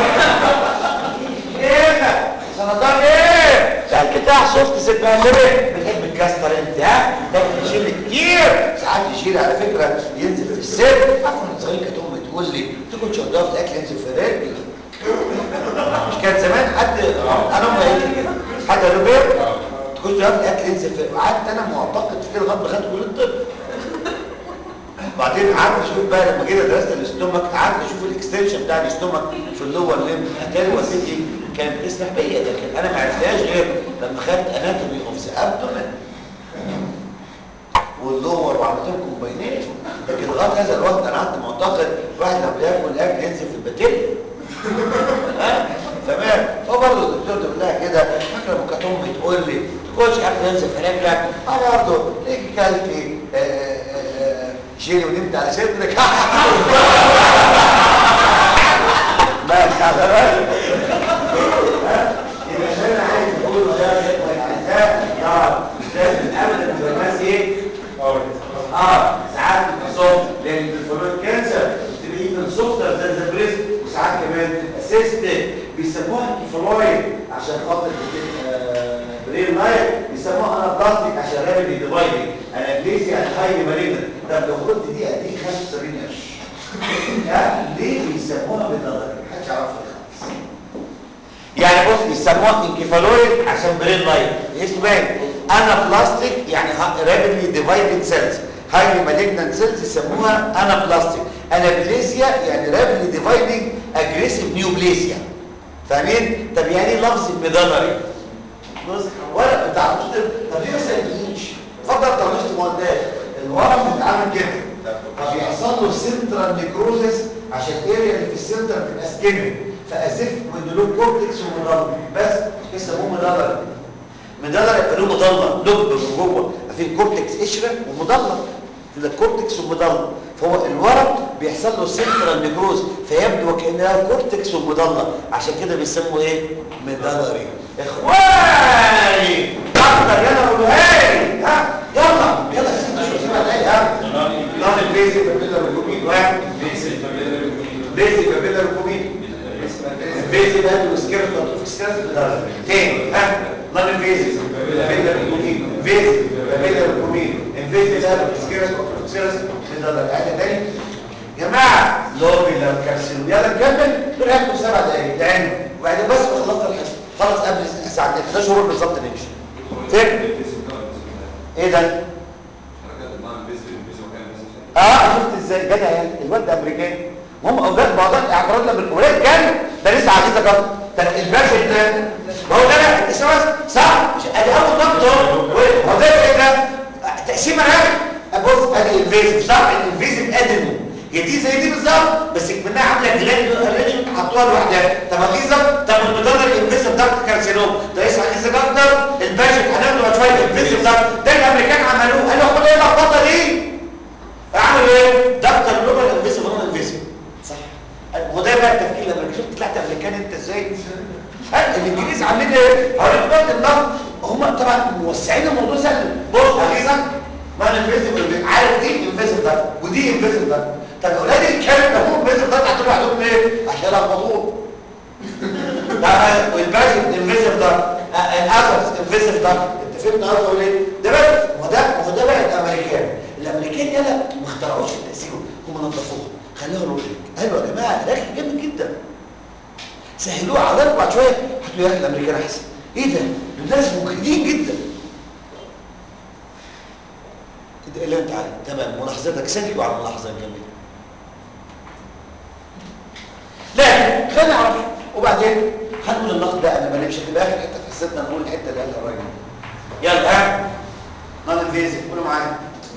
ايه سرطان ايه سأل كده شفت ست مهلبة بتحب الكاستر انت ها ده يشيل كتير ساعات يشيل على فكرة ينزل في السر عارف وانا صغير كانت امي تقول لي تاكل شويه في الاكل ينزل في رجلي مش كان زمان حد انا امي قالت لي كده حد قال له بيه تاكل شويه في الاكل ينزل في وقعدت انا معتقد في كده لغايه ما خدت كل الطب بعدين قعدت اشوف بقى لما جيت درست الاستومك قعدت اشوف الاكستنشن بتاع الاستومك في اللور ليم اتاري والدتي كانت بتسمح بيا لكن انا ما عرفتهاش غير لما خدت اناتومي اوف ذا ابدومن واللور وعملت لهم كومباينيشن لكن لغايه هذا الوقت انا قعدت معتقد الواحد لما بياكل اكل ينزل في الباتيل ها تمام هو برضه الدكتور تقول لها كده فاكره لما كانت امي تقول لي تاكلش اكل ينزل في رجلك اه برضه ليك كلتي آه، آه، آه، جيلي ونمت على صدرك ما خبرك يبقى اللي انا عايز اقوله ده يا اعزائي يا لازم ابدا تبقى الناس ايه اه ساعات بتبقى سوفت لان الفلويد كانسر بتبقى ايفن سوفتر زي البريست وساعات كمان تبقى سيستم بيسموها كيفالويد عشان خاطر برين لايف بيسموها انا بلاستيك عشان رابيدلي ديفايدنج انا انجليزي يعني هاي مالجنت طب لو قلت دي اديك 75 قرش ها ليه بيسموها بالنظر محدش يعرفها خالص يعني بص بيسموها انكيفالويد عشان برين لاين اسمه باين انا بلاستيك يعني رابيدلي ديفايدد سيلز هايلي مالجنانت سيلز يسموها انا بلاستيك انابليزيا يعني رابيدلي ديفايدنج اجريسيف نيوبليزيا فاهمين طب يعني ايه لفظ الميدالري بص ولا ما تعرفوش ده طب ليه ما سالتنيش اتفضل طنشت ما قلتهاش الورم بيتعمل كده طب يحصل له سنترال نيكروزس عشان الاريا اللي في السنتر تبقى سكيمي فازف مدلوب كورتكس ومضلل بس يسموه مدلل مدلل يبقى له مضله لب من جوه في الكورتكس قشره ومضله ده الكورتكس ومضله فهو الورم بيحصل له سنترال نيكروز فيبدو وكانها كورتكس ومضله عشان كده بيسموه ايه ميدالري اخواني اكتر يلا قولوها لي ها يلا يلا سيبنا شو سيبنا الاقي ها نون البيزك بابيلر ريكوبيد واحد بيزك بابيلر ريكوبيد بيزك هاد وسكيرت اوف سكيرت تاني ها نون البيزك بابيلر ريكوبيد بيزك بابيلر ريكوبيد انفيزك هاد وسكيرت اوف سكيرت عايزه تاني جماعه لوبيلر كارسينوم يلا نكمل دول هياخدوا سبع دقايق لعلم وبعدين بس ما خلصت الحصه خلص قبل ساعتين 11 وربع بالظبط نمشي فين ايه ده اه شفت ازاي جدع يعني الواد ده امريكاني هم اولاد بعضهم اعتراض لما الولاد كان ده لسه عزيزه كده طب الباشا ده ما هو ده بقى اسمه بس صح مش ادي اول ضغط هو ده ايه ده تقسيمه راجع بص ادي الفيزيف صح الفيزيف ادنو هي دي زي دي بالظبط بس منها عامله جلاند ريجن حطوها لوحدها طب هتيزا طب المدرج الانفيزيف ضغط كارسينوم ده اسمه هتيزا دكتور الباشا هناخده شويه الانفيزيف ضغط ده الامريكان عملوه قالوا خد ايه اللخبطه دي عملوا ايه دكتور لوبر انفيزيف نون انفيزيف صح وده بقى التفكير لما شفت طلعت امريكان انت ازاي ها الانجليز عاملين ايه هوريك بقى الضغط هم طبعا موسعين الموضوع سهل بص هتيزا ما انفيزيف عارف دي انفيزيف ضغط ودي انفيزيف ضغط طب اولاد الكلب ده هم انفيزيف ضغط هتقولوا عندهم ايه عشان يلخبطوه والباشا انفيزيف ضغط الاذرز انفيزيف ضغط انت فهمت قصدي اقول ايه ده بس ما ده ما هو ده بقى الامريكان الامريكان يلا ما اخترعوش التاثير هم نظفوها خلوها لوجيك ايوه يا جماعه الاكل جامد جدا سهلوه على بعد شويه هتقولوا يا اخي الامريكان احسن ايه ده دول ناس مجهدين جدا كده اللي انت عارف تمام ملاحظتك سلكوا على الملاحظه الجميله لكن خلينا نعرف وبعدين هنقول النقد ده قبل ما نمشي في اخر حته في حصتنا نقول الحته اللي قالها الراجل يلا ها نون انفيزيف قولوا معايا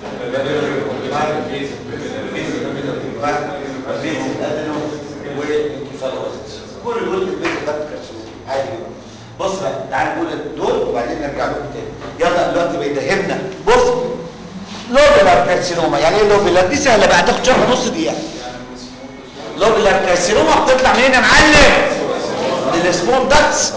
انفيزيف ادنو وانكفالوزيس كل دول انفيزيف ده عادي بص بقى تعال نقول دول وبعدين نرجع لهم تاني يلا دلوقتي بيدهمنا بص لوبل لوبيلار كارسينوما يعني ايه لوبيلار دي سهله بقى تاخد شرح نص دقيقه لوبيلار كارسينوما بتطلع منين يا معلم من السمول داكتس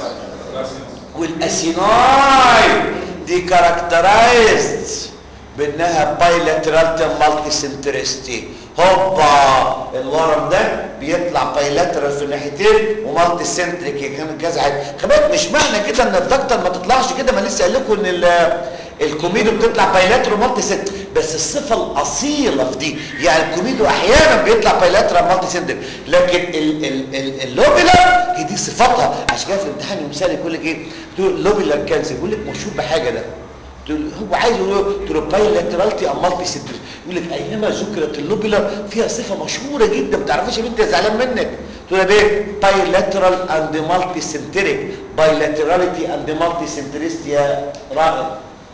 والاسيناي دي كاركترايزد بانها بايلاترال مالتي سنترستي هوبا الورم ده بيطلع بايلاترال في الناحيتين ومالتي سنتريك كان كذا حاجه كمان مش معنى كده ان الدكتور ما تطلعش كده ما لسه قال لكم ان ال- الكوميدو بتطلع بايلاترال مالتي سنتريك بس الصفه الاصيله في دي يعني الكوميدو احيانا بيطلع بايلاترال مالتي سنتريك لكن ال- ال- ال- اللوبيلار هي دي صفاتها عشان كده في الامتحان يوم سالك يقول لك ايه تقول لوبيلار كانسر يقول لك مشهور بحاجه ده تقول- هو عايز يقول تقول بايلاترالتي ام مالتي سنتريك يقول لك اينما ذكرت اللوبيلار فيها صفه مشهوره جدا ما تعرفيش يا بنت يا زعلان منك تقول لها ايه بايلاترال اند مالتي سنتريك بايلاتراليتي اند مالتي سنتريست يا رائد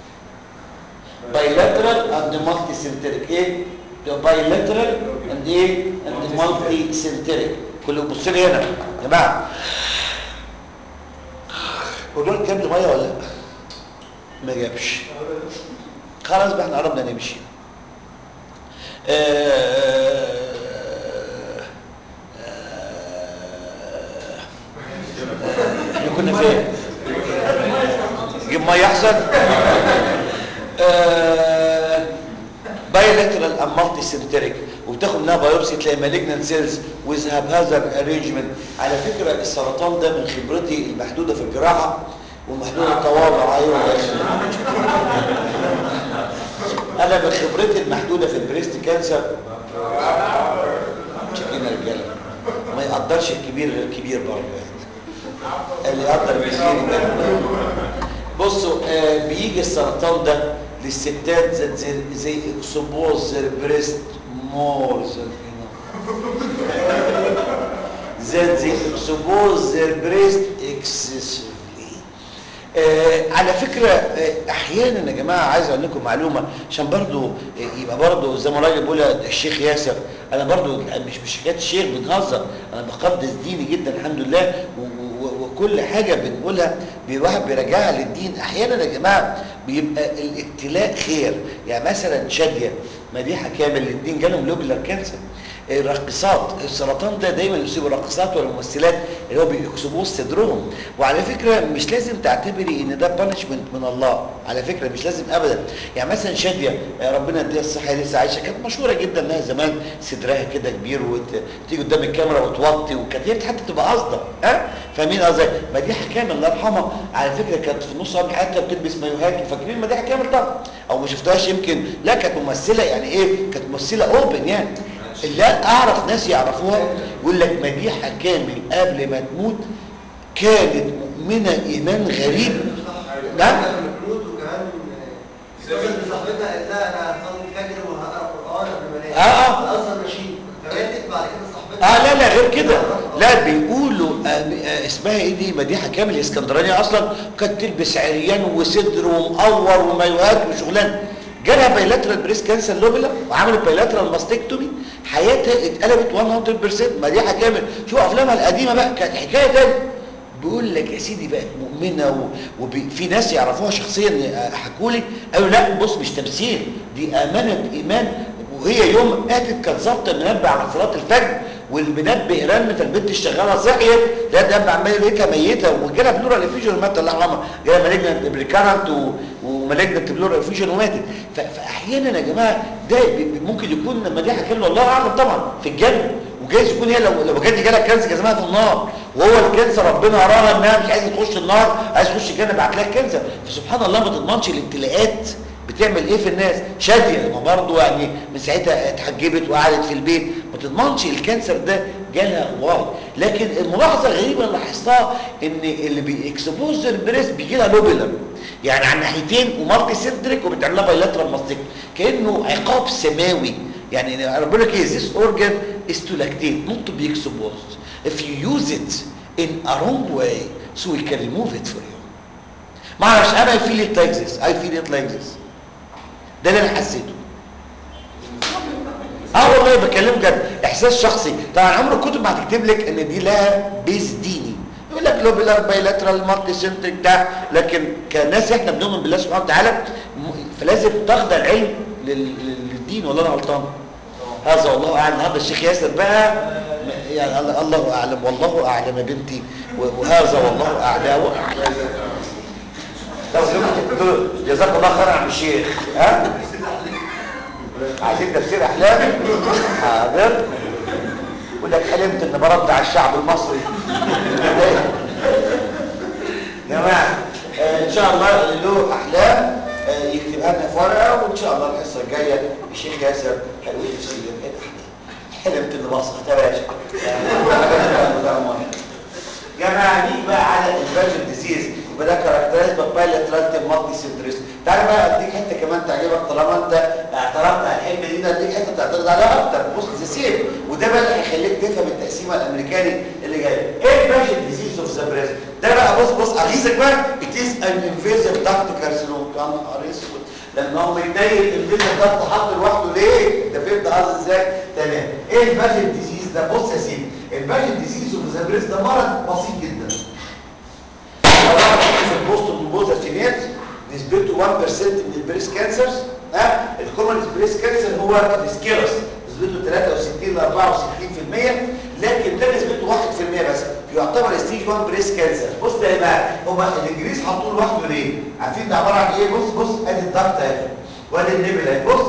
بايلاترال اند مالتي سنتريك ايه بايلاترال اند ايه اند مالتي سنتريك كله بص لي هنا يا جماعه هو دول جاب لي ميه ولا لا ما جابش خلاص بقى احنا قربنا نمشي آه، آه، احنا كنا فين جيب ميه احسن بايلاترال ام مالتي سنتريك وبتاخد منها بايوبسي تلاقي مالجنان سيلز ويز هاب ارينجمنت على فكره السرطان ده من خبرتي المحدوده في الجراحه والمحدوده التواضع ايوه يا أخي. انا من خبرتي المحدوده في البريست كانسر شايفين يا رجاله ما يقدرش الكبير غير كبير برضه يعني اللي يقدر الكبير يبقى بصوا آه بيجي السرطان ده للستات زي زي, زي اكسبوز بريست مور زي زي اكسبوز بريست اكسسفلي آه على فكرة آه احيانا يا جماعة عايز اقول لكم معلومة عشان برضو آه يبقى برضو زي ما الراجل بيقول الشيخ ياسر انا برضو مش مش حكاية الشيخ بنهزر انا بقدس ديني جدا الحمد لله و و وكل حاجة بنقولها الواحد بيراجعها للدين احيانا يا جماعة بيبقى الابتلاء خير يعني مثلا شادية مديحة كامل الاثنين جالهم لوبيلر كانسر الراقصات السرطان ده دايما يصيب الراقصات والممثلات اللي هو بيكسبوه صدرهم وعلى فكره مش لازم تعتبري ان ده بانشمنت من الله على فكره مش لازم ابدا يعني مثلا شاديه ربنا يديها الصحه لسه عايشه كانت مشهوره جدا انها زمان صدرها كده كبير وتيجي قدام الكاميرا وتوطي وكانت هي حتى تبقى قاصده ها فاهمين قصدي مديحه كامل الله يرحمها على فكره كانت في نص عمر حياتها بتلبس مايوهات وفاكرين مديحه كامل طبعا او ما شفتهاش يمكن لا كانت ممثله يعني ايه كانت ممثله اوبن يعني لا اعرف ناس يعرفوها يقول لك مديحه كامل قبل ما تموت كانت مؤمنه ايمان غريب نعم صاحبتها قالت لها انا هصلي الفجر وهقرا قران قبل ما انام آه، آه. اصلا نشيد فماتت بعد كده صاحبتها اه لا لا غير كده لا بيقولوا آه آه اسمها ايه دي مديحه كامل اسكندرانيه اصلا كانت تلبس عريان وصدر ومقور ومايوهات وشغلان جالها بايلاترال بريس كانسر لوبيلا وعملت بايلاترال ماستكتومي حياتها اتقلبت 100% مديحه كامل شوف افلامها القديمه بقى كانت حكايه تانية بيقول لك يا سيدي بقت مؤمنه وفي ناس يعرفوها شخصيا حكوا لي قالوا لا بص مش تمثيل دي امانه ايمان وهي يوم ماتت كانت ظابطه المنبه على صلاه الفجر والمنبه رن فالبنت الشغاله صحيت لقيت المنبه عمال لقيتها ميته وجالها بلورال افيجن وماتت الله يرحمها جالها مالجنت بريكارنت ومالجنت بلورال افيجن وماتت فاحيانا يا جماعه ده ممكن يكون مديحه كلمه الله اعلم طبعا في الجنه وجايز يكون هي لو لو بجد جالها كانسر كان زمانها في النار وهو الكانسر ربنا اراها انها مش عايزه تخش النار عايز تخش الجنه بعت لها كانسر فسبحان الله ما تضمنش الابتلاءات بتعمل ايه في الناس شاديه ما برضه يعني من ساعتها اتحجبت وقعدت في البيت ما تضمنش الكانسر ده جالها واي لكن الملاحظه الغريبه اللي لاحظتها ان اللي بيكسبوز البريس بيجي لها لوبيلر يعني على الناحيتين ومالتي سنتريك وبتعمل لها بايلاترال ماستيك كانه عقاب سماوي يعني ربنا لك ايه this organ is to lactate not to be exposed if you use it in a wrong way so we can remove it for you ما اعرفش انا I feel it like this I feel it like this ده اللي انا حسيته اه والله بكلمك جد احساس شخصي طبعا عمر الكتب ما هتكتب لك ان دي لها بيز ديني يقول لك لوبيلار بايلاترال مالتي سنتريك ده لكن كناس احنا بنؤمن بالله سبحانه وتعالى فلازم تخضع العلم لل- لل- للدين ولا انا غلطان هذا والله اعلم النهارده الشيخ ياسر بقى م- يعني الله- الله اعلم والله اعلم يا بنتي و- وهذا والله اعلى واعلم لو سمحت قلت له جزاك الله خير يا عم الشيخ ها عايزين تفسير احلام حاضر يقول لك حلمت ان برد على الشعب المصري يا جماعه آه، ان شاء الله اللي له احلام آه، يكتبها لنا في ورقه وان شاء الله الحصه الجايه الشيخ ياسر هيقول تفسير ايه الاحلام حلمت ان بصحت يا باشا جماعه نيجي بقى على الفيرجن ديزيز يبقى ده كاركترايز بايلاترال مالتي سنتريس تعالى بقى اديك حته كمان تعجبك طالما انت اعترضت على الحلم دي ده اديك حته تعترض عليها اكتر بص ذا سيم وده بقى اللي هيخليك تفهم التقسيمه الامريكاني اللي جاي ايه الفيرجن ديزيز اوف ذا بريست ده بقى بص بص اغيظك بقى ات از ان انفيزيف داكت كارسينوم كان نهار اسود لما هو متضايق الانفيزيف داكت حاطه لوحده ليه؟ انت فهمت قصدي ازاي؟ تمام ايه الفيرجن ديزيز ده بص يا سيدي الفيرجن ديزيز اوف ذا بريست ده مرض بسيط جدا في البوست بروبوزال فينيت نسبته 1% من البريس كانسرز ها الكومن بريس كانسر هو السكيرس نسبته 63 ل 64% لكن ده نسبته 1% بس يعتبر ستيج 1 بريس كانسر بص ده بقى هما الانجليز حطوه لوحده ليه عارفين ده عباره عن ايه بص بص ادي الضغط اهي وادي النبل اهي بص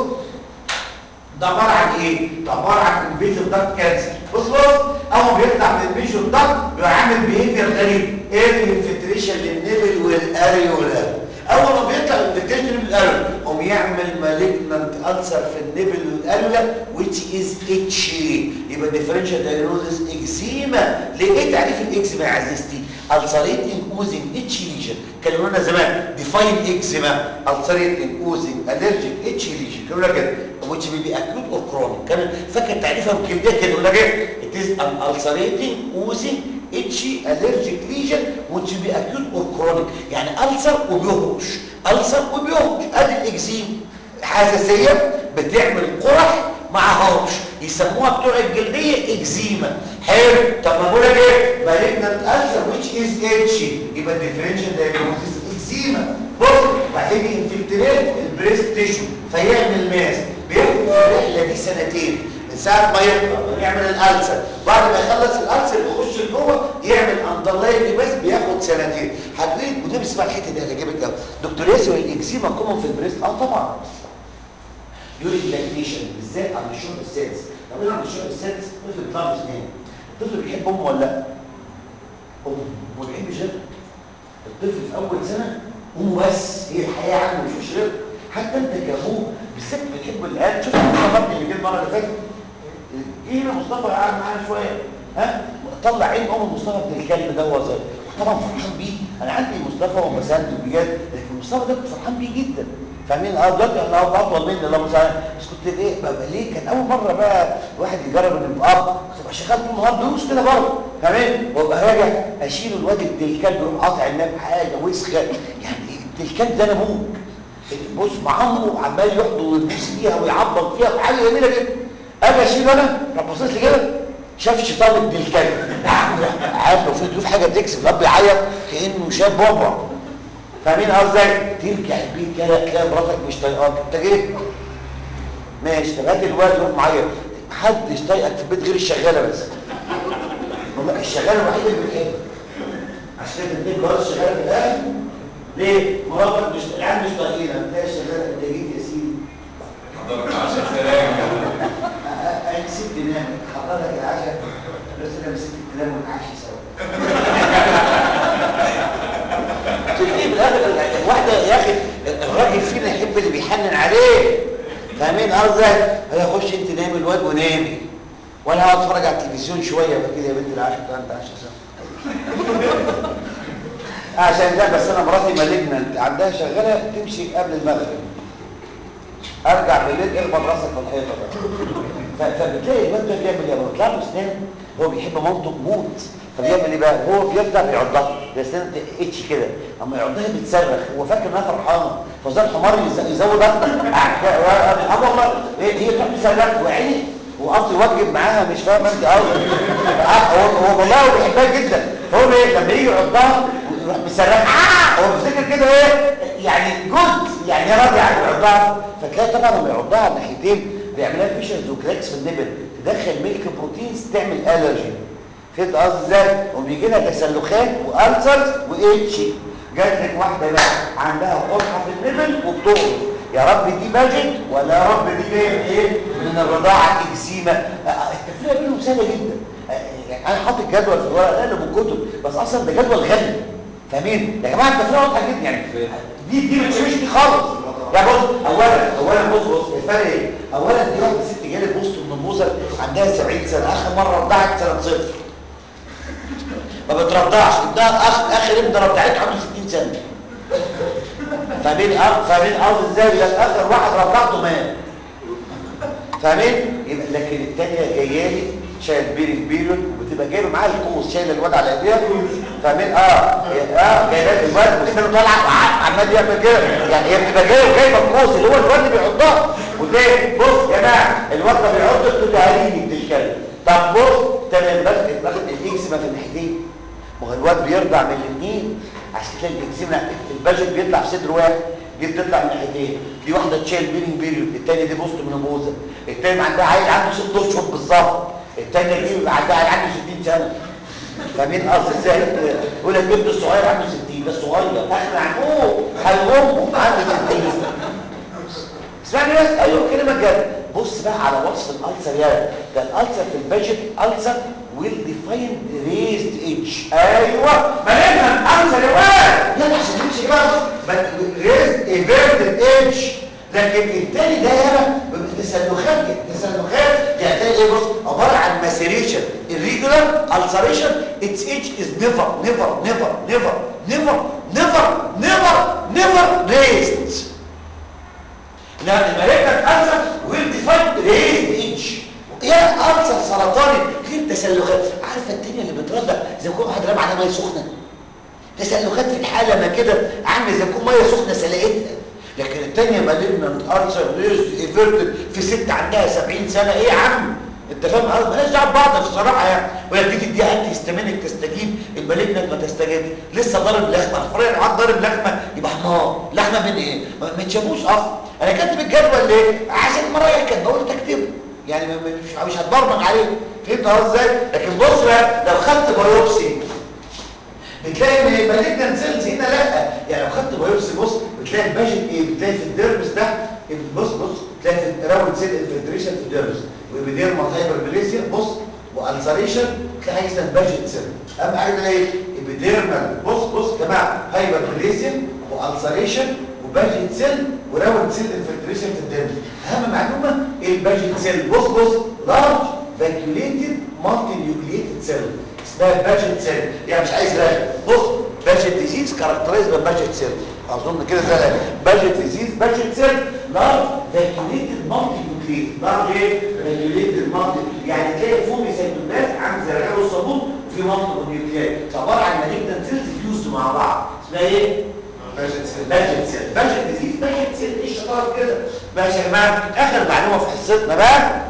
ده عباره عن ايه؟ ده عباره عن انفيزيف داكت كانسر بص بص اول ما بيطلع من الفيجن داكت بيبقى عامل بيهيفير غريب ايه الانفلتريشن للنبل والاريولا اول ما بيطلع الانفلتريشن للاريولا قوم يعمل مالجنانت ألسر في النبل والاريولا which is itchy يبقى ديفرنشال دايجنوزس اكزيما ليه ايه تعريف الاكزيما يا عزيزتي ulcerating oozing itchy lesion كانوا لنا زمان define eczema ulcerating oozing allergic itchy lesion كانوا لنا كده which may be acute or chronic كان فاكر تعريفها يمكن ده كده يقول لك ايه it is an ulcerating oozing itchy allergic lesion which may be acute or chronic يعني ألسر وبيهرش ألسر وبيهرش ادي الاكزيم حساسيه بتعمل قرح مع هرش يسموها بتوع الجلديه اكزيما حلو طب ما بقول لك ايه مالجنانت ألسر which is itchy يبقى الديفرنشال دايجنوستس اكزيما بص بعدين ينفلتريت البريست تيشو فيعمل ماس بياخد في الرحله دي سنتين من ساعه ما يطلع يعمل الالسر بعد ما يخلص الالسر يخش لجوه يعمل اندرلاين بس بياخد سنتين هتقولي وده بيسمع الحته دي هتعجبك قوي دكتور ياسر الاكزيما كومن في البريست اه طبعا يوريك لاكتيشن بالذات عند الشهر السادس لو عند الشهر السادس طفل بيطلع اثنين الطفل بيحب امه ولا لا؟ امه ما بيحبش غيرها الطفل في اول سنه امه بس هي الحياه عنده مش غير حتى انت كابوه بالذات بتحب العيال شوف مصطفى اللي جه المره اللي فاتت جه هنا مصطفى قاعد معانا شويه ها طلع عين ام مصطفى ابن الكلب ده وهو صغير طبعا فرحان بيه انا عندي مصطفى وبسنده بجد لكن مصطفى ده كنت فرحان بيه جدا فاهمين اه دلوقتي انا هو اطول مني الله مساعد بس كنت ليه ببقى ليه كان اول مره بقى الواحد يجرب انه يبقى اب تبقى شغال طول النهار دروس كده برضه فاهمين وابقى راجع اشيل الواد ابن الكلب يروح قاطع الناب حاجه وسخه يعني ابن الكلب ده انا ابوك بص معمره عمال يحضن ويبوس فيها ويعبط فيها حاجه جميله جدا اجي اشيل انا راح باصص لي كده شاف الشيطان ابن الكلب عارف لو في حاجه تكسب الاب يعيط كانه شاف بابا فاهمين قصدي ترجع البيت كده تلاقي مراتك مش طايقاك انت جيت ماشي طب هات الواد يروح معايا محدش طايقك في البيت غير الشغاله بس والله الشغاله الوحيده اللي بتحبك عشان كده البيت جواز الشغاله في الاخر ليه؟ مراتك مش العيال مش طايقينك تلاقي الشغاله انت جيت يا سيدي حضرتك 10 سلام انا نسيت تنام حضرتك العشاء بس انا نسيت تنام ونتعشى سوا تلاقيه بالاخر الواحده يا اخي الراجل فينا يحب اللي بيحنن عليه فاهمين قصدي هيخش انت نامي الواد ونامي وانا هقعد اتفرج على التلفزيون شويه بقى كده يا بنت العشاء بتاع انت عشاء سوا عشان ده بس انا مراتي مالجننت عندها شغاله تمشي قبل المغرب ارجع بالليل اخبط راسك في الحيطه بقى ف- فبتلاقي الواد ده بيعمل ايه لما بيطلع له اسنان هو بيحب مامته موت فبيعمل ايه بقى هو بيبدا بيعضها الاسنان اتش كده اما يعضها بتصرخ هو فاكر انها فرحانه فزي الحمار يز- يزود اكتر اه والله هي هي تروح تصرخ وعيني وقصدي واجب معاها مش فاهم انت قصدي هو هو والله هو بيحبها جدا هو ايه لما يجي يعضها ويروح مصرخ اه هو بيفتكر كده ايه يعني جود يعني هي راضيه عن ضعف فتلاقي طبعا لما يعضها على الناحيتين بيعملها فيشرز وكراكس في النبل تدخل ميلك بروتينز تعمل الرجي فهمت قصدي ازاي وبيجي لها تسلخات والسرز واتش جات لك واحده بقى عندها قرحه في النبل وبتغرف يا رب دي باجت ولا يا رب دي جايه من ايه من الرضاعه اكسيما التفريق بينهم سهله جدا يعني انا حاطط جدول في الورق اقل من الكتب بس اصلا ده جدول غني فاهمين يا جماعه التفريق واضحه جدا يعني دي دي ما تشمش دي خالص يعني بص اولا اولا بص بص الفرق ايه اولا دي واحده ست جالت بوسط من النموذج عندها 70 سنه اخر مره رضعت سنه صفر ما بترضعش ده اخر اخر ابن رضعت عنده 60 سنه فاهمين اه فاهمين قصدي ازاي ده اخر واحد رضعته مات فاهمين يبقى لكن الثانيه جايه لي شايل بيري بيريود وبتبقى جايبه معاها الكوز شايله الواد على ايديها فاهمين اه اه جايبه الواد وسنه طالعه وقعد عمال يعمل كده يعني هي بتبقى جايه وجايبه الكوز اللي هو الواد اللي بيعضها وليه بص يا جماعه الواد ده بيعض انتوا تعاليني بتشتغل طب بص تمام بس باخد الاكسما في الناحيتين ما هو الواد بيرضع من الاثنين عشان تلاقي الاكسما الباجت بيطلع في صدر واحد دي بتطلع من ناحيتين دي واحده تشيل بيرنج بيريود الثانيه دي بوست منوبوزا الثاني عندها عيل عنده ست اشهر بالظبط الثانيه دي بيبقى عندها عيل عنده 60 سنه فاهمين قصدي ازاي يقول لك ابن الصغير عنده 60 ده الصغير اخر عمو هيغمه عنده 60 اسمعني بس ايوه كلمه جد بص بقى على وصف الالسر يا ده الالسر في الباجت السر ويل ديفايند ريزد ايدج ايوه ما نفهم الالسر يا ولد يلا عشان نمشي بقى بص ريزد ايفيرتد ايدج لكن التاني ده ياما بيبقى تسلخات تسلخات يعني تلاقي ايه بص عباره عن ماسيريشن الريجولار السريشن اتس ايدج از نيفر نيفر نيفر نيفر نيفر نيفر نيفر نيفر ريزد لأن الملائكة الألسر ويل ديفايند ريز ايدج يا ألسر سرطاني غير تسلخات عارفة الدنيا اللي بترضع زي ما يكون واحد رمى عليها مية سخنة تسلخات في الحالة ما كده عامل زي ما يكون مية سخنة سلقتها لكن التانية مالجنانت ألسر ريز ايفيرتد في ست عندها 70 سنة ايه يا عم انت فاهم قصدي مالهاش دعوه ببعض الصراحه يعني وهي بتيجي تديها انت يستمنك تستجيب المالجنانت ما تستجيب لسه ضارب لخمه الفريق العاد ضارب لخمه يبقى حمار لخمه من ايه ما تشافوش اصلا انا كاتب الجدول ليه عشان المرايح كانت بقول تكتبه يعني مش مش هتبرمج عليه فهمت قصدي ازاي لكن بص بقى لو خدت بايوبسي بتلاقي ان المالجنانت سيلز هنا لا يعني لو خدت بايوبسي بص بتلاقي الباجت ايه بتلاقي في الديرمس ده بص بص تلاقي في راوند سيل انفلتريشن في الديرمس وبيديرمال هايبربليزيا بص والسريشن تلاقي حاجه اسمها باجت سيل اهم حاجه ايه ابيديرمال بص بص يا جماعه هايبربليزيا والسريشن وباجت سيل وراوند سيل انفلتريشن في الديرمس اهم معلومه ايه الباجت سيل بص بص لارج فاكيوليتد مالتي نيوكليتد سيل اسمها باجت سيل يعني مش عايز راجع بص باجت ديزيز كاركترايز بالباجت سيل اظن كده زي باجت ديزيز باجت سيل لارج فاكيوليتد مالتي نيوكليتد لارج ايه فاكيوليتد مالتي يعني تلاقي فوق سيتوبلاز عامل زي الرجال والصابون وفي مالتي نيوكليات عباره عن مالجنت سيلز فيوزد مع بعض اسمها ايه باجت سيل باجت سيل باجت ديزيز باجت سيل ايه الشطاره كده ماشي يا جماعه اخر معلومه في حصتنا بقى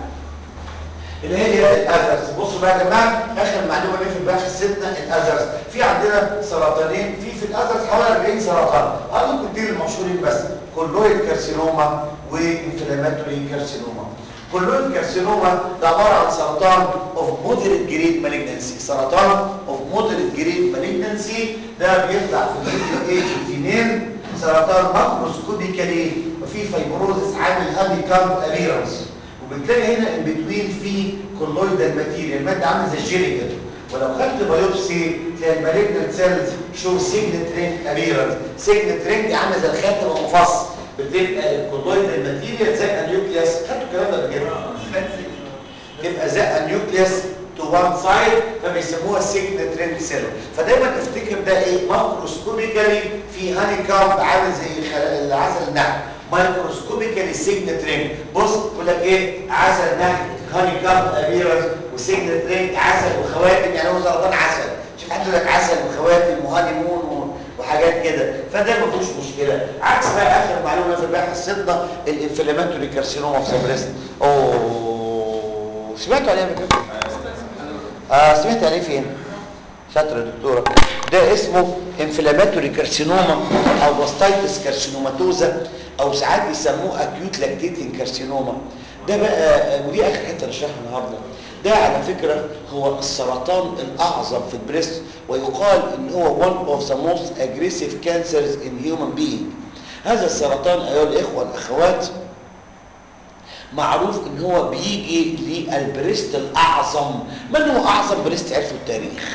اللي هي الاذرز بصوا بقى يا جماعه اخر معلومه دي في البحث حصتنا الاذرز في عندنا سرطانين في في الاذرز حوالي 40 سرطان هذول كتير المشهورين بس كولويد كارسينوما وانفلاماتوري كارسينوما كولويد كارسينوما ده عباره عن سرطان اوف مودريت جريد مالجنسي سرطان اوف مودريت جريد مالجنسي ده بيطلع في الميدل ايج الفيميل سرطان ماكروسكوبيكالي وفي فايبروزس عامل هابي كارب ابيرنس وبتلاقي هنا ان بتوين في كولويدال ماتيريال ماده عامله زي الجيلي كده ولو خدت بايوبسي تلاقي المالجنت سيلز شو سيجنت رينج ابيرنس سيجنت رينج عامله زي الخاتم المفصل بتبقى الكولويدال ماتيريال زي النيوكليوس خدتوا الكلام ده قبل كده تبقى زي النيوكليوس تو وان سايد فبيسموها سيجنت رينج سيل فدايما افتكر ده ايه ماكروسكوبيكالي في هاني كامب عامل زي العسل النحل مايكروسكوبيكالي سيجنت رينج بص بيقول لك ايه عسل نحل هاني كامب ابيرس وسيجنت رينج عسل وخواتم يعني هو سرطان عسل شوف حد يقول لك عسل وخواتم وهاني مون وحاجات كده فده ما فيهوش مشكله عكس بقى اخر معلومه في البحث الصدى الانفلاماتوري كارسينوما في سبريست اوه سمعتوا عليها قبل كده؟ اه سمعت عليه فين؟ شاطره دكتوره ده اسمه انفلاماتوري كارسينوما او باستايتس كارسينوماتوزا او ساعات يسموه اكيوت لاكتيتين كارسينوما ده بقى ودي اخر حته نشرحها النهارده ده على فكره هو السرطان الاعظم في البريست ويقال ان هو one of the most aggressive cancers in human being هذا السرطان ايها الاخوه الاخوات معروف ان هو بيجي للبريست الاعظم من هو اعظم بريست عرفه التاريخ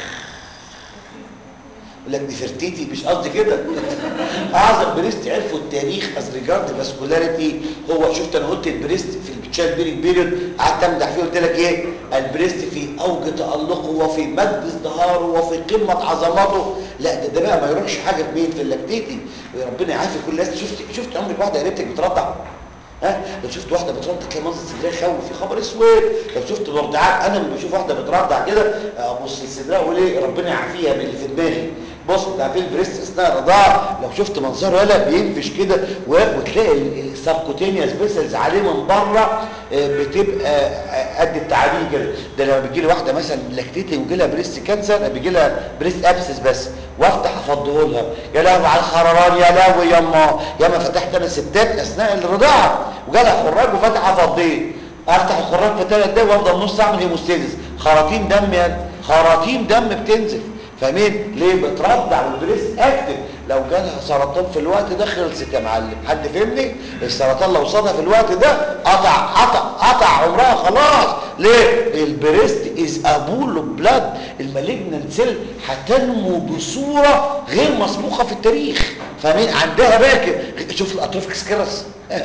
يقول لك نفرتيتي مش قصدي كده اعظم بريست عرفه التاريخ از ريجارد فاسكولاريتي هو شفت انا قلت البريست في التشايلد بيرنج بيريود قعدت امدح فيه قلت لك ايه البريست في اوج تالقه وفي مجد ازدهاره وفي قمه عظمته لا ده, ده بقى ما يروحش حاجه في مين في اللاكتيتي ربنا يعافي كل الناس شفت شفت عمرك واحده قريبتك بترضع ها لو شفت واحده بترضع تلاقي منظر صدرها يخوف في خبر اسود لو شفت مرضعات انا لما بشوف واحده بترضع كده ابص لصدرها واقول ايه ربنا يعافيها من اللي في دماغي بص ده في البريست اثناء الرضاعه لو شفت منظره ولا بينفش كده وتلاقي الساركوتينيوس بيسلز عليه من بره بتبقى قد التعابين كده ده لما بيجي لي واحده مثلا لاكتيتي ويجي لها بريست كانسر بيجي لها بريست ابسس بس وافتح افضيه لها يا لهوي على الخرران يا لهوي ياما ياما فتحت انا ستات اثناء الرضاعه وجالها خراج وفتح افضيه افتح الخراج في ثلاث دقايق وافضل نص اعمل هيموستيزس خراطيم دم يا خراطيم دم بتنزل فاهمين ليه بترضع والبريست اكتف لو جالها سرطان في الوقت ده خلصت يا معلم حد فهمني السرطان لو صادها في الوقت ده قطع قطع قطع عمرها خلاص ليه البريست از ابول بلاد المالجنال سيل هتنمو بصوره غير مسبوقه في التاريخ فاهمين عندها باكر شوف الاطراف سكرس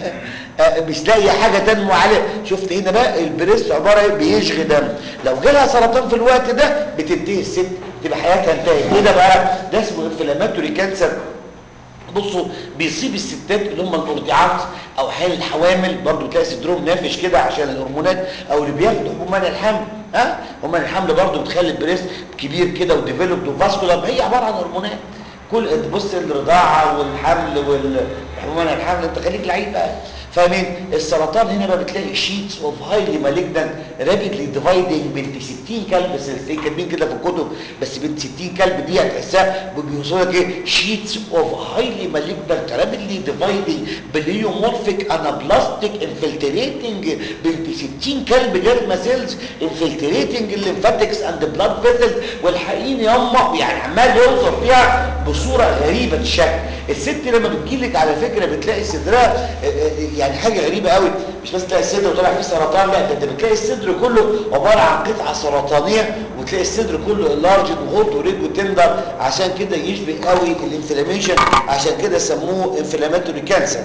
مش لاقي حاجه تنمو عليه شفت هنا بقى البريست عباره ايه بيشغي دم لو جالها سرطان في الوقت ده بتنتهي الست تبقى حياتها انتهت ايه ده بقى ده اسمه انفلاماتوري كانسر بصوا بيصيب الستات اللي هم المرضعات او حال الحوامل برضو تلاقي صدرهم نافش كده عشان الهرمونات او اللي بياخدوا هرمون الحمل ها هرمون الحمل برضو بتخلي البريست كبير كده وديفلوبد وفاسكولار هي عباره عن هرمونات كل بص الرضاعه والحمل والهرمون الحمل انت خليك لعيب بقى فاهمين السرطان هنا بقى بتلاقي شيتس اوف هايلي مالجنان رابيدلي ديفايدنج بنت 60 كلب سلسلين كاتبين كده في الكتب بس بنت 60 كلب دي هتحسها بيوصلوا لك ايه شيتس اوف هايلي مالجنان رابيدلي ديفايدنج بليومورفيك انابلاستيك انفلتريتنج بنت 60 كلب جيرما سيلز انفلتريتنج الليمفاتكس اند بلاد فيسلز والحقيقين ياما يعني عمال يوصف فيها بصوره غريبه الشكل الست لما بتجيلك على فكره بتلاقي صدرها يعني حاجه غريبه قوي مش بس تلاقي الصدر وطلع فيه سرطان لا ده انت بتلاقي الصدر كله عباره عن قطعه سرطانيه وتلاقي الصدر كله لارج وهوت وريد وتندر عشان كده يشبه قوي الانفلاميشن عشان كده سموه انفلاماتوري كانسر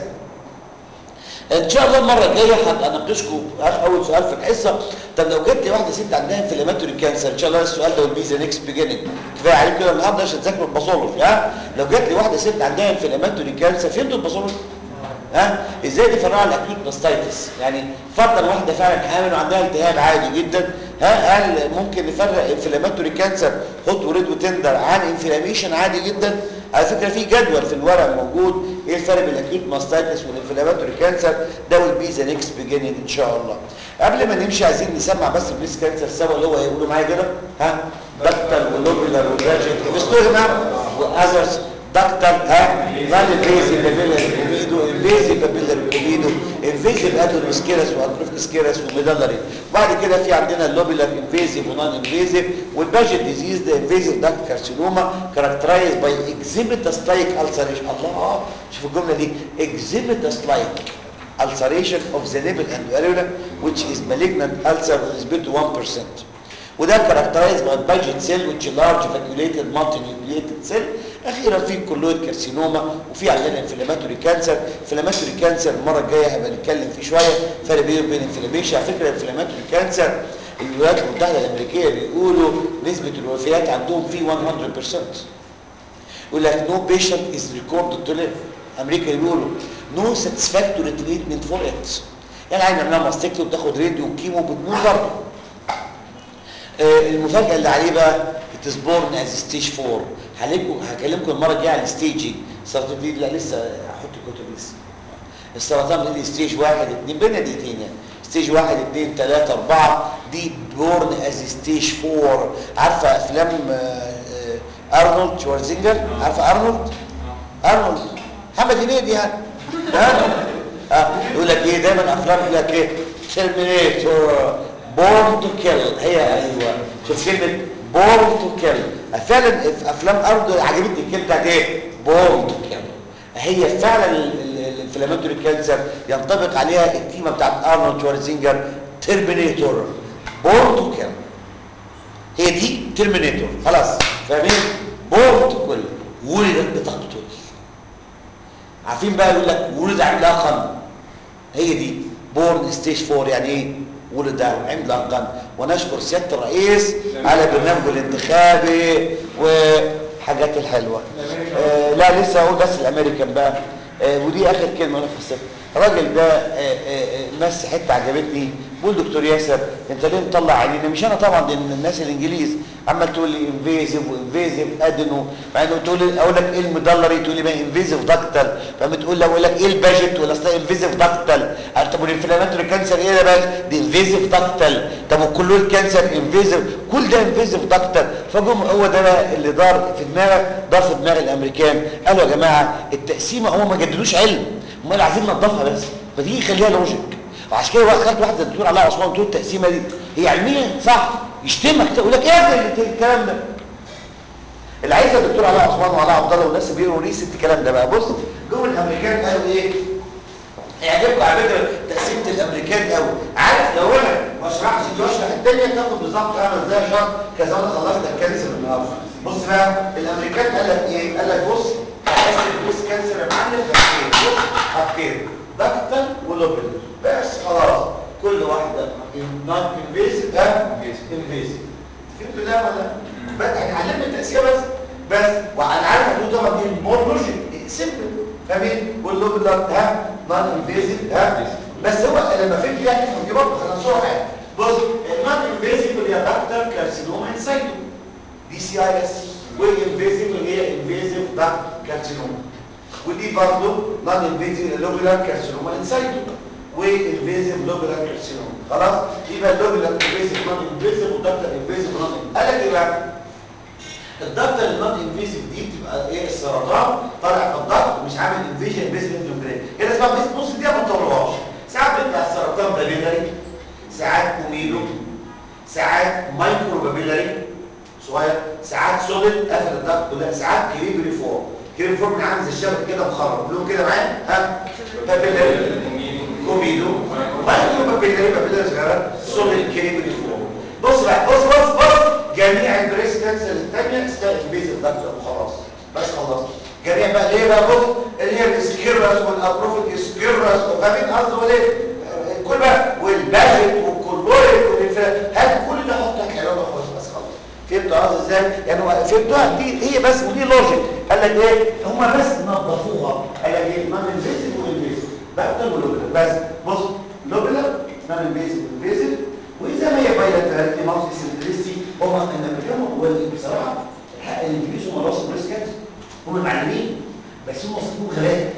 ان شاء الله المره الجايه هناقشكم اول سؤال في الحصه طب لو جت لي واحده ست عندها انفلاماتوري كانسر ان شاء الله السؤال ده will be the next beginning كفايه عليكم كده النهارده عشان تذاكروا الباثولوجي ها لو جت لي واحده ست عندها انفلاماتوري كانسر فهمتوا الباثولوجي ها ازاي نفرقها الاكيوت ماستايتس يعني فرضا واحده فعلا حامل وعندها التهاب عادي جدا ها هل ممكن نفرق انفلاماتوري كانسر هوت وريد وتندر عن انفلاميشن عادي جدا على فكره في جدول في الورق موجود ايه الفرق بين الاكيوت ماستايتس والانفلاماتوري كانسر ده ويل بي ذا نيكست بيجيننج ان شاء الله قبل ما نمشي عايزين نسمع بس بريس كانسر سوا اللي هو يقولوا معايا كده ها دكتور ولوبيلر وجاجيت بيستوي يا جماعه واذرز دكتور ها نون انفيزيف بابيلر كوميدو انفيزيف بابيلر كوميدو انفيزيف ادونوسكيرس واتروفيسكيرس وميدالري بعد كده في عندنا اللوبيلر انفيزيف ونون انفيزيف والباجيت ديزيز ده انفيزيف داكت كارسينوما كاركترايز باي اكزيبيتاس لايك السريشن الله شوف الجمله دي اكزيبيتاس لايك ulceration of the nipple and areola which is malignant ulcer with respect to 1% وده characterized by budget cell which large vacuolated multinucleated cell اخيرا في كولويد كارسينوما وفي عندنا انفلاماتوري كانسر انفلاماتوري كانسر المره الجايه هبقى نتكلم فيه شويه فرق بينه وبين انفلاميشن على فكره الانفلاماتوري كانسر الولايات المتحده الامريكيه بيقولوا نسبه الوفيات عندهم فيه 100% يقول لك نو بيشنت از ريكوردد تو ليف امريكا بيقولوا نو ساتسفاكتوري تريتمنت فور ات يعني عايز نعملها ماستكتو بتاخد راديو وكيمو بتموت برضه آه المفاجاه اللي عليه بقى اتس بورن از ستيج 4 هلكم هكلمكم المره الجايه على الستيجنج السرطان دي لا لسه هحط الكتب لسه السرطان دي ستيج 1 2 بين دقيقتين يعني ستيج 1 2 3 4 دي بورن از ستيج 4 عارفه افلام ارنولد شوارزنجر عارف ارنولد ارنولد محمد هنيدي يعني ها اه يقول لك ايه دايما افلام يقول لك ايه ترمينيتور بورن تو كيل هي ايوه شوف كلمه بورن تو كيل فعلا في افلام ارنولد عجبتني الكلمه بتاعت ايه بورن تو كيل هي فعلا الانفلاماتوري كانسر ينطبق عليها التيمه بتاعت ارنولد شوارزنجر ترمينيتور بورن تو كيل هي دي ترمينيتور خلاص فاهمين بورن تو كيل ولدت بتقتل عارفين بقى يقول لك ولد عملاقا هي دي بورن ستيج 4 يعني ايه ولد عملاقا ونشكر سياده الرئيس على برنامجه الانتخابي وحاجات الحلوه آه لا لسه هقول بس الامريكان بقى آه ودي اخر كلمه انا في السفر الراجل ده آه آه بس حته عجبتني بقول دكتور ياسر انت ليه مطلع عينينا مش انا طبعا دي الناس الانجليز عمال تقول لي انفيزيف وانفيزيف ادنو مع انه تقول لي اقول لك ايه المدلري تقول لي ما انفيزيف داكتل فما تقول لي اقول لك ايه الباجت ولا اصل انفيزيف داكتل طب والانفلاماتوري كانسر ايه يا باشا دي انفيزيف داكتل طب وكل كانسر انفيزيف كل ده انفيزيف داكتل فجم هو ده بقى اللي دار في دماغك دار في دماغ الامريكان قالوا يا جماعه التقسيمه هم ما جددوش علم هم عايزين ننضفها بس فدي خليها لوجيك وعشان كده بقى خدت واحده الدكتور علاء عثمان تقول التقسيمه دي هي علميا صح يشتمك يقول لك ايه يا ابني الكلام ده اللي عايزه الدكتور علاء عثمان وعلاء عبد الله والناس اللي بيقولوا ريست الكلام ده بقى بص جوه الامريكان قالوا ايه يعجبكم على فكره تقسيمه الامريكان قوي عارف لو انا ما اشرحش دي واشرح الثانيه تاخد بالظبط خمس دقايق شهر كذا انا خلصت الكانسر النهارده بص بقى الامريكان قال لك ايه قال لك بص هتقسم البريست كانسر يا معلم حاجتين بص حاجتين دكتل ولوبل بس خلاص كل واحده نون انفيسيف ها انفيسيف فهمتوا ده ولا بس هنعلمنا التقسيمه بس بس وانا عارف ان طبعا دي مور لوجيك سيمبل فاهمين واللوبل ها نون انفيسيف ها بس هو لما فهمت يعني دي برضه خلينا نصورها حاجه بص النون انفيسيف اللي هي دكتل كارسينوما انسايتو دي سي اي اس والانفيسيف اللي هي انفيسيف دكتل كارسينوما ودي برضه نون انفيزيف لوبولار كارسينوما انسايتو وانفيزيف لوبولار كارسينوما خلاص يبقى اللوبولار انفيزيف نون انفيزيف والدكتور انفيزيف نون قال لك ايه بقى الدكتور النون انفيزيف دي بتبقى ايه السرطان طالع في الضغط ومش عامل انفيجن انفيزيف انفلاماتوري هنا اسمها بس نص دي ما تطولهاش ساعات بيبقى السرطان بابيلاري ساعات كوميدو ساعات مايكرو بابيلاري صغير ساعات سوليد قافل الضغط كلها ساعات كريبري فور كريبري فور عامل زي الشبك كده مخرب لون كده معايا ها بابيلاري كوميدو مايكرو بابيلاري بابيلاري صغيره سوليد كريبري فور بص بقى بص بص بص جميع البريست كانسر الثانيه اسمها انفيزيف دكتور وخلاص بس خلصت جميع بقى ليه بقى بص اللي هي السكيرس والابروفيك سكيرس وفاهمين قصدي ولا ايه كل بقى والباجت والكولويد والانفلام هات كل ده حط لك علاج خالص بس خلاص فهمتوا قصدي ازاي يعني هو فهمتوها دي هي بس ودي لوجيك قال لك ايه هم بس نظفوها قال لك ايه نون انفيزيف وانفيزيف دكتور ولوبلر بس بص لوبلر نون انفيزيف وانفيزيف واذا ما هي بايلاتراليتي مالتي سنتريستي هم الامريكان واللي بصراحه الحق الانجليز هم راسهم بريس كانسر هم معلمين بس هم صفوه غباء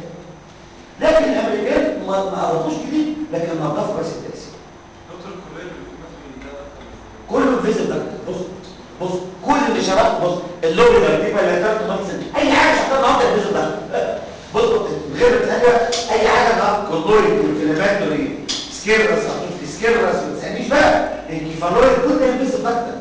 لكن الامريكان ما ما عرفوش كده لكن نظفوا بس التاثير دكتور الكليه اللي في مثلا ده كله فيزل ده بص بص كل اللي شرحت بص اللوبي ده دي بايلاتراليتي مالتي سنتريستي اي حاجه شرحتها النهارده الفيزل ده بص غير حاجه اي حاجه النهارده كولويد انفلاماتوري سكيرس سكيرس ما تسالنيش بقى الكيفالويد كل ده ينفذ الضغط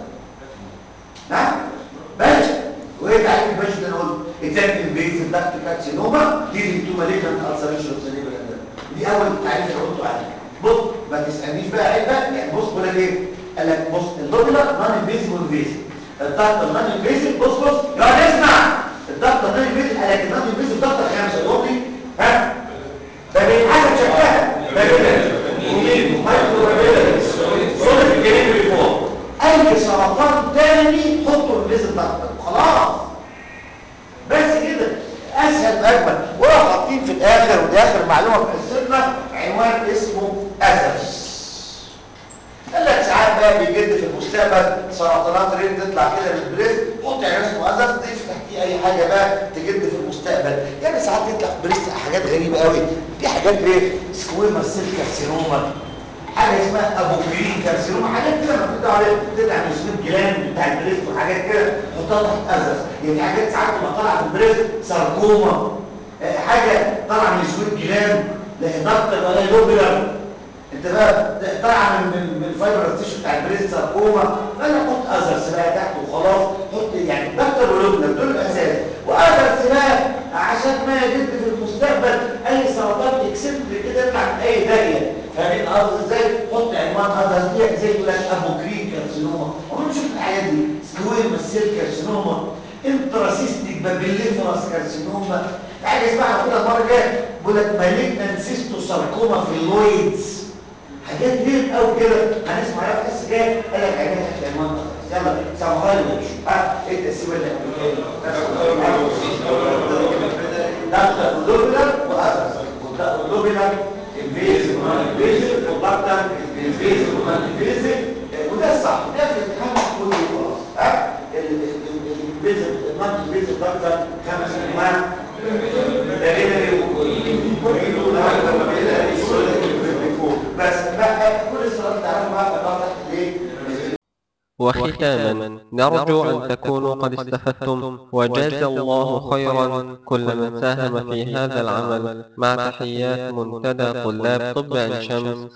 نعم ماشي وايه تعريف الباش اللي انا قلته اتاك انفيز الضغط كارسينوما دي تو مالجنت السريشن سليبر دي اول تعريف اللي قلته عليه بص ما تسالنيش بقى عيب بقى يعني بص بقول لك ايه قال لك بص اللوبيلر نون انفيزيف وانفيزيف الضغط النون انفيزيف بص بص يقعد اسمع الضغط النون انفيزيف قال لك النون انفيزيف ضغط خمسه يقول لي ها فبين حسب شكلها فبين ومين مايكرو بابيلاري صوت الجريمري فوق اي سرطان تاني حطه في ليزر ضغط خلاص بس كده اسهل واجمل وراح حاطين في الاخر ودي اخر معلومه في حصتنا عنوان اسمه ازرس قال لك ساعات بقى بيجد في المستقبل سرطانات ريد تطلع كده من البريست حط عنوان اسمه ازرس ضيف تحتيه اي حاجه بقى تجد في المستقبل يعني ساعات يطلع في بريست حاجات غريبه قوي دي حاجات ايه سكويما سيل كارسينوما حاجه اسمها ابوكرين كارسينوما حاجات كده مكتوب عليها بتطلع من سويت جلاند بتاع البريست وحاجات كده حطها تحت ازرق يعني حاجات ساعات تبقى طالعه في البريست ساركوما آه، حاجه طالعه من سويت جلاند لا ضغط ولا لوبيلر انت بقى طالعه من من من الفايبر تيشو بتاع البريست ساركوما فانا حط ازرس بقى تحت وخلاص حط يعني دكتور ولوبيلر دول الاساس وازرس بقى عشان ما يجد في المستقبل اي سرطان اكسنتري كده يطلع من اي داهيه فاهمين قصدي ازاي حط عنوان ازرس دي زي يقول لك ابوكرين كارسينوما عمرنا شفت الحاجات دي سكوير سيل كارسينوما انتراسيستيك بابيليفراس كارسينوما في حاجه اسمها كده المره الجايه بيقول لك مالجنان سيستوساركوما في اللويدز حاجات كتير قوي كده هنسمع عليها في الحصه الجايه قال لك عينيها تحت عنوان ازرس يلا سامحوا لي ها ايه التقسيمه اللي دكتور لوبيلر وازرس لوبيلر انفيزيف ونون انفيزيف ودكتور انفيزيف ونون انفيزيف وده الصح ده في الامتحان كله خلاص ها الانفيزيف النون انفيزيف دكتور خمس انواع دليلري بس بقى كل السؤال تعرفوا بقى بقى تحت ليه وختاما نرجو أن تكونوا قد استفدتم وجاز الله خيرا كل من ساهم في هذا العمل مع تحيات منتدى طلاب طب عين شمس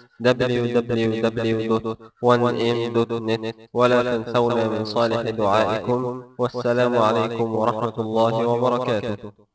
www.1m.net ولا تنسونا من صالح دعائكم والسلام عليكم ورحمة الله وبركاته